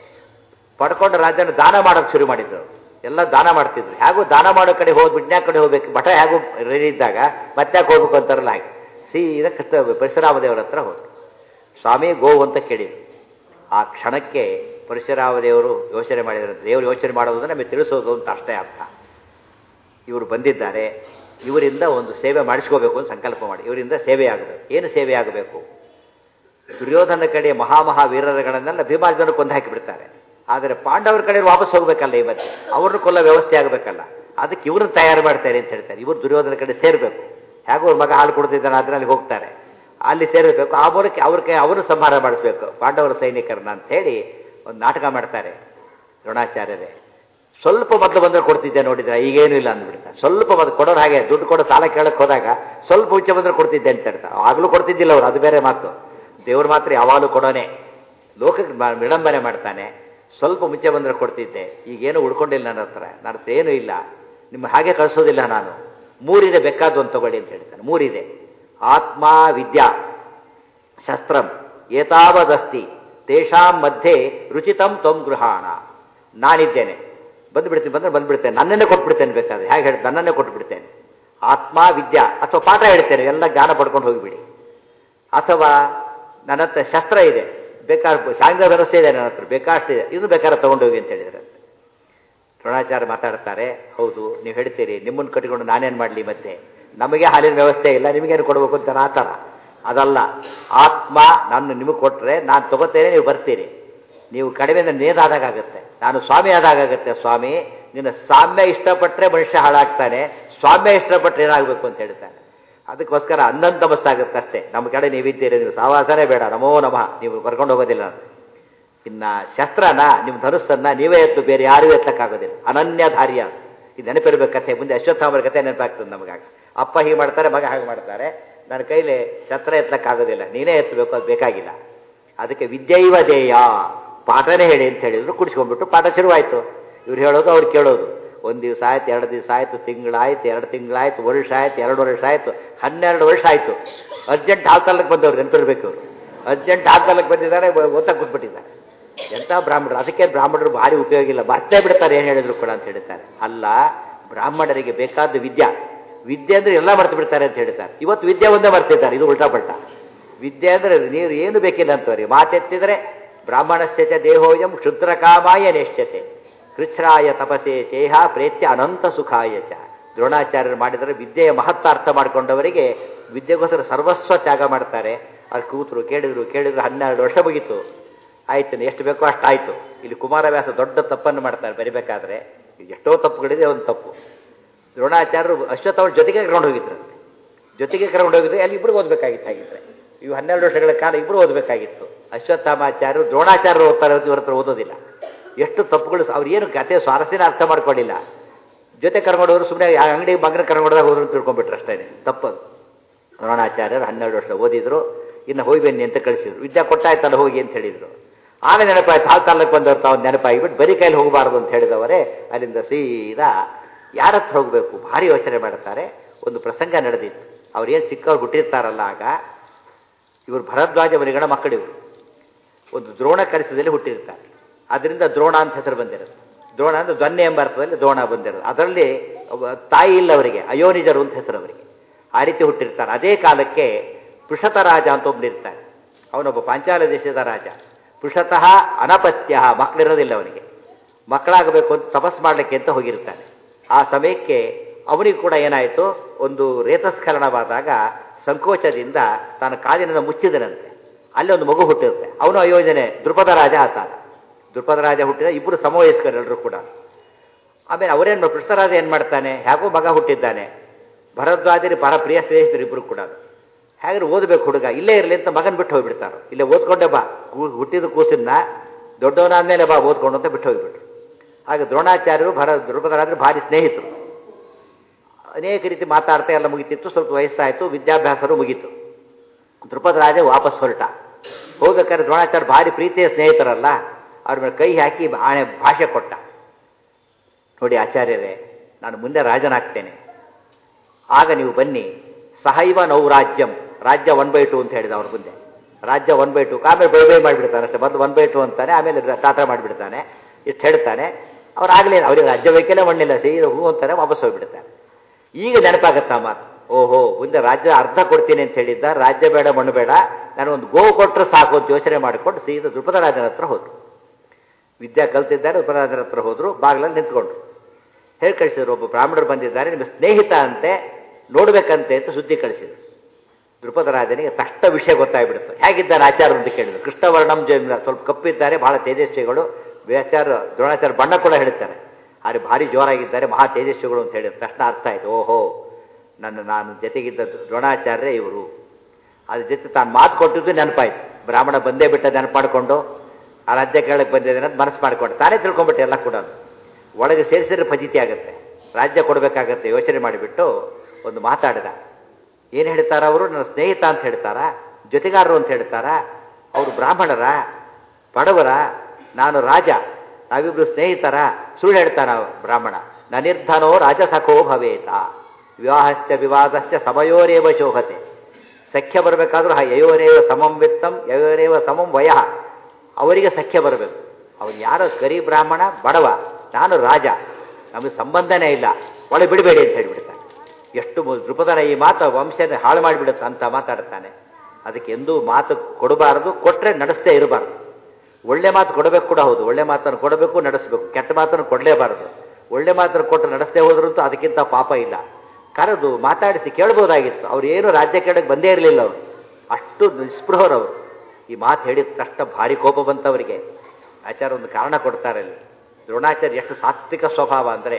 ಪಡ್ಕೊಂಡ ರಾಜ್ಯನ ದಾನ ಮಾಡೋಕೆ ಶುರು ಮಾಡಿದ್ರು ಎಲ್ಲ ದಾನ ಮಾಡ್ತಿದ್ರು ಹೇಗೂ ದಾನ ಮಾಡೋ ಕಡೆ ಹೋಗಿ ಬಿಡ್ನ್ಯಾ ಕಡೆ ಹೋಗ್ಬೇಕು ಮಠ ಹೇಗೂ ರೆಡಿ ಇದ್ದಾಗ ಮತ್ತೆ ಹೋಗ್ಬೇಕು ಅಂತಾರಲ್ಲ ಹಾಗೆ ಸೀದಾ ಕೃಷ್ಣ ಪರಶುರಾಮ ದೇವರ ಹತ್ರ ಹೋದ್ರು ಸ್ವಾಮಿ ಗೋವು ಅಂತ ಕೇಳಿದ್ರು ಆ ಕ್ಷಣಕ್ಕೆ ಪರಶುರಾಮ ದೇವರು ಯೋಚನೆ ಮಾಡಿದ್ರು ದೇವರು ಯೋಚನೆ ಮಾಡೋದು ನಮಗೆ ತಿಳಿಸೋದು ಅಂತ ಅಷ್ಟೇ ಅರ್ಥ ಇವರು ಬಂದಿದ್ದಾರೆ ಇವರಿಂದ ಒಂದು ಸೇವೆ ಮಾಡಿಸ್ಕೋಬೇಕು ಅಂತ ಸಂಕಲ್ಪ ಮಾಡಿ ಇವರಿಂದ ಸೇವೆ ಆಗಬೇಕು ಏನು ಸೇವೆ ಆಗಬೇಕು ದುರ್ಯೋಧನ ಕಡೆ ಮಹಾಮಹಾ ವೀರರುಗಳನ್ನೆಲ್ಲ ಭೀಮಾರ್ಜನ ಕೊಂದು ಹಾಕಿಬಿಡ್ತಾರೆ ಆದರೆ ಪಾಂಡವರ ಕಡೆ ವಾಪಸ್ ಹೋಗ್ಬೇಕಲ್ಲ ಇವತ್ತು ಅವ್ರನ್ನ ಕೊಲ್ಲೋ ವ್ಯವಸ್ಥೆ ಆಗಬೇಕಲ್ಲ ಅದಕ್ಕೆ ಇವ್ರನ್ನ ತಯಾರು ಮಾಡ್ತಾರೆ ಅಂತ ಹೇಳ್ತಾರೆ ಇವರು ದುರ್ಯೋಧನ ಕಡೆ ಸೇರಬೇಕು ಹೇಗೂ ಅವ್ರ ಮಗ ಹಾಳು ಕೊಡ್ತಿದ್ದಾನೆ ಆದರೆ ಅಲ್ಲಿ ಹೋಗ್ತಾರೆ ಅಲ್ಲಿ ಸೇರಬೇಕು ಆ ಮೂಲಕ ಅವ್ರ ಕೈ ಅವರು ಸಂಹಾರ ಮಾಡಿಸ್ಬೇಕು ಪಾಂಡವರ ಸೈನಿಕರನ್ನ ಅಂತ ಹೇಳಿ ಒಂದು ನಾಟಕ ಮಾಡ್ತಾರೆ ದ್ರೋಣಾಚಾರ್ಯರೇ ಸ್ವಲ್ಪ ಮೊದಲು ಬಂದರೆ ಕೊಡ್ತಿದ್ದೆ ನೋಡಿದ್ರೆ ಈಗೇನು ಇಲ್ಲ ಅಂದ್ಬಿಡ್ತಾರೆ ಸ್ವಲ್ಪ ಮೊದಲು ಕೊಡೋರು ಹಾಗೆ ದುಡ್ಡು ಕೊಡೋ ಸಾಲ ಕೇಳಕ್ಕೆ ಹೋದಾಗ ಸ್ವಲ್ಪ ಮುಂಚೆ ಬಂದರೆ ಕೊಡ್ತಿದ್ದೆ ಅಂತ ಹೇಳ್ತಾರೆ ಆಗಲೂ ಕೊಡ್ತಿದ್ದಿಲ್ಲ ಅವರು ಅದು ಬೇರೆ ಮಾತು ದೇವ್ರು ಮಾತ್ರ ಯಾವಾಗಲೂ ಕೊಡೋನೆ ಲೋಕಕ್ಕೆ ಮ- ವಿಡಂಬನೆ ಮಾಡ್ತಾನೆ ಸ್ವಲ್ಪ ಮುಂಚೆ ಬಂದರೆ ಕೊಡ್ತಿದ್ದೆ ಈಗೇನು ಉಳ್ಕೊಂಡಿಲ್ಲ ನನ್ನ ಹತ್ರ ನನ್ನ ಹತ್ರ ಏನೂ ಇಲ್ಲ ನಿಮ್ಮ ಹಾಗೆ ಕಳಿಸೋದಿಲ್ಲ ನಾನು ಮೂರಿದೆ ಬೇಕಾದ್ದು ಅಂತ ತಗೊಳ್ಳಿ ಅಂತ ಹೇಳ್ತಾನೆ ಮೂರಿದೆ ಆತ್ಮ ವಿದ್ಯಾ ಶಸ್ತ್ರಂ ಏತಾವದಸ್ತಿ ತೇಷಾಂ ಮಧ್ಯೆ ರುಚಿತಂ ತ್ವಂ ಗೃಹಾಣ ನಾನಿದ್ದೇನೆ ಬಂದುಬಿಡ್ತೀನಿ ಬಂದರೆ ಬಂದುಬಿಡ್ತೇನೆ ನನ್ನನ್ನೇ ಕೊಟ್ಬಿಡ್ತೇನೆ ಬೇಕಾದ್ರೆ ಹೇಗೆ ಹೇಳಿ ನನ್ನನ್ನೇ ಕೊಟ್ಬಿಡ್ತೇನೆ ಆತ್ಮ ವಿದ್ಯಾ ಅಥವಾ ಪಾಠ ಹೇಳ್ತೇನೆ ಎಲ್ಲ ಜ್ಞಾನ ಪಡ್ಕೊಂಡು ಹೋಗಿಬಿಡಿ ಅಥವಾ ನನ್ನ ಹತ್ರ ಶಸ್ತ್ರ ಇದೆ ಬೇಕಾದ್ರೆ ಸಾಂಘ ವ್ಯವಸ್ಥೆ ಇದೆ ನನ್ನ ಹತ್ರ ಬೇಕಾಷ್ಟಿದೆ ಇದು ಬೇಕಾದ್ರೆ ತಗೊಂಡೋಗಿ ಅಂತ ಹೇಳಿದ್ರೆ ದ್ರೋಣಾಚಾರ್ಯ ಮಾತಾಡ್ತಾರೆ ಹೌದು ನೀವು ಹೇಳ್ತೀರಿ ನಿಮ್ಮನ್ನು ಕಟ್ಟಿಕೊಂಡು ನಾನೇನು ಮಾಡಲಿ ಮತ್ತೆ ನಮಗೆ ಹಾಲಿನ ವ್ಯವಸ್ಥೆ ಇಲ್ಲ ನಿಮಗೇನು ಕೊಡಬೇಕು ಅಂತ ಆ ಥರ ಅದಲ್ಲ ಆತ್ಮ ನಾನು ನಿಮಗೆ ಕೊಟ್ಟರೆ ನಾನು ತಗೋತೇನೆ ನೀವು ಬರ್ತೀರಿ ನೀವು ಕಡಿಮೆ ನೇದಾದಾಗುತ್ತೆ ನಾನು ಸ್ವಾಮಿ ಆದಾಗುತ್ತೆ ಸ್ವಾಮಿ ನಿನ್ನ ಸಾಮ್ಯ ಇಷ್ಟಪಟ್ಟರೆ ಮನುಷ್ಯ ಹಾಳಾಗ್ತಾನೆ ಸ್ವಾಮ್ಯ ಇಷ್ಟಪಟ್ಟರೆ ಏನಾಗಬೇಕು ಅಂತ ಹೇಳ್ತಾನೆ ಅದಕ್ಕೋಸ್ಕರ ಅನ್ನಂತಮಸ್ಸಾಗುತ್ತೆ ಅಷ್ಟೇ ನಮ್ಮ ಕಡೆ ನೀವಿದ್ದೀರಿ ನೀವು ಸಾವಾಸನೇ ಬೇಡ ನಮೋ ನಮಃ ನೀವು ಕರ್ಕೊಂಡು ಹೋಗೋದಿಲ್ಲ ನಾನು ಇನ್ನ ಶಸ್ತ್ರನ ನಿಮ್ಮ ಧನುಸ್ಸನ್ನ ನೀವೇ ಎತ್ತು ಬೇರೆ ಯಾರೂ ಎತ್ತಕ್ಕಾಗೋದಿಲ್ಲ ಅನನ್ಯಧಾರ್ಯ ಇದು ನೆನಪಿರ್ಬೇಕು ಕಥೆ ಮುಂದೆ ಅಶ್ವತ್ಥಾಮರ ಕಥೆ ನೆನಪಾಗ್ತದೆ ನಮಗಾಗ ಅಪ್ಪ ಹೀಗೆ ಮಾಡ್ತಾರೆ ಮಗ ಹಾಗೆ ಮಾಡ್ತಾರೆ ನನ್ನ ಕೈಲಿ ಶಸ್ತ್ರ ಎತ್ತಕ್ಕಾಗೋದಿಲ್ಲ ನೀನೇ ಎತ್ತಬೇಕು ಅದು ಬೇಕಾಗಿಲ್ಲ ಅದಕ್ಕೆ ವಿದ್ಯೈವ ದೇಯ ಪಾಠನೇ ಹೇಳಿ ಅಂತ ಹೇಳಿದ್ರು ಕುಡಿಸ್ಕೊಂಡ್ಬಿಟ್ಟು ಪಾಠ ಶುರುವಾಯಿತು ಇವ್ರು ಹೇಳೋದು ಅವ್ರು ಕೇಳೋದು ಒಂದು ದಿವಸ ಆಯ್ತು ಎರಡು ದಿವಸ ಆಯ್ತು ತಿಂಗಳಾಯ್ತು ಎರಡು ತಿಂಗಳಾಯ್ತು ವರ್ಷ ಆಯ್ತು ಎರಡು ವರ್ಷ ಆಯ್ತು ಹನ್ನೆರಡು ವರ್ಷ ಆಯ್ತು ಅರ್ಜೆಂಟ್ ಹಾಲ್ತಲ್ಲಕ್ಕೆ ಬಂದವ್ರು ನೆನಪಿರ್ಬೇಕು ಇವರು ಅರ್ಜೆಂಟ್ ಹಾಲ್ತಲ್ಲಕ್ಕೆ ಬಂದಿದ್ದಾರೆ ಗೊತ್ತಾಗ ಕೂತ್ಬಿಟ್ಟಿದ್ದಾರೆ ಎಂಥ ಬ್ರಾಹ್ಮಣರು ಅದಕ್ಕೆ ಬ್ರಾಹ್ಮಣರು ಭಾರಿ ಉಪಯೋಗ ಇಲ್ಲ ಬರ್ತೇ ಬಿಡ್ತಾರೆ ಏನು ಹೇಳಿದ್ರು ಕೂಡ ಅಂತ ಹೇಳ್ತಾರೆ ಅಲ್ಲ ಬ್ರಾಹ್ಮಣರಿಗೆ ಬೇಕಾದ ವಿದ್ಯಾ ವಿದ್ಯೆ ಅಂದ್ರೆ ಎಲ್ಲ ಮರ್ತು ಬಿಡ್ತಾರೆ ಅಂತ ಹೇಳ್ತಾರೆ ಇವತ್ತು ವಿದ್ಯೆ ಒಂದೇ ಮರ್ತಿದ್ದಾರೆ ಇದು ಉಲ್ಟಾ ಪಲ್ಟಾ ವಿದ್ಯೆ ಅಂದ್ರೆ ನೀರು ಏನು ಬೇಕಿಲ್ಲ ಅಂತವ್ರಿ ಮಾತೆತ್ತಿದ್ರೆ ಬ್ರಾಹ್ಮಣಸ್ಯ ಚ ದೇಹೋಯಂ ಕ್ಷುದ್ರಕಾಮಾಯ ನೇಷ್ಯತೆ ಕೃಚ್ಛ್ರಾಯ ತಪಸೆ ಚೇಹ ಪ್ರೇತ್ಯ ಅನಂತ ಸುಖಾಯ ಚ ದ್ರೋಣಾಚಾರ್ಯರು ಮಾಡಿದರೆ ವಿದ್ಯೆಯ ಮಹತ್ವ ಅರ್ಥ ಮಾಡಿಕೊಂಡವರಿಗೆ ವಿದ್ಯೆಗೋಸ್ಕರ ಸರ್ವಸ್ವ ತ್ಯಾಗ ಮಾಡ್ತಾರೆ ಅಲ್ಲಿ ಕೂತರು ಕೇಳಿದ್ರು ಕೇಳಿದ್ರು ಹನ್ನೆರಡು ವರ್ಷ ಮುಗೀತು ಆಯ್ತು ಎಷ್ಟು ಬೇಕೋ ಅಷ್ಟು ಆಯ್ತು ಇಲ್ಲಿ ಕುಮಾರವ್ಯಾಸ ದೊಡ್ಡ ತಪ್ಪನ್ನು ಮಾಡ್ತಾರೆ ಬರಿಬೇಕಾದ್ರೆ ಎಷ್ಟೋ ತಪ್ಪುಗಳಿದೆ ಒಂದು ತಪ್ಪು ದ್ರೋಣಾಚಾರ್ಯರು ಅಶ್ವತ್ಥವ್ರ ಜೊತೆಗೆ ಕರ್ಕೊಂಡು ಹೋಗಿದ್ರು ಜೊತೆಗೆ ಕರ್ಕೊಂಡು ಹೋಗಿದ್ರೆ ಅಲ್ಲಿ ಇಬ್ಬರು ಓದಬೇಕಾಗಿತ್ತು ಹಾಗಿದ್ರೆ ಇವು ಹನ್ನೆರಡು ವರ್ಷಗಳ ಕಾಲ ಇಬ್ಬರು ಓದಬೇಕಾಗಿತ್ತು ಅಶ್ವತ್ಥಾಮಾಚಾರ್ಯರು ದ್ರೋಣಾಚಾರ್ಯರು ಓದ್ತಾರೆ ಇವ್ರ ಹತ್ರ ಓದೋದಿಲ್ಲ ಎಷ್ಟು ತಪ್ಪುಗಳು ಅವ್ರು ಏನು ಕತೆ ಸ್ವಾರಸ್ಯನ ಅರ್ಥ ಮಾಡ್ಕೊಳ್ಳಿಲ್ಲ ಜೊತೆ ಕರ್ಕೊಂಡವರು ಸುಮ್ಮನೆ ಅಂಗಡಿ ಮಗನ ಕರ್ಕೊಂಡೋದಾಗ ಹೋದ್ರು ಅಂತ ತಿಳ್ಕೊಂಡ್ಬಿಟ್ರು ಅಷ್ಟೇ ತಪ್ಪದು ದ್ರೋಣಾಚಾರ್ಯರು ಹನ್ನೆರಡು ವರ್ಷ ಓದಿದ್ರು ಇನ್ನು ಹೋಗಿ ಬನ್ನಿ ಅಂತ ಕಳಿಸಿದ್ರು ವಿದ್ಯಾ ಕೊಟ್ಟಾಯ್ತಲ್ಲ ಹೋಗಿ ಅಂತ ಹೇಳಿದ್ರು ಆಮೇಲೆ ನೆನಪಾಯ್ತು ಹಾಲು ತಾಲೂಕು ಬಂದವ್ರು ತಾವು ನೆನಪಾಗಿಬಿಟ್ಟು ಬರೀ ಕೈಲಿ ಹೋಗಬಾರ್ದು ಅಂತ ಹೇಳಿದವರೇ ಅಲ್ಲಿಂದ ಸೀದಾ ಯಾರ ಹತ್ರ ಹೋಗಬೇಕು ಭಾರಿ ಯೋಚನೆ ಮಾಡ್ತಾರೆ ಒಂದು ಪ್ರಸಂಗ ನಡೆದಿತ್ತು ಅವ್ರೇನು ಚಿಕ್ಕವ್ರು ಹುಟ್ಟಿರ್ತಾರಲ್ಲ ಆಗ ಇವರು ಭರದ್ವಾಜ ಮರಿಗಳ ಮಕ್ಕಳಿವರು ಒಂದು ದ್ರೋಣ ಕಲಿಸದಲ್ಲಿ ಹುಟ್ಟಿರ್ತಾರೆ ಅದರಿಂದ ದ್ರೋಣ ಅಂತ ಹೆಸರು ಬಂದಿರುತ್ತೆ ದ್ರೋಣ ಅಂದ್ರೆ ದೊನ್ನೆ ಎಂಬ ಅರ್ಥದಲ್ಲಿ ದ್ರೋಣ ಬಂದಿರೋದು ಅದರಲ್ಲಿ ಒಬ್ಬ ತಾಯಿ ಇಲ್ಲ ಅವರಿಗೆ ಅಯೋನಿಜರು ಅಂತ ಹೆಸರು ಅವರಿಗೆ ಆ ರೀತಿ ಹುಟ್ಟಿರ್ತಾರೆ ಅದೇ ಕಾಲಕ್ಕೆ ಪೃಷತ ರಾಜ ಅಂತ ಒಬ್ಬನಿರ್ತಾನೆ ಅವನೊಬ್ಬ ಪಾಂಚಾಲ ದೇಶದ ರಾಜ ಪೃಷತಃ ಅನಪತ್ಯ ಮಕ್ಕಳಿರೋದಿಲ್ಲ ಅವನಿಗೆ ಮಕ್ಕಳಾಗಬೇಕು ಅಂತ ತಪಸ್ ಮಾಡಲಿಕ್ಕೆ ಅಂತ ಹೋಗಿರ್ತಾನೆ ಆ ಸಮಯಕ್ಕೆ ಅವನಿಗೆ ಕೂಡ ಏನಾಯಿತು ಒಂದು ರೇತಸ್ಖಲನವಾದಾಗ ಸಂಕೋಚದಿಂದ ತಾನು ಕಾಲಿನಿಂದ ಮುಚ್ಚಿದನಂತೆ ಅಲ್ಲಿ ಒಂದು ಮಗು ಹುಟ್ಟಿರುತ್ತೆ ಅವನು ಅಯೋಜನೆ ದೃಪದ ರಾಜ ಆತ ದೃಪದ ರಾಜ ಹುಟ್ಟಿದ ಇಬ್ಬರು ಸಮವಯಸ್ಕರು ಎಲ್ಲರೂ ಕೂಡ ಆಮೇಲೆ ಅವರೇನು ಪೃಷ್ಠರಾಜ ಏನು ಮಾಡ್ತಾನೆ ಹೇಗೋ ಮಗ ಹುಟ್ಟಿದ್ದಾನೆ ಭರದ್ವಾಜರಿ ಪರ ಪ್ರಿಯ ಶ್ರೇಷ್ಠರು ಇಬ್ಬರು ಕೂಡ ಹಾಗಾದ್ರೆ ಓದಬೇಕು ಹುಡುಗ ಇಲ್ಲೇ ಇರಲಿ ಅಂತ ಮಗನ್ ಬಿಟ್ಟು ಹೋಗ್ಬಿಡ್ತಾರೆ ಇಲ್ಲೇ ಓದ್ಕೊಂಡೆ ಬಾ ಕೂ- ಹುಟ್ಟಿದ ಕೂಸನ್ನ ದೊಡ್ಡವನಾದ್ಮೇಲೆ ಬಾ ಓದ್ಕೊಂಡು ಅಂತ ಬಿಟ್ಟು ಹೋಗ್ಬಿಟ್ರು ಹಾಗೆ ದ್ರೋಣಾಚಾರ್ಯರು ಭರ ದ್ರುಪದರಾದ್ರೆ ಭಾರಿ ಸ್ನೇಹಿತರು ಅನೇಕ ರೀತಿ ಮಾತಾಡ್ತಾ ಎಲ್ಲ ಮುಗಿತಿತ್ತು ಸ್ವಲ್ಪ ವಯಸ್ಸಾಯಿತು ವಿದ್ಯಾಭ್ಯಾಸರು ಮುಗೀತು ದ್ರುಪದ ರಾಜ ವಾಪಸ್ ಹೊರಟ ಹೋಗ್ಬೇಕಾದ್ರೆ ದ್ರೋಣಾಚಾರ್ಯ ಭಾರಿ ಪ್ರೀತಿಯ ಸ್ನೇಹಿತರಲ್ಲ ಅವ್ರ ಮೇಲೆ ಕೈ ಹಾಕಿ ಆಣೆ ಭಾಷೆ ಕೊಟ್ಟ ನೋಡಿ ಆಚಾರ್ಯರೇ ನಾನು ಮುಂದೆ ರಾಜನಾಗ್ತೇನೆ ಆಗ ನೀವು ಬನ್ನಿ ಸಹೈವ ನೌ ರಾಜ್ಯಂ ರಾಜ್ಯ ಒನ್ ಬೈ ಟು ಅಂತ ಹೇಳಿದ ಅವ್ರ ಮುಂದೆ ರಾಜ್ಯ ಒನ್ ಬೈ ಟು ಆಮೇಲೆ ಬೈ ಬೈ ಮಾಡಿಬಿಡ್ತಾನೆ ಅಷ್ಟೇ ಮೊದಲು ಒನ್ ಬೈ ಟು ಅಂತಾನೆ ಆಮೇಲೆ ಟಾಟಾ ಮಾಡಿಬಿಡ್ತಾನೆ ಇಷ್ಟು ಹೇಳ್ತಾನೆ ಅವ್ರು ಆಗಲೇ ಅವ್ರಿಗೆ ರಾಜ್ಯ ಬೇಕೇನೆ ಮಣ್ಣಿಲ್ಲ ಸೀದ ಹೂ ಅಂತಾನೆ ವಾಪಸ್ ಹೋಗ್ಬಿಡ್ತಾನೆ ಈಗ ನೆನಪಾಗತ್ತಾ ಮಾತು ಓಹೋ ಮುಂದೆ ರಾಜ್ಯ ಅರ್ಧ ಕೊಡ್ತೀನಿ ಅಂತ ಹೇಳಿದ್ದ ರಾಜ್ಯ ಬೇಡ ಮಣ್ಣು ಬೇಡ ನಾನು ಒಂದು ಗೋ ಕೊಟ್ಟರೆ ಸಾಕು ಅಂತ ಯೋಚನೆ ಮಾಡಿಕೊಂಡು ಸೀದಾ ದ್ರುಪದ ರಾಜನ ಹತ್ರ ಹೋದ್ರು ವಿದ್ಯಾ ಕಲ್ತಿದ್ದಾರೆ ದ್ರುಪದ ರಾಜನ ಹತ್ರ ಹೋದ್ರು ಬಾಗಿಲಲ್ಲಿ ನಿಂತ್ಕೊಂಡ್ರು ಹೇಳಿ ಕಳಿಸಿದ್ರು ಒಬ್ಬ ಬ್ರಾಹ್ಮಣರು ಬಂದಿದ್ದಾರೆ ನಿಮ್ಮ ಸ್ನೇಹಿತ ಅಂತೆ ನೋಡ್ಬೇಕಂತೆ ಅಂತ ಸುದ್ದಿ ಕಳಿಸಿದ್ರು ದ್ರುಪದ ರಾಜನಿಗೆ ತಕ್ಷಣ ವಿಷಯ ಗೊತ್ತಾಗ್ಬಿಡ್ತು ಹೇಗಿದ್ದಾನೆ ಆಚಾರ ಅಂತ ಕೇಳಿದ್ರು ಕೃಷ್ಣವರ್ಣಂ ಜೈನ ಸ್ವಲ್ಪ ಕಪ್ಪಿದ್ದಾರೆ ಬಹಳ ತೇಜಸ್ವಿಗಳು ಆಚಾರ ದ್ರೋಣಾಚಾರ್ಯ ಬಣ್ಣ ಕೂಡ ಹೇಳ್ತಾರೆ ಆದರೆ ಭಾರಿ ಜೋರಾಗಿದ್ದಾರೆ ಮಹಾ ತೇಜಸ್ವಿಗಳು ಅಂತ ಹೇಳಿದ ತಕ್ಷಣ ಅರ್ಥ ಆಯ್ತು ಓಹೋ ನನ್ನ ನಾನು ಜೊತೆಗಿದ್ದ ದ್ರೋಣಾಚಾರ್ಯ ಇವರು ಅದ್ರ ಜೊತೆ ತಾನು ಮಾತು ಕೊಟ್ಟಿದ್ದು ನೆನಪಾಯ್ತು ಬ್ರಾಹ್ಮಣ ಬಂದೇ ಬಿಟ್ಟ ನೆನಪು ಮಾಡಿಕೊಂಡು ಆ ರಾಜ್ಯ ಕೇಳಕ್ಕೆ ಬಂದಿದ್ದೇನೆ ಅಂತ ಮನಸ್ಸು ಮಾಡಿಕೊಂಡು ತಾನೇ ತಿಳ್ಕೊಂಬಿಟ್ಟೆ ಎಲ್ಲ ಕೂಡ ಒಳಗೆ ಸೇರಿಸಿದ್ರೆ ಫಜಿತಿ ಆಗುತ್ತೆ ರಾಜ್ಯ ಕೊಡಬೇಕಾಗತ್ತೆ ಯೋಚನೆ ಮಾಡಿಬಿಟ್ಟು ಒಂದು ಮಾತಾಡಿದ ಏನು ಹೇಳ್ತಾರ ಅವರು ನನ್ನ ಸ್ನೇಹಿತ ಅಂತ ಹೇಳ್ತಾರಾ ಜೊತೆಗಾರರು ಅಂತ ಹೇಳ್ತಾರಾ ಅವರು ಬ್ರಾಹ್ಮಣರ ಬಡವರ ನಾನು ರಾಜ ನಾವಿಬ್ರು ಸ್ನೇಹಿತರ ಸುಳ್ಳು ಹೇಳ್ತಾನ ಬ್ರಾಹ್ಮಣ ನನಿರ್ಧನೋ ರಾಜಸಖೋ ಭವೇತ ವಿವಾಹಶ್ಚ ವಿವಾದಶ್ಚ ಸಮಯೋರೇವ ಶೋಭತೆ ಸಖ್ಯ ಬರಬೇಕಾದ್ರೂ ಯಯೋರೇವ ಸಮಂ ವಿತ್ತಂ ಯಯೋರೇವ ಸಮಂ ವಯ ಅವರಿಗೆ ಸಖ್ಯ ಬರಬೇಕು ಅವನು ಯಾರೋ ಗರಿ ಬ್ರಾಹ್ಮಣ ಬಡವ ನಾನು ರಾಜ ನಮಗೆ ಸಂಬಂಧನೇ ಇಲ್ಲ ಒಳಗೆ ಬಿಡಬೇಡಿ ಅಂತ ಹೇಳಿಬಿಡ್ತಾನೆ ಎಷ್ಟು ಮು- ದೃಪದನ ಈ ಮಾತು ವಂಶನ ಹಾಳು ಮಾಡಿಬಿಡುತ್ತೆ ಅಂತ ಮಾತಾಡ್ತಾನೆ ಅದಕ್ಕೆ ಎಂದೂ ಮಾತು ಕೊಡಬಾರದು ಕೊಟ್ಟರೆ ನಡೆಸ್ತೇ ಇರಬಾರ್ದು ಒಳ್ಳೆ ಮಾತು ಕೊಡಬೇಕು ಕೂಡ ಹೌದು ಒಳ್ಳೆ ಮಾತನ್ನು ಕೊಡಬೇಕು ನಡೆಸಬೇಕು ಕೆಟ್ಟ ಮಾತನ್ನು ಕೊಡಲೇಬಾರದು ಒಳ್ಳೆ ಮಾತನ್ನು ಕೊಟ್ಟು ನಡೆಸದೇ ಹೋದ್ರಂತೂ ಅದಕ್ಕಿಂತ ಪಾಪ ಇಲ್ಲ ಕರೆದು ಮಾತಾಡಿಸಿ ಕೇಳ್ಬೋದಾಗಿತ್ತು ಅವ್ರು ಏನು ರಾಜ್ಯ ಕೇಳಕ್ಕೆ ಬಂದೇ ಇರಲಿಲ್ಲ ಅವರು ಅಷ್ಟು ನಿಸ್ಪೃಹರವರು ಈ ಮಾತು ಹೇಳಿದ ತಕ್ಷಣ ಭಾರಿ ಕೋಪ ಬಂತವರಿಗೆ ಆಚಾರ್ಯ ಒಂದು ಕಾರಣ ಕೊಡ್ತಾರೆ ಅಲ್ಲಿ ದ್ರೋಣಾಚಾರ್ಯ ಎಷ್ಟು ಸಾತ್ವಿಕ ಸ್ವಭಾವ ಅಂದರೆ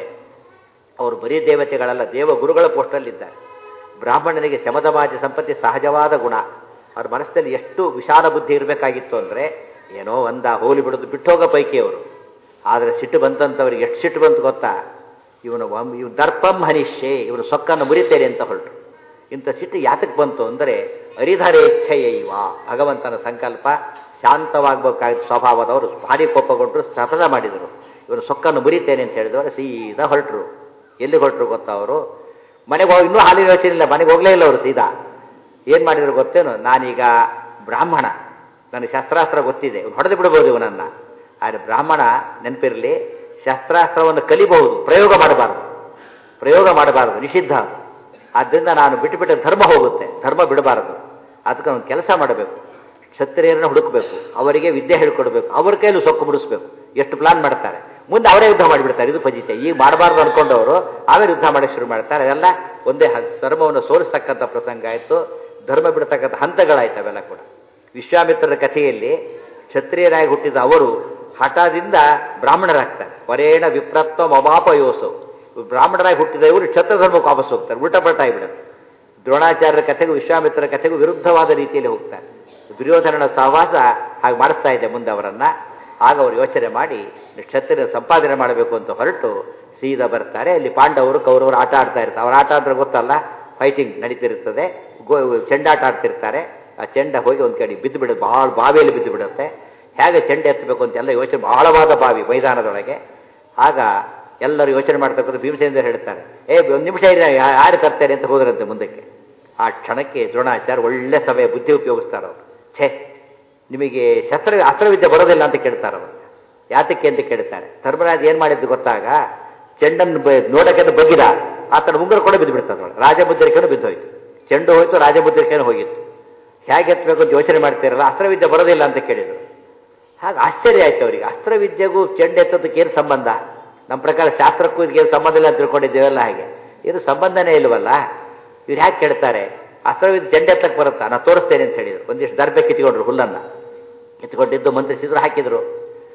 ಅವರು ಬರೀ ದೇವತೆಗಳಲ್ಲ ದೇವ ಗುರುಗಳ ಪೋಸ್ಟಲ್ಲಿದ್ದಾರೆ ಬ್ರಾಹ್ಮಣನಿಗೆ ಶಮದಮಾಜ ಸಂಪತ್ತಿ ಸಹಜವಾದ ಗುಣ ಅವ್ರ ಮನಸ್ಸಿನಲ್ಲಿ ಎಷ್ಟು ವಿಶಾಲ ಬುದ್ಧಿ ಇರಬೇಕಾಗಿತ್ತು ಅಂದರೆ ಏನೋ ಒಂದ ಹೋಲಿ ಬಿಡೋದು ಬಿಟ್ಟೋಗೋ ಪೈಕಿ ಅವರು ಆದರೆ ಸಿಟ್ಟು ಬಂತಂತವ್ರಿಗೆ ಎಷ್ಟು ಸಿಟ್ಟು ಬಂತು ಗೊತ್ತಾ ಇವನು ವಂ- ಇವ್ ದರ್ಪಂ ಹನಿಷ್ಯೆ ಇವನು ಸೊಕ್ಕನ್ನು ಮುರಿತೇನೆ ಅಂತ ಹೊರಟು ಇಂಥ ಸಿಟ್ಟು ಯಾತಕ್ಕೆ ಬಂತು ಅಂದರೆ ಅರಿಧರೆ ಇಚ್ಛೆಯ ಇವ ಭಗವಂತನ ಸಂಕಲ್ಪ ಶಾಂತವಾಗಬೇಕಾದ ಸ್ವಭಾವದವರು ಭಾರಿ ಕೋಪಗೊಂಡ್ರು ಸಫಲ ಮಾಡಿದರು ಇವನು ಸೊಕ್ಕನ್ನು ಮುರಿತೇನೆ ಅಂತ ಹೇಳಿದವರು ಸೀದಾ ಹೊರಟರು ಎಲ್ಲಿ ಹೊರಟರು ಗೊತ್ತಾ ಅವರು ಮನೆಗೆ ಹೋಗಿ ಇನ್ನೂ ಹಾಲಿನ ಯೋಚನೆ ಇಲ್ಲ ಮನೆಗೆ ಹೋಗಲೇ ಇಲ್ಲ ಅವರು ಸೀದಾ ಏನು ಮಾಡಿದ್ರು ಗೊತ್ತೇನು ನಾನೀಗ ಬ್ರಾಹ್ಮಣ ನನಗೆ ಶಸ್ತ್ರಾಸ್ತ್ರ ಗೊತ್ತಿದೆ ಹೊಡೆದು ಬಿಡ್ಬೋದು ಇವನನ್ನ ಆದರೆ ಬ್ರಾಹ್ಮಣ ನೆನಪಿರಲಿ ಶಸ್ತ್ರಾಸ್ತ್ರವನ್ನು ಕಲಿಬಹುದು ಪ್ರಯೋಗ ಮಾಡಬಾರದು ಪ್ರಯೋಗ ಮಾಡಬಾರದು ನಿಷಿದ್ಧ ಅದು. ಆದ್ದರಿಂದ ನಾನು ಬಿಟ್ಟು ಬಿಟ್ಟು ಧರ್ಮ ಹೋಗುತ್ತೆ ಧರ್ಮ ಬಿಡಬಾರದು ಅದಕ್ಕೆ ಅವನು ಕೆಲಸ ಮಾಡಬೇಕು ಕ್ಷತ್ರಿಯರನ್ನು ಹುಡುಕಬೇಕು ಅವರಿಗೆ ವಿದ್ಯೆ ಹೇಳ್ಕೊಡ್ಬೇಕು ಅವ್ರ ಕೈಲೂ ಸೊಕ್ಕು ಬಿಡಿಸ್ಬೇಕು ಎಷ್ಟು ಪ್ಲಾನ್ ಮಾಡ್ತಾರೆ ಮುಂದೆ ಅವರೇ ಯುದ್ಧ ಮಾಡಿಬಿಡ್ತಾರೆ ಇದು ಫಜಿತೆ ಈಗ ಮಾಡಬಾರ್ದು ಅನ್ಕೊಂಡವರು ಆಮೇಲೆ ಯುದ್ಧ ಮಾಡಕ್ಕೆ ಶುರು ಮಾಡ್ತಾರೆ ಅದೆಲ್ಲ ಒಂದೇ ಹ- ಧರ್ಮವನ್ನು ಸೋಲಿಸ್ತಕ್ಕಂಥ ಪ್ರಸಂಗ ಆಯಿತು ಧರ್ಮ ಬಿಡ್ತಕ್ಕಂಥ ಹಂತಗಳಾಯ್ತು ಅವೆಲ್ಲ ಕೂಡ ವಿಶ್ವಾಮಿತ್ರರ ಕಥೆಯಲ್ಲಿ ಕ್ಷತ್ರಿಯರಾಗಿ ಹುಟ್ಟಿದ ಅವರು ಹಠದಿಂದ ಬ್ರಾಹ್ಮಣರಾಗ್ತಾರೆ ವರೇಣ ವಿಪ್ರತ್ವ ಮಮಾಪಯೋಸು ಬ್ರಾಹ್ಮಣರಾಗಿ ಹುಟ್ಟಿದ ಇವರು ಕ್ಷತ್ರ ಧರ್ಮಕ್ಕೆ ವಾಪಸ್ ಹೋಗ್ತಾರೆ ಉಲ್ಟಾ ಪಲ್ಟಾ ಆಗಿಬಿಡುತ್ತೆ ದ್ರೋಣಾಚಾರ್ಯರ ಕಥೆಗೂ ವಿಶ್ವಾಮಿತ್ರರ ಕಥೆಗೂ ವಿರುದ್ಧವಾದ ರೀತಿಯಲ್ಲಿ ಹೋಗ್ತಾರೆ ದುರ್ಯೋಧನನ ಸಹವಾಸ ಹಾಗೆ ಮಾಡಿಸ್ತಾ ಇದೆ ಮುಂದೆ ಅವರನ್ನ ಆಗ ಅವರು ಯೋಚನೆ ಮಾಡಿ ಕ್ಷತ್ರಿಯ ಸಂಪಾದನೆ ಮಾಡಬೇಕು ಅಂತ ಹೊರಟು ಸೀದಾ ಬರ್ತಾರೆ ಅಲ್ಲಿ ಪಾಂಡವರು ಕೌರವರು ಆಟ ಆಡ್ತಾ ಇರ್ತಾರೆ ಅವ್ರ ಆಟ ಅಂದ್ರೆ ಗೊತ್ತಲ್ಲ ಫೈಟಿಂಗ್ ನಡೀತಿರ್ತದೆ ಗೋ ಚೆಂಡಾಟ ಆಡ್ತಿರ್ತಾರೆ ಆ ಚೆಂಡ ಹೋಗಿ ಒಂದು ಕಡೆ ಬಿದ್ದು ಬಿಡುತ್ತೆ ಭಾಳ ಬಾವಿಯಲ್ಲಿ ಬಿದ್ದು ಬಿಡುತ್ತೆ ಹೇಗೆ ಚೆಂಡ ಎತ್ತಬೇಕು ಅಂತ ಎಲ್ಲ ಯೋಚನೆ ಬಹಳವಾದ ಬಾವಿ ಮೈದಾನದೊಳಗೆ ಆಗ ಎಲ್ಲರೂ ಯೋಚನೆ ಮಾಡ್ತಕ್ಕಂಥ ಭೀಮಸೇಂದ್ರ ಹೇಳ್ತಾರೆ ಏ ಒಂದು ನಿಮಿಷ ಇರಿ ಯಾ- ಯಾರು ತರ್ತಾರೆ ಅಂತ ಹೋದ್ರಂತೆ ಮುಂದಕ್ಕೆ ಆ ಕ್ಷಣಕ್ಕೆ ದ್ರೋಣಾಚಾರ್ಯ ಒಳ್ಳೆ ಸಮಯ ಬುದ್ಧಿ ಉಪಯೋಗಿಸ್ತಾರೆ ಅವರು ಛೇ ನಿಮಗೆ ಶಸ್ತ್ರ ಅಸ್ತ್ರವಿದ್ಯೆ ಬರೋದಿಲ್ಲ ಅಂತ ಕೇಳ್ತಾರೆ ಅವರು ಯಾತಕ್ಕೆ ಅಂತ ಕೇಳ್ತಾರೆ ಧರ್ಮರಾಜ್ ಏನು ಮಾಡಿದ್ದು ಗೊತ್ತಾಗ ಚೆಂಡನ್ನು ಬ ನೋಡಕ್ಕೆ ಬಗ್ಗಿದ ಆತನ ಉಂಗುರ ಕೂಡ ಬಿದ್ದು ಬಿಡ್ತಾರೆ ನೋಡಿ ರಾಜಮುದ್ರಿಕೆನೂ ಬಿದ್ದೋಯ್ತು ಚೆಂಡು ಹೋಯ್ತು ರಾಜಮುದ್ರಿಕೆನೂ ಹೋಗಿತ್ತು ಹೇಗೆ ಎತ್ತಬೇಕು ಅಂತ ಯೋಚನೆ ಮಾಡ್ತಿರಲ್ಲ ಅಸ್ತ್ರವಿದ್ಯೆ ಬರೋದಿಲ್ಲ ಅಂತ ಕೇಳಿದರು ಹಾಗೆ ಆಶ್ಚರ್ಯ ಆಯ್ತು ಅವರಿಗೆ ಅಸ್ತ್ರವಿದ್ಯೆಗೂ ಚೆಂಡು ಎತ್ತೋದಕ್ಕೆ ಏನು ಸಂಬಂಧ ನಮ್ಮ ಪ್ರಕಾರ ಶಾಸ್ತ್ರಕ್ಕೂ ಇದಕ್ಕೆ ಏನು ಸಂಬಂಧ ಇಲ್ಲ ಅಂತ ತಿಳ್ಕೊಂಡಿದ್ದೇವಲ್ಲ ಹಾಗೆ ಇದು ಸಂಬಂಧನೇ ಇಲ್ವಲ್ಲ ಇವ್ರು ಯಾಕೆ ಕೇಳ್ತಾರೆ ಅಸ್ತ್ರವಿದ್ಯೆ ಚೆಂಡು ಎತ್ತಕ್ಕೆ ಬರುತ್ತಾ ನಾನು ತೋರಿಸ್ತೇನೆ ಅಂತ ಹೇಳಿದ್ರು ಒಂದಿಷ್ಟು ದರ್ಬೆ ಕಿತ್ಕೊಂಡ್ರು ಹುಲ್ಲನ್ನು ಕಿತ್ಕೊಂಡಿದ್ದು ಮಂತ್ರಿಸಿದ್ರು ಹಾಕಿದ್ರು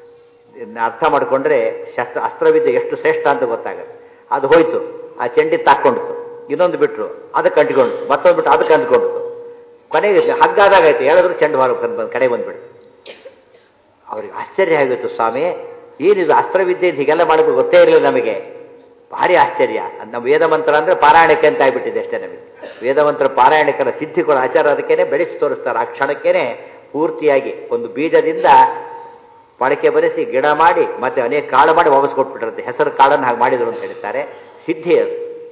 ಇದನ್ನ ಅರ್ಥ ಮಾಡಿಕೊಂಡ್ರೆ ಶಸ್ತ್ರ ಅಸ್ತ್ರವಿದ್ಯೆ ಎಷ್ಟು ಶ್ರೇಷ್ಠ ಅಂತ ಗೊತ್ತಾಗುತ್ತೆ ಅದು ಹೋಯ್ತು ಆ ಚೆಂಡಿ ತಾಕ್ಕೊಂಡಿತು ಇನ್ನೊಂದು ಬಿಟ್ರು ಅದಕ್ಕೆ ಅಂಟ್ಕೊಂಡು ಮತ್ತೊಂದು ಬಿಟ್ಟು ಅದಕ್ಕೆ ಅಂದ್ಕೊಂಡಿತು ಕೊನೆಗೆ ಹಗ್ಗಾದಾಗೈತೆ ಹೇಳಿದ್ರು ಚೆಂಡು ಹೊರ ಕಡೆ ಬಂದ್ಬಿಡ್ತು ಅವ್ರಿಗೆ ಆಶ್ಚರ್ಯ ಆಗಿತ್ತು ಸ್ವಾಮಿ ಏನಿದು ಅಸ್ತ್ರವಿದ್ಯೆ ಹೀಗೆಲ್ಲ ಮಾಡಬೇಕು ಗೊತ್ತೇ ಇರಲಿಲ್ಲ ನಮಗೆ ಭಾರಿ ಆಶ್ಚರ್ಯ ಅದ್ ನಮ್ಮ ವೇದ ಮಂತ್ರ ಅಂದರೆ ಪಾರಾಯಣಕ್ಕೆ ಅಂತ ಆಗ್ಬಿಟ್ಟಿದೆ ಅಷ್ಟೇ ನಮಗೆ ವೇದ ಮಂತ್ರ ಪಾರಾಯಣಕರ ಸಿದ್ಧಿಗಳು ಆಚಾರ ಅದಕ್ಕೇನೆ ಬೆಳೆಸಿ ತೋರಿಸ್ತಾರೆ ಆ ಕ್ಷಣಕ್ಕೇನೆ ಪೂರ್ತಿಯಾಗಿ ಒಂದು ಬೀಜದಿಂದ ಮೊಳಕೆ ಬರೆಸಿ ಗಿಡ ಮಾಡಿ ಮತ್ತೆ ಅನೇಕ ಕಾಳು ಮಾಡಿ ವಾಪಸ್ ಕೊಟ್ಬಿಟ್ಟಿರುತ್ತೆ ಹೆಸರು ಕಾಳನ್ನು ಹಾಗೆ ಮಾಡಿದ್ರು ಅಂತ ಹೇಳ್ತಾರೆ ಸಿದ್ಧಿ ಅದು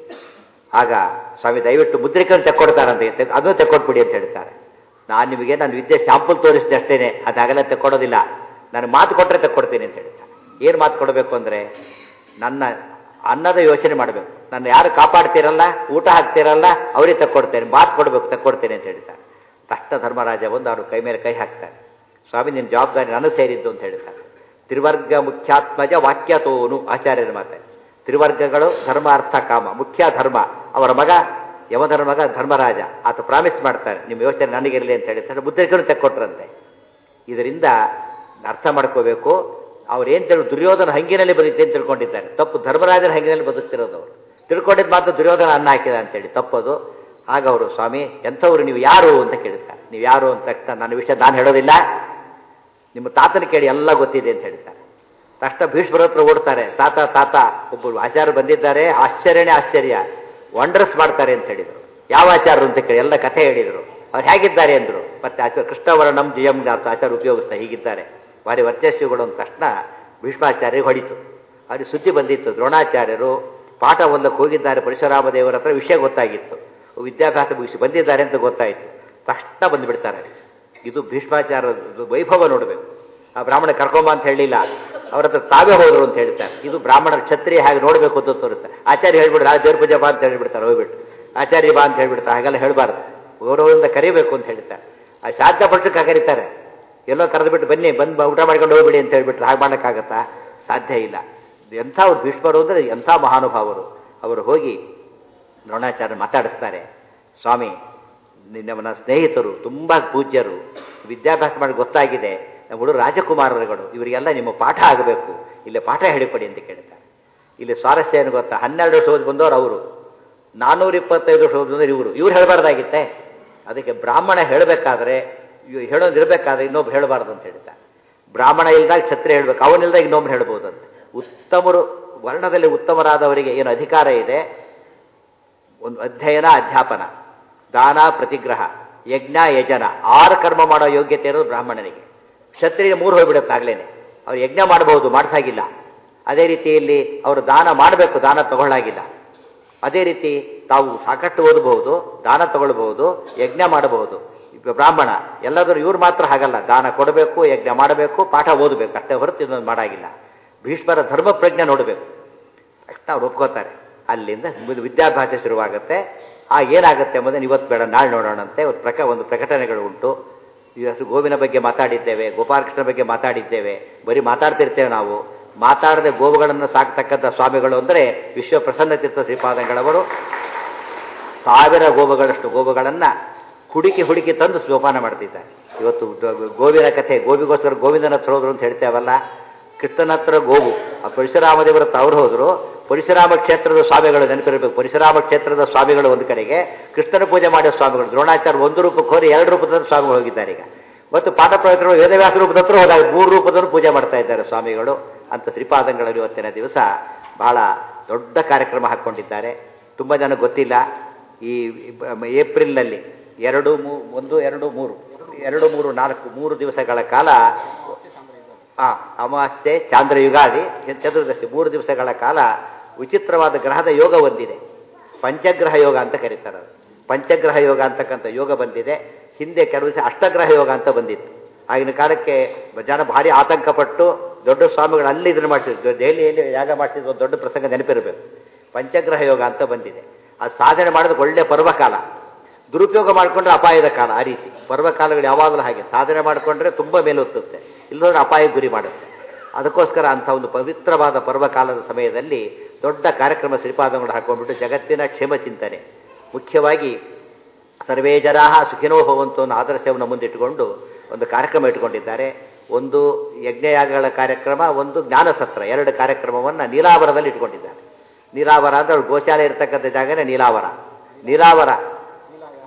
ಆಗ ಸ್ವಾಮಿ ದಯವಿಟ್ಟು ಮುದ್ರಿಕೆಯನ್ನು ತೆಕ್ಕೊಡ್ತಾರಂತೆ ತೆಗ್- ಅದನ್ನು ತೆಕ್ಕೊಟ್ಬಿಡಿ ಅಂತ ಹೇಳ್ತಾರೆ ನಾನು ನಿಮಗೆ ನಾನು ವಿದ್ಯೆ ಶಾಂಪಲ್ ತೋರಿಸಿದೆ ಅಷ್ಟೇನೆ ಅದು ಹಾಗೆಲ್ಲ ತೆಕ್ಕೊಡೋದಿಲ್ಲ ನಾನು ಮಾತು ಕೊಟ್ಟರೆ ತೆಕ್ಕೊಡ್ತೀನಿ ಅಂತ ಹೇಳ್ತಾರೆ ಏನು ಮಾತು ಕೊಡಬೇಕು ಅಂದರೆ ನನ್ನ ಅನ್ನದ ಯೋಚನೆ ಮಾಡಬೇಕು ನನ್ನ ಯಾರು ಕಾಪಾಡ್ತೀರಲ್ಲ ಊಟ ಹಾಕ್ತಿರಲ್ಲ ಅವರಿಗೆ ತಕ್ಕೊಡ್ತೇನೆ ಮಾತು ಕೊಡಬೇಕು ತಕ್ಕೊಡ್ತೇನೆ ಅಂತ ಹೇಳ್ತಾರೆ ತಕ್ಷಣ ಧರ್ಮರಾಜ ಬಂದು ಅವ್ರ ಕೈ ಮೇಲೆ ಕೈ ಹಾಕ್ತಾರೆ ಸ್ವಾಮಿ ನಿನ್ನ ಜವಾಬ್ದಾರಿ ನನಗೆ ಸೇರಿದ್ದು ಅಂತ ಹೇಳ್ತಾರೆ ತ್ರಿವರ್ಗ ಮುಖ್ಯಾತ್ಮಜ ವಾಕ್ಯತೋನು ಆಚಾರ್ಯರ ಮಾತೆ ತ್ರಿವರ್ಗಗಳು ಧರ್ಮ ಅರ್ಥ ಕಾಮ ಮುಖ್ಯ ಧರ್ಮ ಅವರ ಮಗ ಯಮಧರ ಮಗ ಧರ್ಮರಾಜ ಆತ ಪ್ರಾಮಿಸ್ ಮಾಡ್ತಾರೆ ನಿಮ್ಮ ಯೋಚನೆ ನನಗಿರಲಿ ಅಂತ ಹೇಳ್ತಾರೆ ಮುದ್ರಿಕೆಯನ್ನು ತೆಕ್ಕೊಟ್ರಂತೆ ಇದರಿಂದ ಅರ್ಥ ಮಾಡ್ಕೋಬೇಕು ಅವ್ರೇನು ತಿಳ್ ದುರ್ಯೋಧನ ಹಂಗಿನಲ್ಲಿ ಬದುಕ್ತೆ ಅಂತ ತಿಳ್ಕೊಂಡಿದ್ದಾರೆ ತಪ್ಪು ಧರ್ಮರಾಜನ ಹಂಗಿನಲ್ಲಿ ಬದುಕ್ತಿರೋದು ಅವರು ತಿಳ್ಕೊಂಡಿದ್ದು ಮಾತ್ರ ದುರ್ಯೋಧನ ಅನ್ನ ಹಾಕಿದ ಅಂತೇಳಿ ತಪ್ಪದು ಆಗ ಅವರು ಸ್ವಾಮಿ ಎಂಥವ್ರು ನೀವು ಯಾರು ಅಂತ ಕೇಳ್ತಾರೆ ನೀವು ಯಾರು ಅಂತ ತಕ್ಷಣ ನನ್ನ ವಿಷಯ ನಾನು ಹೇಳೋದಿಲ್ಲ ನಿಮ್ಮ ತಾತನ ಕೇಳಿ ಎಲ್ಲ ಗೊತ್ತಿದೆ ಅಂತ ಹೇಳ್ತಾರೆ ತಕ್ಷಣ ಭೀಷ್ಮರ ಹತ್ರ ಓಡ್ತಾರೆ ತಾತ ತಾತ ಒಬ್ಬರು ಆಚಾರ್ಯ ಬಂದಿದ್ದಾರೆ ಆಶ್ಚರ್ಯನೇ ಆಶ್ಚರ್ಯ ವಂಡರ್ಸ್ ಮಾಡ್ತಾರೆ ಅಂತ ಹೇಳಿದರು ಯಾವ ಆಚಾರ್ಯರು ಅಂತ ಕೇಳಿ ಎಲ್ಲ ಕಥೆ ಹೇಳಿದರು ಅವ್ರು ಹೇಗಿದ್ದಾರೆ ಅಂದರು ಮತ್ತೆ ಆಚಾರ್ಯ ಕೃಷ್ಣವರ್ಣಂ ಜಿಯಂ ಅಂತ ಆಚಾರ್ಯ ಉಪಯೋಗಿಸ್ತಾ ಹೀಗಿದ್ದಾರೆ ಭಾರಿ ವರ್ಚಸ್ಸುಗಳು ಅಂದ ತಕ್ಷಣ ಭೀಷ್ಮಾಚಾರ್ಯರಿಗೆ ಹೊಡಿತು ಅವ್ರಿಗೆ ಸುದ್ದಿ ಬಂದಿತ್ತು ದ್ರೋಣಾಚಾರ್ಯರು ಪಾಠ ಓದಕ್ಕೆ ಹೋಗಿದ್ದಾರೆ ಪರಶುರಾಮ ದೇವರ ಹತ್ರ ವಿಷಯ ಗೊತ್ತಾಗಿತ್ತು ವಿದ್ಯಾಭ್ಯಾಸ ಮುಗಿಸಿ ಬಂದಿದ್ದಾರೆ ಅಂತ ಗೊತ್ತಾಯಿತು ತಕ್ಷಣ ಬಂದುಬಿಡ್ತಾರೆ ಇದು ಭೀಷ್ಮಾಚಾರ್ಯ ವೈಭವ ನೋಡಬೇಕು ಆ ಬ್ರಾಹ್ಮಣ ಕರ್ಕೊಂಬ ಅಂತ ಹೇಳಿಲ್ಲ ಅವ್ರ ಹತ್ರ ತಾವೇ ಹೋದ್ರು ಅಂತ ಹೇಳ್ತಾರೆ ಇದು ಬ್ರಾಹ್ಮಣರ ಕ್ಷತ್ರಿಯ ಹಾಗೆ ನೋಡಬೇಕು ಅಂತ ತೋರಿಸ್ತಾರೆ ಆಚಾರ್ಯ ಹೇಳ್ಬಿಡ್ರು ಆ ದೇವ್ರ ಪೂಜೆ ಬಾ ಅಂತ ಹೇಳ್ಬಿಡ್ತಾರೆ ಹೋಗ್ಬಿಟ್ಟು ಆಚಾರ್ಯ ಬಾ ಅಂತ ಹೇಳ್ಬಿಡ್ತಾರೆ ಹಾಗೆಲ್ಲ ಹೇಳಬಾರ್ದು ಗೌರವದಿಂದ ಕರಿಬೇಕು ಅಂತ ಹೇಳ್ತಾರೆ ಆ ಶ್ರಾದ್ದ ಪಕ್ಷಕ್ಕೆ ಕರೀತಾರೆ ಎಲ್ಲೋ ಕರೆದ್ಬಿಟ್ಟು ಬನ್ನಿ ಬಂದು ಊಟ ಮಾಡ್ಕೊಂಡು ಹೋಗ್ಬಿಡಿ ಅಂತ ಹೇಳ್ಬಿಟ್ರೆ ಹಾಗೆ ಮಾಡೋಕ್ಕಾಗತ್ತಾ ಸಾಧ್ಯ ಇಲ್ಲ ಎಂಥ ಅವ್ರು ಭೀಷ್ಮರು ಅಂದರೆ ಎಂಥ ಮಹಾನುಭಾವರು ಅವರು ಹೋಗಿ ದ್ರೋಣಾಚಾರ್ಯ ಮಾತಾಡಿಸ್ತಾರೆ ಸ್ವಾಮಿ ನಿಮ್ಮನ್ನ ಸ್ನೇಹಿತರು ತುಂಬ ಪೂಜ್ಯರು ವಿದ್ಯಾಭ್ಯಾಸ ಮಾಡಿ ಗೊತ್ತಾಗಿದೆ ನಮ್ಮ ಹುಡುಗರು ರಾಜಕುಮಾರರುಗಳು ಇವರಿಗೆಲ್ಲ ನಿಮ್ಮ ಪಾಠ ಆಗಬೇಕು ಇಲ್ಲಿ ಪಾಠ ಹೇಳಿಕೊಡಿ ಅಂತ ಕೇಳ್ತಾರೆ ಇಲ್ಲಿ ಸ್ವಾರಸ್ಯ ಏನು ಗೊತ್ತಾ ಹನ್ನೆರಡು ವರ್ಷ ಓದಿ ಬಂದವರು ಅವರು ನಾನ್ನೂರ ಇಪ್ಪತ್ತೈದು ವರ್ಷ ಓದಿ ಬಂದವರು ಇವರು ಇವ್ರು ಹೇಳಬಾರ್ದಾಗಿತ್ತೆ ಅದಕ್ಕೆ ಬ್ರಾಹ್ಮಣ ಹೇಳಬೇಕಾದ್ರೆ ಹೇಳೋದಿರಬೇಕಾದ್ರೆ ಇನ್ನೊಬ್ರು ಹೇಳಬಾರ್ದು ಅಂತ ಹೇಳ್ತಾರೆ ಬ್ರಾಹ್ಮಣ ಇಲ್ದಾಗ ಕ್ಷತ್ರಿಯ ಹೇಳ್ಬೇಕು ಅವನಿಲ್ದಾಗ ಇನ್ನೊಬ್ರು ಹೇಳ್ಬೋದು ಅಂತ ಉತ್ತಮರು ವರ್ಣದಲ್ಲಿ ಉತ್ತಮರಾದವರಿಗೆ ಏನು ಅಧಿಕಾರ ಇದೆ ಒಂದು ಅಧ್ಯಯನ ಅಧ್ಯಾಪನ ದಾನ ಪ್ರತಿಗ್ರಹ ಯಜ್ಞ ಯಜನ ಆರು ಕರ್ಮ ಮಾಡೋ ಯೋಗ್ಯತೆ ಇರೋದು ಬ್ರಾಹ್ಮಣನಿಗೆ ಕ್ಷತ್ರಿಯ ಮೂರು ಹೋಗ್ಬಿಡುತ್ತೆ ಆಗ್ಲೇನೆ ಅವ್ರು ಯಜ್ಞ ಮಾಡಬಹುದು ಮಾಡಿಸಾಗಿಲ್ಲ ಅದೇ ರೀತಿಯಲ್ಲಿ ಅವರು ದಾನ ಮಾಡಬೇಕು ದಾನ ತಗೊಳ್ಳಾಗಿಲ್ಲ ಅದೇ ರೀತಿ ತಾವು ಸಾಕಷ್ಟು ಓದಬಹುದು ದಾನ ತಗೊಳ್ಬಹುದು ಯಜ್ಞ ಮಾಡಬಹುದು ಈಗ ಬ್ರಾಹ್ಮಣ ಎಲ್ಲಾದರೂ ಇವ್ರು ಮಾತ್ರ ಹಾಗಲ್ಲ ದಾನ ಕೊಡಬೇಕು ಯಜ್ಞ ಮಾಡಬೇಕು ಪಾಠ ಓದಬೇಕು ಅಷ್ಟೇ ಹೊರತು ಇನ್ನೊಂದು ಮಾಡಾಗಿಲ್ಲ ಭೀಷ್ಮರ ಧರ್ಮ ಪ್ರಜ್ಞೆ ನೋಡಬೇಕು ಅಷ್ಟು ಅವ್ರು ಒಪ್ಕೋತಾರೆ ಅಲ್ಲಿಂದ ಮುಂದೆ ವಿದ್ಯಾಭ್ಯಾಸ ಶುರುವಾಗುತ್ತೆ ಆ ಏನಾಗುತ್ತೆ ಎಂಬುದನ್ನು ಇವತ್ತು ಬೇಡ ನಾಳೆ ನೋಡೋಣಂತೆ ಒಂದು ಪ್ರಕ ಒಂದು ಪ್ರಕಟಣೆಗಳು ಉಂಟು ಇವತ್ತು ಗೋವಿನ ಬಗ್ಗೆ ಮಾತಾಡಿದ್ದೇವೆ ಗೋಪಾಲಕೃಷ್ಣ ಬಗ್ಗೆ ಮಾತಾಡಿದ್ದೇವೆ ಬರೀ ಮಾತಾಡ್ತಿರ್ತೇವೆ ನಾವು ಮಾತಾಡದೆ ಗೋವುಗಳನ್ನು ಸಾಕ್ತಕ್ಕಂಥ ಸ್ವಾಮಿಗಳು ಅಂದರೆ ವಿಶ್ವ ಪ್ರಸನ್ನ ತೀರ್ಥ ಶ್ರೀಪಾದಂಗಳವರು ಸಾವಿರ ಗೋವುಗಳಷ್ಟು ಗೋವುಗಳನ್ನು ಹುಡುಕಿ ಹುಡುಕಿ ತಂದು ಜೋಪಾನ ಮಾಡ್ತಿದ್ದಾರೆ ಇವತ್ತು ದ- ಗೋವಿನ ಕಥೆ ಗೋವಿಗೋಸ್ಕರ ಗೋವಿಂದನ ಹತ್ರ ಹೋದ್ರು ಅಂತ ಹೇಳ್ತೇವಲ್ಲ ಕೃಷ್ಣನ ಹತ್ರ ಗೋವು ಆ ಪರಶುರಾಮದೇವರ ಹತ್ರ ಅವ್ರು ಹೋದ್ರು ಪರಶುರಾಮ ಕ್ಷೇತ್ರದ ಸ್ವಾಮಿಗಳು ನೆನಪಿರಬೇಕು ಪರಶುರಾಮ ಕ್ಷೇತ್ರದ ಸ್ವಾಮಿಗಳು ಒಂದು ಕಡೆಗೆ ಕೃಷ್ಣನ ಪೂಜೆ ಮಾಡೋ ಸ್ವಾಮಿಗಳು ದ್ರೋಣಾಚಾರ್ಯ ಒಂದು ರೂಪಕ್ಕೆ ಹೋಗಿ ಎರಡು ರೂಪದ ಸ್ವಾಮಿಗಳು ಹೋಗಿದ್ದಾರೆ ಈಗ ಮತ್ತು ಪಾಠ ಪ್ರವಚನಗಳು ವೇದವ್ಯಾಸ ರೂಪದ ಹತ್ರ ಹೋದಾಗ ಮೂರು ರೂಪದವರು ಪೂಜೆ ಮಾಡ್ತಾ ಇದ್ದಾರೆ ಸ್ವಾಮಿಗಳು ಅಂತ ಶ್ರೀಪಾದಂಗಳಲ್ಲಿ ಇವತ್ತಿನ ದಿವಸ ಬಹಳ ದೊಡ್ಡ ಕಾರ್ಯಕ್ರಮ ಹಾಕ್ಕೊಂಡಿದ್ದಾರೆ ತುಂಬ ಜನ ಗೊತ್ತಿಲ್ಲ ಈ ಬ- ಏಪ್ರಿಲ್ನಲ್ಲಿ ಎರಡು ಮೂ ಒಂದು ಎರಡು ಮೂರು ಎರಡು ಮೂರು ನಾಲ್ಕು ಮೂರು ದಿವಸಗಳ ಕಾಲ ಆ ಅಮಾವಾಸ್ಯೆ ಚಾಂದ್ರ ಯುಗಾದಿ ಚತುರ್ದಶಿ ಮೂರು ದಿವಸಗಳ ಕಾಲ ವಿಚಿತ್ರವಾದ ಗ್ರಹದ ಯೋಗ ಬಂದಿದೆ ಪಂಚಗ್ರಹ ಯೋಗ ಅಂತ ಕರೀತಾರೆ ಅದು. ಪಂಚಗ್ರಹ ಯೋಗ ಅಂತಕ್ಕಂಥ ಯೋಗ ಬಂದಿದೆ ಹಿಂದೆ ಕೆಲವು ದಿವಸ ಅಷ್ಟಗ್ರಹ ಯೋಗ ಅಂತ ಬಂದಿತ್ತು ಆಗಿನ ಕಾಲಕ್ಕೆ ಜನ ಭಾರಿ ಆತಂಕಪಟ್ಟು ದೊಡ್ಡ ಸ್ವಾಮಿಗಳು ಅಲ್ಲಿ ಇದನ್ನು ಮಾಡಿಸಿದ್ರು ದೆಹಲಿಯಲ್ಲಿ ಯಾಗ ಮಾಡಿಸಿದ ಒಂದು ದೊಡ್ಡ ಪ್ರಸಂಗ ನೆನಪಿರಬೇಕು ಪಂಚಗ್ರಹ ಯೋಗ ಅಂತ ಬಂದಿದೆ ಅದು ಸಾಧನೆ ಮಾಡೋದಕ್ಕೆ ಒಳ್ಳೆ ಪರ್ವಕಾಲ ದುರುಪಯೋಗ ಮಾಡಿಕೊಂಡ್ರೆ ಅಪಾಯದ ಕಾಲ ಆ ರೀತಿ ಪರ್ವಕಾಲಗಳು ಯಾವಾಗಲೂ ಹಾಗೆ ಸಾಧನೆ ಮಾಡಿಕೊಂಡ್ರೆ ತುಂಬ ಮೇಲೊತ್ತುತ್ತೆ ಇಲ್ಲದ್ರೆ ಅಪಾಯಕ್ಕೆ ಗುರಿ ಮಾಡುತ್ತೆ ಅದಕ್ಕೋಸ್ಕರ ಅಂಥ ಒಂದು ಪವಿತ್ರವಾದ ಪರ್ವಕಾಲದ ಸಮಯದಲ್ಲಿ ದೊಡ್ಡ ಕಾರ್ಯಕ್ರಮ ಶ್ರೀಪಾದಗಳು ಹಾಕೊಂಡ್ಬಿಟ್ಟು ಜಗತ್ತಿನ ಕ್ಷೇಮ ಚಿಂತನೆ ಮುಖ್ಯವಾಗಿ ಸರ್ವೇ ಜನಾಹ ಸುಖಿನೋ ಭವಂತು ಅನ್ನೋ ಆದರ್ಶವನ್ನು ಮುಂದಿಟ್ಟುಕೊಂಡು ಒಂದು ಕಾರ್ಯಕ್ರಮ ಇಟ್ಕೊಂಡಿದ್ದಾರೆ ಒಂದು ಯಜ್ಞಯಾಗಗಳ ಕಾರ್ಯಕ್ರಮ ಒಂದು ಜ್ಞಾನಸತ್ರ ಎರಡು ಕಾರ್ಯಕ್ರಮವನ್ನು ನೀಲಾವರದಲ್ಲಿ ಇಟ್ಕೊಂಡಿದ್ದಾರೆ ನೀಲಾವರ ಅಂದ್ರೆ ಅವ್ರು ಗೋಶಾಲೆ ಇರತಕ್ಕಂಥ ಜಾಗನೇ ನೀಲಾವರ ನೀಲಾವರ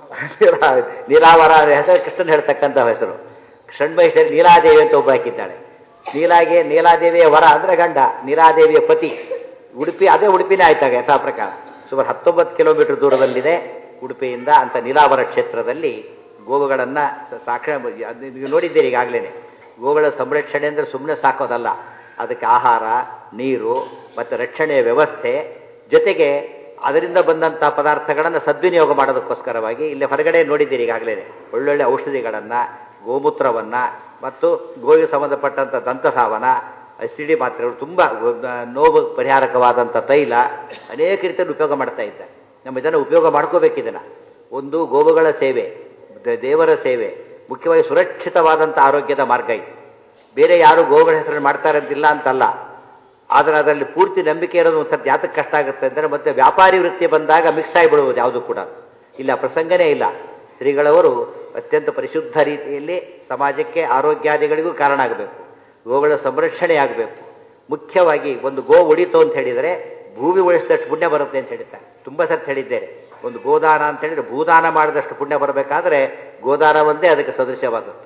ನೀಲಾವರ ಹೆಸರು ಕೃಷ್ಣನ್ ಹೇಳ್ತಕ್ಕಂಥ ಹೆಸರು ಷಣ್ಮೈಷರಿ ನೀಲಾದೇವಿ ಅಂತ ಒಬ್ಬ ಹಾಕಿದ್ದಾಳೆ ನೀಲಾಗೆ ನೀಲಾದೇವಿಯ ವರ ಅಂದ್ರೆ ಗಂಡ ನೀಲಾದೇವಿಯ ಪತಿ ಉಡುಪಿ ಅದೇ ಉಡುಪಿನೇ ಆಯ್ತಾಗ ಯಥಾ ಪ್ರಕಾರ ಸುಮಾರು ಹತ್ತೊಂಬತ್ತು ಕಿಲೋಮೀಟರ್ ದೂರದಲ್ಲಿದೆ ಉಡುಪಿಯಿಂದ ಅಂತ ನೀಲಾವರ ಕ್ಷೇತ್ರದಲ್ಲಿ ಗೋವುಗಳನ್ನು ಸಾಕ್ಷ ಅದ್ ನೀವು ನೋಡಿದ್ದೀರಿ ಈಗಾಗಲೇ ಗೋವುಗಳ ಸಂರಕ್ಷಣೆ ಅಂದರೆ ಸುಮ್ಮನೆ ಸಾಕೋದಲ್ಲ ಅದಕ್ಕೆ ಆಹಾರ ನೀರು ಮತ್ತು ರಕ್ಷಣೆಯ ವ್ಯವಸ್ಥೆ ಜೊತೆಗೆ ಅದರಿಂದ ಬಂದಂಥ ಪದಾರ್ಥಗಳನ್ನು ಸದ್ವಿನಿಯೋಗ ಮಾಡೋದಕ್ಕೋಸ್ಕರವಾಗಿ ಇಲ್ಲಿ ಹೊರಗಡೆ ನೋಡಿದ್ದೀರಿ ಈಗಾಗಲೇ ಒಳ್ಳೊಳ್ಳೆ ಔಷಧಿಗಳನ್ನು ಗೋಮೂತ್ರವನ್ನು ಮತ್ತು ಗೋವಿಗೆ ಸಂಬಂಧಪಟ್ಟಂಥ ದಂತಸಾವನ ಅಸಿಡಿ ಮಾತ್ರೆಗಳು ತುಂಬ ನೋವು ಪರಿಹಾರಕವಾದಂಥ ತೈಲ ಅನೇಕ ರೀತಿಯಲ್ಲಿ ಉಪಯೋಗ ಮಾಡ್ತಾ ಇದ್ದಾರೆ ನಮ್ಮ ಜನ ಉಪಯೋಗ ಮಾಡ್ಕೋಬೇಕಿದನ್ನು ಒಂದು ಗೋವುಗಳ ಸೇವೆ ದ- ದೇವರ ಸೇವೆ ಮುಖ್ಯವಾಗಿ ಸುರಕ್ಷಿತವಾದಂಥ ಆರೋಗ್ಯದ ಮಾರ್ಗ ಇದು ಬೇರೆ ಯಾರು ಗೋವುಗಳ ಹೆಸರು ಮಾಡ್ತಾರೆ ಅಂತಿಲ್ಲ ಅಂತಲ್ಲ ಆದರೆ ಅದರಲ್ಲಿ ಪೂರ್ತಿ ನಂಬಿಕೆ ಇರೋದು ಒಂದು ಸ್ವಲ್ಪ ಯಾತಕ್ಕೆ ಕಷ್ಟ ಆಗುತ್ತೆ ಅಂದರೆ ಮತ್ತೆ ವ್ಯಾಪಾರಿ ವೃತ್ತಿ ಬಂದಾಗ ಮಿಕ್ಸ್ ಆಗಿಬಿಡುವುದು ಯಾವುದು ಕೂಡ ಇಲ್ಲ ಪ್ರಸಂಗನೇ ಇಲ್ಲ ಶ್ರೀಗಳವರು ಅತ್ಯಂತ ಪರಿಶುದ್ಧ ರೀತಿಯಲ್ಲಿ ಸಮಾಜಕ್ಕೆ ಆರೋಗ್ಯಾದಿಗಳಿಗೂ ಕಾರಣ ಆಗಬೇಕು ಗೋಗಳ ಸಂರಕ್ಷಣೆ ಆಗಬೇಕು ಮುಖ್ಯವಾಗಿ ಒಂದು ಗೋ ಉಳಿತು ಅಂತ ಹೇಳಿದರೆ ಭೂಮಿ ಉಳಿಸಿದಷ್ಟು ಪುಣ್ಯ ಬರುತ್ತೆ ಅಂತ ಹೇಳ್ತಾರೆ ತುಂಬ ಸರ್ತಿ ಹೇಳಿದ್ದೇನೆ ಒಂದು ಗೋದಾನ ಅಂತ ಹೇಳಿದ್ರೆ ಭೂದಾನ ಮಾಡಿದಷ್ಟು ಪುಣ್ಯ ಬರಬೇಕಾದ್ರೆ ಗೋದಾನ ಒಂದೇ ಅದಕ್ಕೆ ಸದೃಶ್ಯವಾಗುತ್ತೆ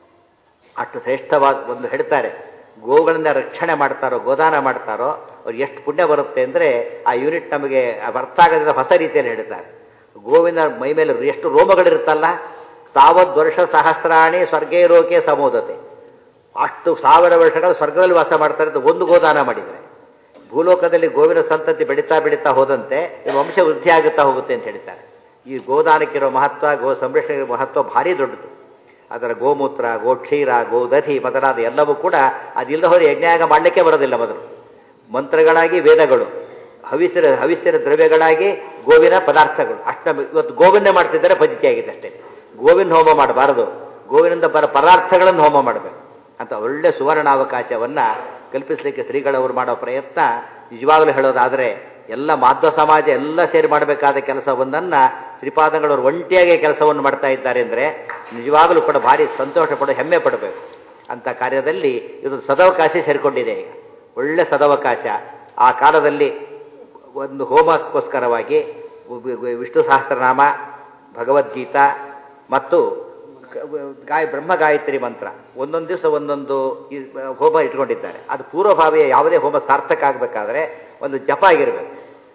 ಅಷ್ಟು ಶ್ರೇಷ್ಠವಾದ ಒಂದು ಹೇಳ್ತಾರೆ ಗೋಗಳನ್ನ ರಕ್ಷಣೆ ಮಾಡ್ತಾರೋ ಗೋದಾನ ಮಾಡ್ತಾರೋ ಅವ್ರು ಎಷ್ಟು ಪುಣ್ಯ ಬರುತ್ತೆ ಅಂದರೆ ಆ ಯೂನಿಟ್ ನಮಗೆ ಅರ್ಥ ಆಗದಿರೋ ಹೊಸ ರೀತಿಯಲ್ಲಿ ಹೇಳ್ತಾರೆ ಗೋವಿನ ಮೈ ಮೇಲೆ ಎಷ್ಟು ರೋಮಗಳಿರುತ್ತಲ್ಲ ತಾವತ್ ವರ್ಷ ಸಹಸ್ರಾಣಿ ಸ್ವರ್ಗೇ ರೋಕೆ ಸಮೋದತೆ ಅಷ್ಟು ಸಾವಿರ ವರ್ಷಗಳು ಸ್ವರ್ಗದಲ್ಲಿ ವಾಸ ಮಾಡ್ತಾರೆ ಅಂತ ಒಂದು ಗೋದಾನ ಮಾಡಿದರೆ ಭೂಲೋಕದಲ್ಲಿ ಗೋವಿನ ಸಂತತಿ ಬೆಳೀತಾ ಬೆಳೀತಾ ಹೋದಂತೆ ಈ ವಂಶ ವೃದ್ಧಿ ಆಗುತ್ತಾ ಹೋಗುತ್ತೆ ಅಂತ ಹೇಳ್ತಾರೆ ಈ ಗೋದಾನಕ್ಕಿರೋ ಮಹತ್ವ ಗೋ ಸಂರಕ್ಷಣೆಗೆ ಮಹತ್ವ ಭಾರಿ ದೊಡ್ಡದು ಅದರ ಗೋಮೂತ್ರ ಗೋಕ್ಷೀರ ಗೋದಧಿ ಮೊದಲಾದ ಎಲ್ಲವೂ ಕೂಡ ಅದಿಲ್ಲ ಹೋದ್ರೆ ಯಜ್ಞಯಾಗ ಮಾಡಲಿಕ್ಕೆ ಬರೋದಿಲ್ಲ ಮೊದಲು ಮಂತ್ರಗಳಾಗಿ ವೇದಗಳು ಹವಿಸಿರ ಹವಿಸಿರ ದ್ರವ್ಯಗಳಾಗಿ ಗೋವಿನ ಪದಾರ್ಥಗಳು ಅಷ್ಟ ಇವತ್ತು ಗೋವಿಂದ ಮಾಡ್ತಿದ್ದಾರೆ ಪದ್ಧತಿಯಾಗಿದೆ ಅಷ್ಟೇ ಗೋವಿನ ಹೋಮ ಮಾಡಬಾರದು ಗೋವಿನಿಂದ ಬರ ಪದಾರ್ಥಗಳನ್ನು ಹೋಮ ಮಾಡಬೇಕು ಅಂತ ಒಳ್ಳೆ ಸುವರ್ಣಾವಕಾಶವನ್ನ ಕಲ್ಪಿಸಲಿಕ್ಕೆ ಶ್ರೀಗಳವರು ಮಾಡೋ ಪ್ರಯತ್ನ ನಿಜವಾಗಲೂ ಹೇಳೋದಾದರೆ ಎಲ್ಲ ಮಾಧ್ವ ಸಮಾಜ ಎಲ್ಲ ಸೇರಿ ಮಾಡಬೇಕಾದ ಕೆಲಸವೊಂದನ್ನು ಶ್ರೀಪಾದಂಗಳವರು ಒಂಟಿಯಾಗಿ ಕೆಲಸವನ್ನು ಮಾಡ್ತಾ ಇದ್ದಾರೆ ಅಂದರೆ ನಿಜವಾಗಲೂ ಕೂಡ ಭಾರಿ ಸಂತೋಷ ಪಡೋ ಹೆಮ್ಮೆ ಪಡಬೇಕು ಅಂತ ಕಾರ್ಯದಲ್ಲಿ ಇದು ಸದವಕಾಶ ಸೇರಿಕೊಂಡಿದೆ ಈಗ ಒಳ್ಳೆ ಸದವಕಾಶ ಆ ಕಾಲದಲ್ಲಿ ಒಂದು ಹೋಮಕ್ಕೋಸ್ಕರವಾಗಿ ವಿಷ್ಣು ಸಹಸ್ರನಾಮ ಭಗವದ್ಗೀತಾ ಮತ್ತು ಗಾಯ ಬ್ರಹ್ಮ ಗಾಯತ್ರಿ ಮಂತ್ರ ಒಂದೊಂದು ದಿವಸ ಒಂದೊಂದು ಈ ಹೋಮ ಇಟ್ಕೊಂಡಿದ್ದಾರೆ ಅದು ಪೂರ್ವಭಾವಿಯ ಯಾವುದೇ ಹೋಮ ಸಾರ್ಥಕ ಆಗಬೇಕಾದ್ರೆ ಒಂದು ಜಪ ಆಗಿರಬೇಕು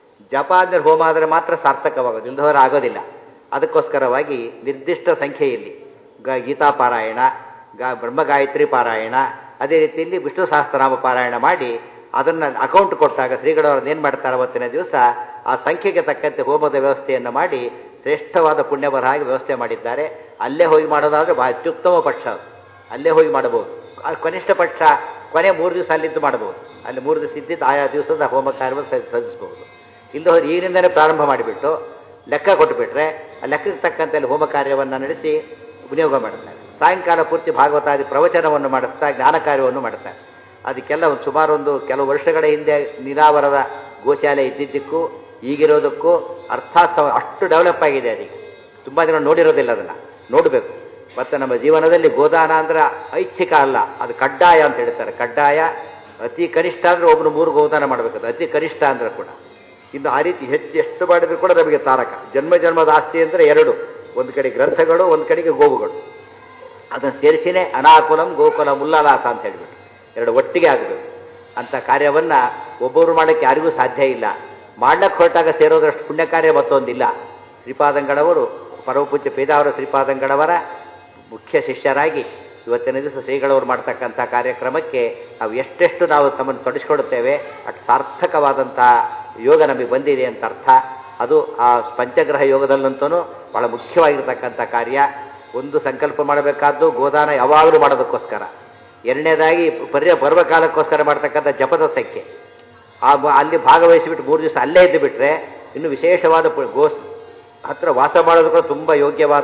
ಜಪ ಅಂದರೆ ಹೋಮ ಆದರೆ ಮಾತ್ರ ಸಾರ್ಥಕವಾಗೋದು ಇಲ್ಲದವರ ಆಗೋದಿಲ್ಲ ಅದಕ್ಕೋಸ್ಕರವಾಗಿ ನಿರ್ದಿಷ್ಟ ಸಂಖ್ಯೆಯಲ್ಲಿ ಗ ಗೀತಾ ಪಾರಾಯಣ ಗಾ ಬ್ರಹ್ಮ ಗಾಯತ್ರಿ ಪಾರಾಯಣ ಅದೇ ರೀತಿಯಲ್ಲಿ ವಿಷ್ಣು ಸಹಸ್ರನಾಮ ಪಾರಾಯಣ ಮಾಡಿ ಅದನ್ನು ಅಕೌಂಟ್ ಕೊಟ್ಟಾಗ ಶ್ರೀಗಳವ್ರನ್ನ ಏನು ಮಾಡ್ತಾರೆ ಅವತ್ತಿನ ದಿವಸ ಆ ಸಂಖ್ಯೆಗೆ ತಕ್ಕಂತೆ ಹೋಮದ ವ್ಯವಸ್ಥೆಯನ್ನು ಮಾಡಿ ಶ್ರೇಷ್ಠವಾದ ಪುಣ್ಯ ಬರ ಹಾಗೆ ವ್ಯವಸ್ಥೆ ಮಾಡಿದ್ದಾರೆ ಅಲ್ಲೇ ಹೋಗಿ ಮಾಡೋದಾದ್ರೆ ಬಹಳ ಅತ್ಯುತ್ತಮ ಪಕ್ಷ ಅದು ಅಲ್ಲೇ ಹೋಗಿ ಮಾಡಬಹುದು ಅದು ಕನಿಷ್ಠ ಪಕ್ಷ ಕೊನೆ ಮೂರು ದಿವಸ ಅಲ್ಲಿದ್ದು ಮಾಡಬಹುದು ಅಲ್ಲಿ ಮೂರು ದಿವಸ ಇದ್ದಿದ್ದು ಆಯಾ ದಿವಸದ ಹೋಮ ಕಾರ್ಯವನ್ನು ಸಲ್ಲಿಸಬಹುದು ಇಲ್ಲ ಹೋದ್ರೆ ಈಗಿನಿಂದಲೇ ಪ್ರಾರಂಭ ಮಾಡಿಬಿಟ್ಟು ಲೆಕ್ಕ ಕೊಟ್ಟುಬಿಟ್ರೆ ಆ ಲೆಕ್ಕಕ್ಕೆ ತಕ್ಕಂತೆ ಅಲ್ಲಿ ಹೋಮ ಕಾರ್ಯವನ್ನು ನಡೆಸಿ ವಿನಿಯೋಗ ಮಾಡ್ತಾರೆ ಸಾಯಂಕಾಲ ಪೂರ್ತಿ ಭಾಗವತಾದಿ ಪ್ರವಚನವನ್ನು ಮಾಡಿಸ್ತಾ ಜ್ಞಾನ ಕಾರ್ಯವನ್ನು ಮಾಡ್ತಾರೆ ಅದಕ್ಕೆಲ್ಲ ಒಂದು ಸುಮಾರು ಒಂದು ಕೆಲವು ವರ್ಷಗಳ ಹಿಂದೆ ನೀರಾವರದ ಗೋಶಾಲೆ ಇದ್ದಿದ್ದಕ್ಕೂ ಈಗಿರೋದಕ್ಕೂ ಅರ್ಥಾತ್ ಅಷ್ಟು ಡೆವಲಪ್ ಆಗಿದೆ ಅದೀಗ ತುಂಬ ಜನ ನೋಡಿರೋದಿಲ್ಲ ಅದನ್ನು ನೋಡಬೇಕು ಮತ್ತು ನಮ್ಮ ಜೀವನದಲ್ಲಿ ಗೋದಾನ ಅಂದ್ರೆ ಐಚ್ಛಿಕ ಅಲ್ಲ ಅದು ಕಡ್ಡಾಯ ಅಂತ ಹೇಳ್ತಾರೆ ಕಡ್ಡಾಯ ಅತಿ ಕನಿಷ್ಠ ಅಂದರೆ ಒಬ್ಬನು ಮೂರು ಗೋದಾನ ಮಾಡಬೇಕು ಅತಿ ಕನಿಷ್ಠ ಅಂದ್ರೆ ಕೂಡ ಇನ್ನು ಆ ರೀತಿ ಹೆಚ್ಚು ಎಷ್ಟು ಮಾಡಿದ್ರು ಕೂಡ ನಮಗೆ ತಾರಕ ಜನ್ಮ ಜನ್ಮದ ಆಸ್ತಿ ಅಂದರೆ ಎರಡು ಒಂದು ಕಡೆ ಗ್ರಂಥಗಳು ಒಂದು ಕಡೆಗೆ ಗೋವುಗಳು ಅದನ್ನು ಸೇರಿಸಿನೇ ಅನಾಕುಲಂ ಗೋಕುಲಂ ಉಲ್ಲಾಲಾಸ ಅಂತ ಹೇಳ್ಬಿಟ್ಟು ಎರಡು ಒಟ್ಟಿಗೆ ಆಗಬೇಕು ಅಂತ ಕಾರ್ಯವನ್ನು ಒಬ್ಬೊಬ್ರು ಮಾಡೋಕ್ಕೆ ಯಾರಿಗೂ ಸಾಧ್ಯ ಇಲ್ಲ ಮಾಡ್ಲಕ್ಕೆ ಹೊರಟಾಗ ಸೇರೋದಷ್ಟು ಪುಣ್ಯ ಕಾರ್ಯ ಮತ್ತೊಂದಿಲ್ಲ ಶ್ರೀಪಾದಂಗಳವರು ಪರಮಪೂಜ್ಯ ಪೇದಾವರ ಶ್ರೀಪಾದಂಗಳವರ ಮುಖ್ಯ ಶಿಷ್ಯರಾಗಿ ಇವತ್ತಿನ ದಿವಸ ಶ್ರೀಗಳವರು ಮಾಡ್ತಕ್ಕಂಥ ಕಾರ್ಯಕ್ರಮಕ್ಕೆ ನಾವು ಎಷ್ಟೆಷ್ಟು ನಾವು ತಮ್ಮನ್ನು ತೊಡಗಿಸ್ಕೊಡುತ್ತೇವೆ ಅಷ್ಟು ಸಾರ್ಥಕವಾದಂಥ ಯೋಗ ನಮಗೆ ಬಂದಿದೆ ಅಂತ ಅರ್ಥ ಅದು ಆ ಪಂಚಗ್ರಹ ಯೋಗದಲ್ಲಂತೂ ಭಾಳ ಮುಖ್ಯವಾಗಿರ್ತಕ್ಕಂಥ ಕಾರ್ಯ ಒಂದು ಸಂಕಲ್ಪ ಮಾಡಬೇಕಾದ್ದು ಗೋದಾನ ಯಾವಾಗಲೂ ಮಾಡೋದಕ್ಕೋಸ್ಕರ ಎರಡನೇದಾಗಿ ಪರ್ಯ ಪರ್ವಕಾಲಕ್ಕೋಸ್ಕರ ಮಾಡ್ತಕ್ಕಂಥ ಜಪದ ಸಂಖ್ಯೆ ಆ ಬ- ಅಲ್ಲಿ ಭಾಗವಹಿಸಿಬಿಟ್ಟು ಮೂರು ದಿವಸ ಅಲ್ಲೇ ಇದ್ದು ಬಿಟ್ಟರೆ ಇನ್ನು ವಿಶೇಷವಾದ ಪು- ಗೋ ಹತ್ರ ವಾಸ ಮಾಡೋದು ಕೂಡ ತುಂಬ ಯೋಗ್ಯವಾದ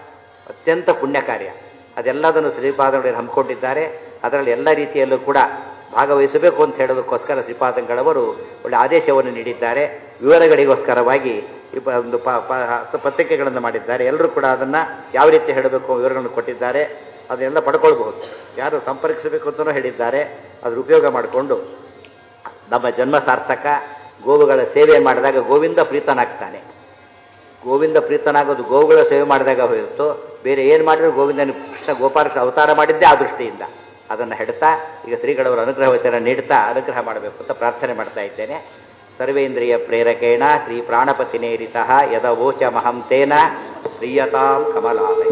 ಅತ್ಯಂತ ಪುಣ್ಯ ಕಾರ್ಯ ಅದೆಲ್ಲದನ್ನು ಶ್ರೀಪಾದಂಗಳು ಹಮ್ಮಿಕೊಂಡಿದ್ದಾರೆ ಅದರಲ್ಲಿ ಎಲ್ಲ ರೀತಿಯಲ್ಲೂ ಕೂಡ ಭಾಗವಹಿಸಬೇಕು ಅಂತ ಹೇಳೋದಕ್ಕೋಸ್ಕರ ಶ್ರೀಪಾದಂಗಳವರು ಒಳ್ಳೆ ಆದೇಶವನ್ನು ನೀಡಿದ್ದಾರೆ ವಿವರಗಳಿಗೋಸ್ಕರವಾಗಿ ಈ ಪ- ಒಂದು ಪ ಪ- ಹತ್ತು ಪತ್ರಿಕೆಗಳನ್ನು ಮಾಡಿದ್ದಾರೆ ಎಲ್ಲರೂ ಕೂಡ ಅದನ್ನು ಯಾವ ರೀತಿ ಹೇಳಬೇಕು ವಿವರಗಳನ್ನು ಕೊಟ್ಟಿದ್ದಾರೆ ಅದನ್ನೆಲ್ಲ ಪಡ್ಕೊಳ್ಬಹುದು ಯಾರು ಸಂಪರ್ಕಿಸಬೇಕು ಅಂತಲೂ ಹೇಳಿದ್ದಾರೆ ಅದ್ರ ಉಪಯೋಗ ಮಾಡಿಕೊಂಡು ನಮ್ಮ ಜನ್ಮ ಸಾರ್ಥಕ ಗೋವುಗಳ ಸೇವೆ ಮಾಡಿದಾಗ ಗೋವಿಂದ ಪ್ರೀತನಾಗ್ತಾನೆ ಗೋವಿಂದ ಪ್ರೀತನಾಗೋದು ಗೋವುಗಳ ಸೇವೆ ಮಾಡಿದಾಗ ಹೊರತು ಬೇರೆ ಏನು ಮಾಡಿದ್ರು ಗೋವಿಂದನ ಕೃಷ್ಣ ಗೋಪಾಲಕೃಷ್ಣ ಅವತಾರ ಮಾಡಿದ್ದೇ ಆ ದೃಷ್ಟಿಯಿಂದ ಅದನ್ನು ಹೆಡ್ತಾ ಈಗ ಶ್ರೀಗಳವರ ಅನುಗ್ರಹ ವಚನ ನೀಡ್ತಾ ಅನುಗ್ರಹ ಮಾಡಬೇಕು ಅಂತ ಪ್ರಾರ್ಥನೆ ಮಾಡ್ತಾ ಇದ್ದೇನೆ ಸರ್ವೇಂದ್ರಿಯ ಪ್ರೇರಕೇಣ ಶ್ರೀ ಪ್ರಾಣಪತಿನೇರಿತಃ ಯದವೋಚ ಮಹಂತೇನ ಶ್ರೀಯತಾಂ ಕಮಲಾಲಯ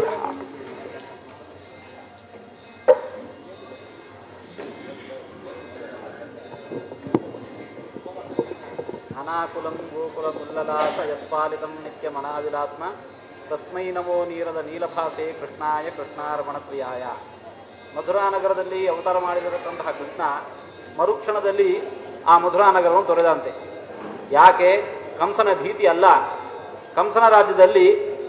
ಅನಾಕುಲಂ ಗೋಕುಲಮುಲ್ಲಲಾಸ ಯತ್ಪಾಲಿತಂ ನಿತ್ಯಮನಾವಿಲಾತ್ಮ ತಸ್ಮೈ ನಮೋ ನೀರದ ನೀಲಭಾಸೆ ಕೃಷ್ಣಾಯ ಕೃಷ್ಣಾರ್ಪಣ ಪ್ರಿಯಾಯ ಮಧುರಾನಗರದಲ್ಲಿ ಅವತಾರ ಮಾಡಿರತಕ್ಕಂತಹ ಕೃಷ್ಣ ಮರುಕ್ಷಣದಲ್ಲಿ ಆ ಮಧುರಾನಗರವನ್ನು ತೊರೆದಂತೆ ಯಾಕೆ ಕಂಸನ ಭೀತಿ ಅಲ್ಲ ಕಂಸನ ರಾಜ್ಯದಲ್ಲಿ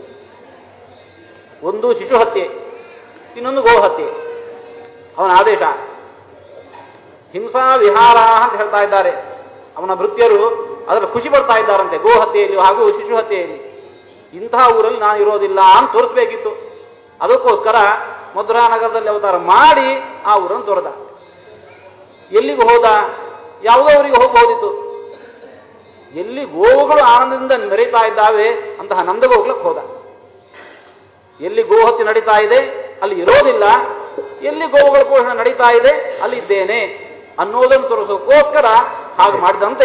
ಒಂದು ಶಿಶು ಹತ್ಯೆ ಇನ್ನೊಂದು ಗೋ ಹತ್ಯೆ ಅವನ ಆದೇಶ ಹಿಂಸಾ ವಿಹಾರ ಅಂತ ಹೇಳ್ತಾ ಇದ್ದಾರೆ ಅವನ ಭೃತ್ಯರು ಅದರ ಖುಷಿ ಪಡ್ತಾ ಇದ್ದಾರಂತೆ ಗೋ ಹತ್ಯೆಯಲ್ಲಿ ಹಾಗೂ ಶಿಶು ಹತ್ಯೆಯಲ್ಲಿ ಇಂತಹ ಊರಲ್ಲಿ ನಾನು ಇರೋದಿಲ್ಲ ಅಂತ ತೋರಿಸ್ಬೇಕಿತ್ತು ಅದಕ್ಕೋಸ್ಕರ ಮಧುರಾನಗರದಲ್ಲಿ ಅವತಾರ ಮಾಡಿ ಆ ಊರನ್ನು ತೊರೆದ ಎಲ್ಲಿಗೆ ಹೋದ ಯಾವುದೋ ಊರಿಗೆ ಹೋಗಬಹುದಿತ್ತು ಎಲ್ಲಿ ಗೋವುಗಳು ಆನಂದದಿಂದ ಮೆರೀತಾ ಇದ್ದಾವೆ ಅಂತಹ ನಂದಗೋಗ್ಲಕ್ಕೆ ಹೋದ ಎಲ್ಲಿ ಗೋಹತ್ಯೆ ನಡೀತಾ ಇದೆ ಅಲ್ಲಿ ಇರೋದಿಲ್ಲ ಎಲ್ಲಿ ಗೋವುಗಳ ಪೋಷಣೆ ನಡೀತಾ ಇದೆ ಅಲ್ಲಿ ಇದ್ದೇನೆ ಅನ್ನೋದನ್ನು ತೋರಿಸೋಕ್ಕೋಸ್ಕರ ಹಾಗೆ ಮಾಡಿದಂತೆ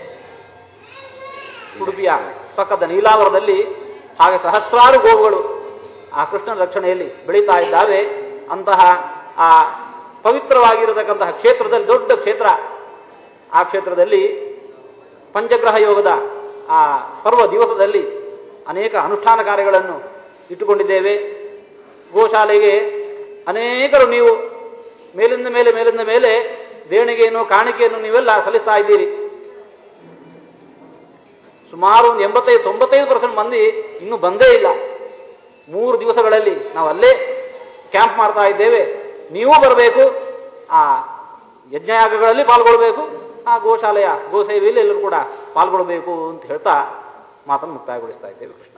ಉಡುಪಿಯ ಪಕ್ಕದ ನೀಲಾವರದಲ್ಲಿ ಹಾಗೆ ಸಹಸ್ರಾರು ಗೋವುಗಳು ಆ ಕೃಷ್ಣನ ರಕ್ಷಣೆಯಲ್ಲಿ ಬೆಳೀತಾ ಇದ್ದಾವೆ ಅಂತಹ ಆ ಪವಿತ್ರವಾಗಿರತಕ್ಕಂತಹ ಕ್ಷೇತ್ರದಲ್ಲಿ ದೊಡ್ಡ ಕ್ಷೇತ್ರ ಆ ಕ್ಷೇತ್ರದಲ್ಲಿ ಪಂಚಗ್ರಹ ಯೋಗದ ಆ ಪರ್ವ ದಿವಸದಲ್ಲಿ ಅನೇಕ ಅನುಷ್ಠಾನ ಕಾರ್ಯಗಳನ್ನು ಇಟ್ಟುಕೊಂಡಿದ್ದೇವೆ ಗೋಶಾಲೆಗೆ ಅನೇಕರು ನೀವು ಮೇಲಿಂದ ಮೇಲೆ ಮೇಲಿಂದ ಮೇಲೆ ದೇಣಿಗೆಯನ್ನು ಕಾಣಿಕೆಯನ್ನು ನೀವೆಲ್ಲ ಸಲ್ಲಿಸ್ತಾ ಇದ್ದೀರಿ ಸುಮಾರು ಒಂದು ಎಂಬತ್ತೈದು ತೊಂಬತ್ತೈದು ಪರ್ಸೆಂಟ್ ಮಂದಿ ಇನ್ನೂ ಬಂದೇ ಇಲ್ಲ ಮೂರು ದಿವಸಗಳಲ್ಲಿ ನಾವು ಅಲ್ಲೇ ಕ್ಯಾಂಪ್ ಮಾಡ್ತಾ ಇದ್ದೇವೆ ನೀವು ಬರಬೇಕು ಆ ಯಜ್ಞಯಾಗಗಳಲ್ಲಿ ಪಾಲ್ಗೊಳ್ಬೇಕು ಆ ಗೋಶಾಲೆಯ ಗೋಸೇವೆಯಲ್ಲಿ ಎಲ್ಲರೂ ಕೂಡ ಪಾಲ್ಗೊಳ್ಬೇಕು ಅಂತ ಹೇಳ್ತಾ ಮಾತನ್ನು ಮುಕ್ತಾಯಗೊಳಿಸ್ತಾ ಇದ್ದೇವೆ ಕೃಷ್ಣ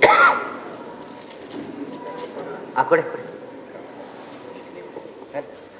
ಆ ಕೊಡಿ ಕೊಡಿ